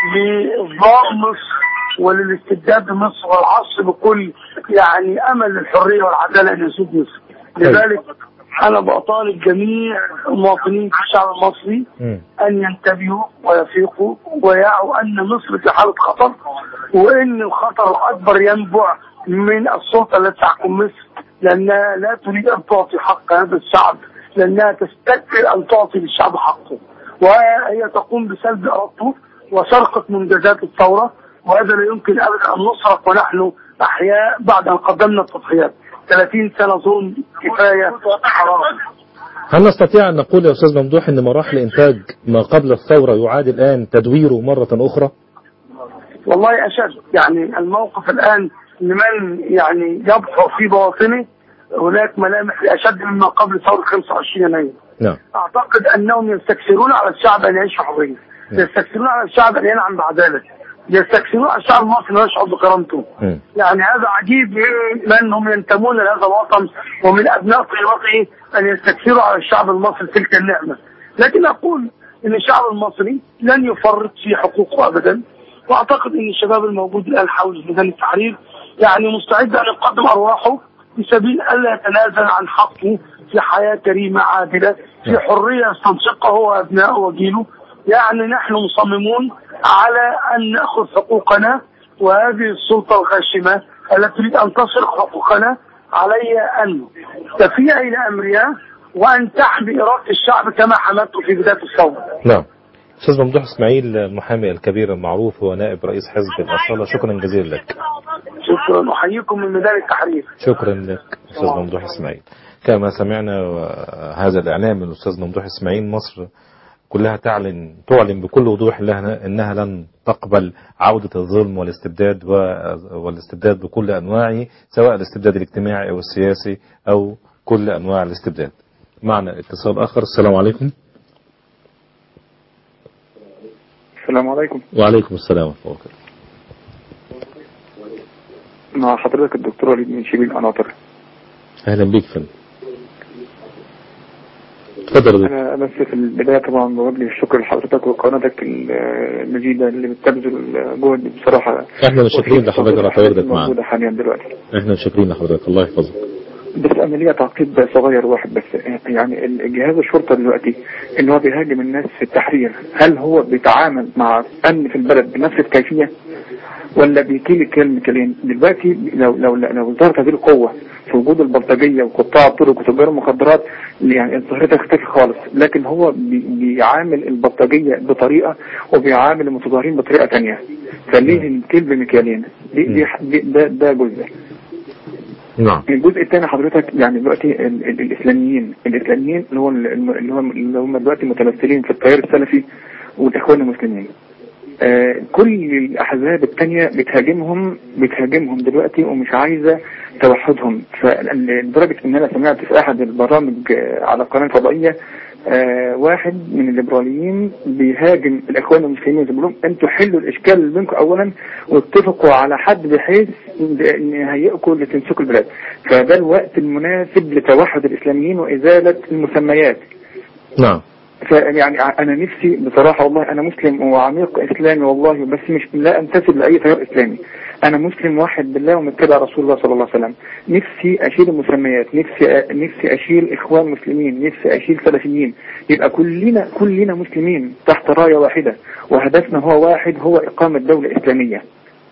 لإظهار مصر وللاستبداد بمصر والعصر بكل يعني أمل الحرية والعدالة أن يسود مصر لذلك أنا بطالب جميع المواطنين في الشعب المصري أن ينتبهوا ويفيقوا ويعوا أن مصر في حالة خطر وأن الخطر الأكبر ينبع من السلطة التي تحكم مصر لأنها لا تريد أن تعطي حق هذا الشعب لأنها تستكبر أن تعطي للشعب حقه وهي تقوم بسلب إرادته وسرقة منجزات الثورة وهذا لا يمكن أبدا أن نسرق ونحن أحياء بعد أن قدمنا التضحيات 30 سنة ظلم كفاية حرام هل نستطيع أن نقول يا أستاذ ممدوح أن مراحل إنتاج ما قبل الثورة يعاد الآن تدويره مرة أخرى؟ والله أشد يعني الموقف الآن لمن يعني يبحر في بواطنه هناك ملامح لأشد مما قبل ثورة 25 يناير نعم أعتقد أنهم يستكثرون على الشعب أن يعيش في حرية يستكثرون على الشعب أن ينعم بعدالة يستكثرون على الشعب المصري أن يشعر بكرامته يعني هذا عجيب من من هم ينتمون لهذا الوطن ومن أبناء قيمته أن يستكثروا على الشعب المصري تلك النعمة لكن أقول أن الشعب المصري لن يفرط في حقوقه أبدا وأعتقد أن الشباب الموجود الآن حول ميدان التحرير يعني مستعد أن يقدم أرواحه في سبيل ألا يتنازل عن حقه في حياة كريمة عادلة في حرية يستنشقها هو وأبنائه وجيله يعني نحن مصممون على أن نأخذ حقوقنا وهذه السلطة الغاشمة التي تريد أن تسرق حقوقنا علي أن تفيء إلى أمرها وأن تحمي إرادة الشعب كما حملته في بداية الثورة نعم أستاذ ممدوح إسماعيل المحامي الكبير المعروف ونائب رئيس حزب الأصالة شكرا جزيلا لك شكرا أحييكم من ميدان التحرير شكرا لك أستاذ ممدوح إسماعيل كما سمعنا هذا الإعلام من الأستاذ ممدوح إسماعيل مصر كلها تعلن تعلن بكل وضوح لها انها لن تقبل عودة الظلم والاستبداد و- والاستبداد بكل انواعه سواء الاستبداد الاجتماعي او السياسي او كل أنواع الاستبداد معنا اتصال آخر السلام عليكم السلام عليكم وعليكم السلام ورحمة الله وبركاته مع حضرتك الدكتور وليد من شبيل القناطر أهلا بيك فندم اتفضل يا دكتور. انا بس في البدايه طبعا بوجه الشكر لحضرتك وقناتك المجيده اللي بتبذل جهد بصراحه احنا شاكرين لحضرتك على حضرتك معنا موجوده حاليا دلوقتي احنا شاكرين لحضرتك الله يحفظك بس انا ليا تعقيب صغير واحد بس يعني الجهاز الشرطه دلوقتي ان هو بيهاجم الناس في التحرير هل هو بيتعامل مع امن في البلد بنفس الكيفيه ولا بيكيل كلمة كلين دلوقتي لو لو لو ظهرت هذه القوة في وجود البلطجية وقطاع الطرق وتجار المخدرات يعني الظاهرة تختفي خالص لكن هو بي- بيعامل البلطجية بطريقة وبيعامل المتظاهرين بطريقة تانية فليه الكيل بمكيالين دي دي دي- ده ده جزء نعم الجزء الثاني حضرتك يعني دلوقتي ال- ال- الاسلاميين الاسلاميين اللي هو اللي هم اللي هم دلوقتي متمثلين في التيار السلفي والاخوان المسلمين آه، كل الاحزاب التانية بتهاجمهم بتهاجمهم دلوقتي ومش عايزه توحدهم فلدرجه ان انا سمعت في احد البرامج آه، على قناه فضائيه آه، واحد من الليبراليين بيهاجم الاخوان المسلمين بيقول لهم انتوا حلوا الاشكال اللي بينكم اولا واتفقوا على حد بحيث ان يهيئكم لتمسكوا البلاد فده الوقت المناسب لتوحد الاسلاميين وازاله المسميات نعم فيعني انا نفسي بصراحه والله انا مسلم وعميق اسلامي والله بس مش لا انتسب لاي تيار اسلامي انا مسلم واحد بالله ومتبع رسول الله صلى الله عليه وسلم نفسي اشيل المسميات نفسي نفسي اشيل اخوان مسلمين نفسي اشيل سلفيين يبقى كلنا كلنا مسلمين تحت رايه واحده وهدفنا هو واحد هو اقامه دوله اسلاميه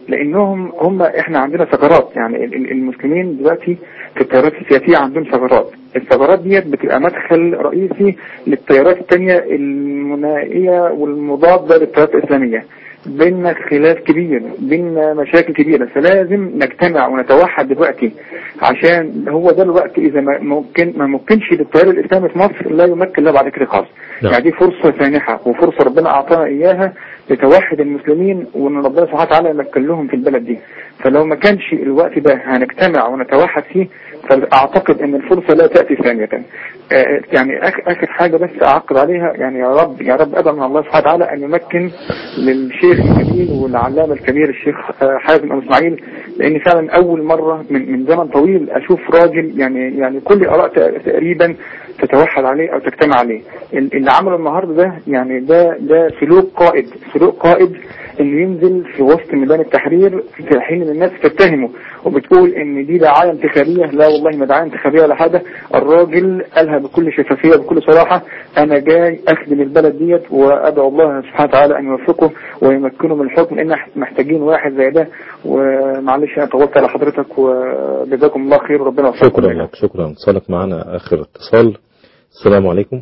لانهم هم احنا عندنا ثغرات يعني ال- ال- المسلمين دلوقتي في التيارات السياسيه عندهم ثغرات الثغرات ديت بتبقى مدخل رئيسي للتيارات الثانيه المنائيه والمضاده للتيارات الاسلاميه بيننا خلاف كبير بيننا مشاكل كبيرة فلازم نجتمع ونتوحد دلوقتي عشان هو ده الوقت إذا ما ممكن ما ممكنش للتيار الإسلامي في مصر لا يمكن له بعد كده خالص نعم. يعني دي فرصة سانحة وفرصة ربنا أعطانا إياها لتوحد المسلمين وإن ربنا سبحانه وتعالى يمكن لهم في البلد دي فلو ما كانش الوقت ده هنجتمع ونتوحد فيه فأعتقد أن الفرصة لا تأتي ثانية آه، يعني آخر آخر حاجة بس أعقب عليها يعني يا رب يا رب أدعو من الله سبحانه وتعالى أن يمكن للشيخ الكبير والعلامة الكبير الشيخ آه، حازم أبو إسماعيل لأن فعلا أول مرة من من زمن طويل أشوف راجل يعني يعني كل آراء تقريبا تتوحد عليه أو تجتمع عليه ال- اللي عمله النهارده ده يعني ده ده سلوك قائد سلوك قائد انه ينزل في وسط ميدان التحرير في حين ان الناس تتهمه وبتقول ان دي دعايه انتخابيه لا والله ما دعايه انتخابيه ولا حاجه الراجل قالها بكل شفافيه وبكل صراحه انا جاي اخدم البلد ديت وادعو الله سبحانه وتعالى ان يوفقه ويمكنه من الحكم لان احنا محتاجين واحد زي ده ومعلش انا طولت على حضرتك وجزاكم الله خير وربنا يوفقكم شكرا لك شكرا اتصالك معنا آخر اتصال السلام عليكم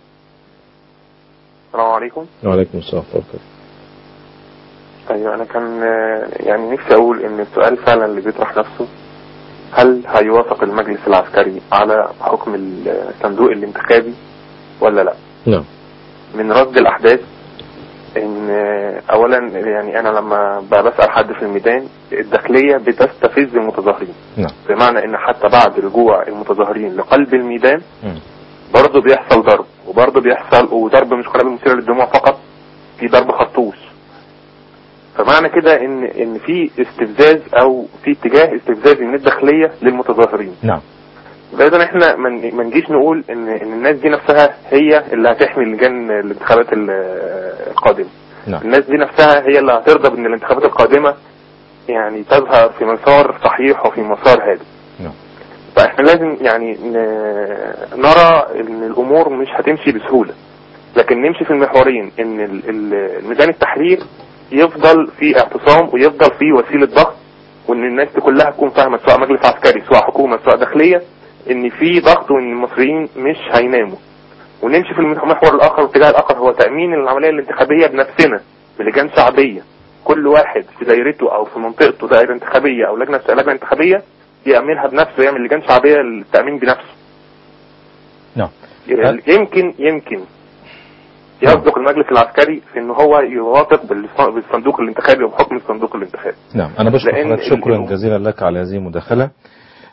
السلام عليكم وعليكم السلام ورحمة الله وبركاته ايوه انا كان آه، يعني نفسي اقول ان السؤال فعلا اللي بيطرح نفسه هل هيوافق المجلس العسكري على حكم الصندوق الانتخابي ولا لا نعم من رصد الاحداث ان آه، اولا يعني انا لما ب- بسال حد في الميدان الداخليه بتستفز المتظاهرين نعم بمعنى ان حتى بعد رجوع المتظاهرين لقلب الميدان مم. برضه بيحصل ضرب وبرضه بيحصل وضرب مش قنابل مثيره للدموع فقط في ضرب خرطوش فمعنى كده ان ان في استفزاز او في اتجاه استفزازي من الداخليه للمتظاهرين نعم فاذا احنا ما ن- ما نجيش نقول ان ان الناس دي نفسها هي اللي هتحمي لجان الانتخابات ال- القادمه نعم الناس دي نفسها هي اللي هترضى بان الانتخابات القادمه يعني تظهر في مسار صحيح وفي مسار هادئ نعم. فاحنا لازم يعني ن- نرى ان الامور مش هتمشي بسهوله لكن نمشي في المحورين ان ال- ال- ميدان التحرير يفضل في اعتصام ويفضل في وسيله ضغط وان الناس دي كلها تكون فاهمه سواء مجلس عسكري سواء حكومه سواء داخليه ان في ضغط وان المصريين مش هيناموا ونمشي في المحور الاخر والاتجاه الاخر هو تامين العمليه الانتخابيه بنفسنا بلجان شعبيه كل واحد في دايرته او في منطقته دائره انتخابيه او لجنه لجنه انتخابيه يامنها بنفسه يعمل لجان شعبيه للتامين بنفسه نعم يمكن يمكن يصدق المجلس العسكري في ان هو يوافق بالص- بالصندوق الانتخابي وبحكم الصندوق الانتخابي نعم أنا بشكر لأن حضرتك شكرا ال- جزيلا لك على هذه المداخلة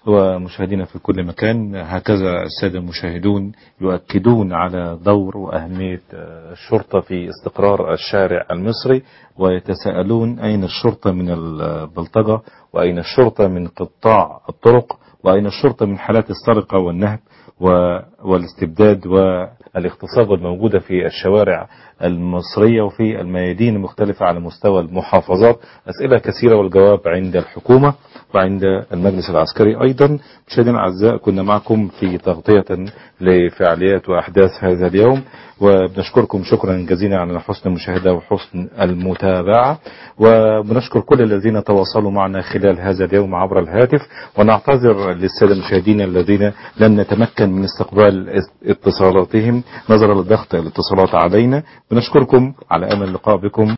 ومشاهدينا في كل مكان هكذا السادة المشاهدون يؤكدون على دور وأهمية الشرطة في استقرار الشارع المصري ويتساءلون أين الشرطة من البلطجة وأين الشرطة من قطاع الطرق وأين الشرطة من حالات السرقة والنهب والاستبداد والاغتصاب الموجودة في الشوارع المصرية وفي الميادين المختلفة على مستوى المحافظات أسئلة كثيرة والجواب عند الحكومة وعند المجلس العسكري أيضا مشاهدينا الأعزاء كنا معكم في تغطية لفعاليات وأحداث هذا اليوم وبنشكركم شكرا جزيلا على حسن المشاهدة وحسن المتابعة وبنشكر كل الذين تواصلوا معنا خلال هذا اليوم عبر الهاتف ونعتذر للسادة المشاهدين الذين لم نتمكن من استقبال اتصالاتهم نظرا لضغط الاتصالات علينا بنشكركم على أمل اللقاء بكم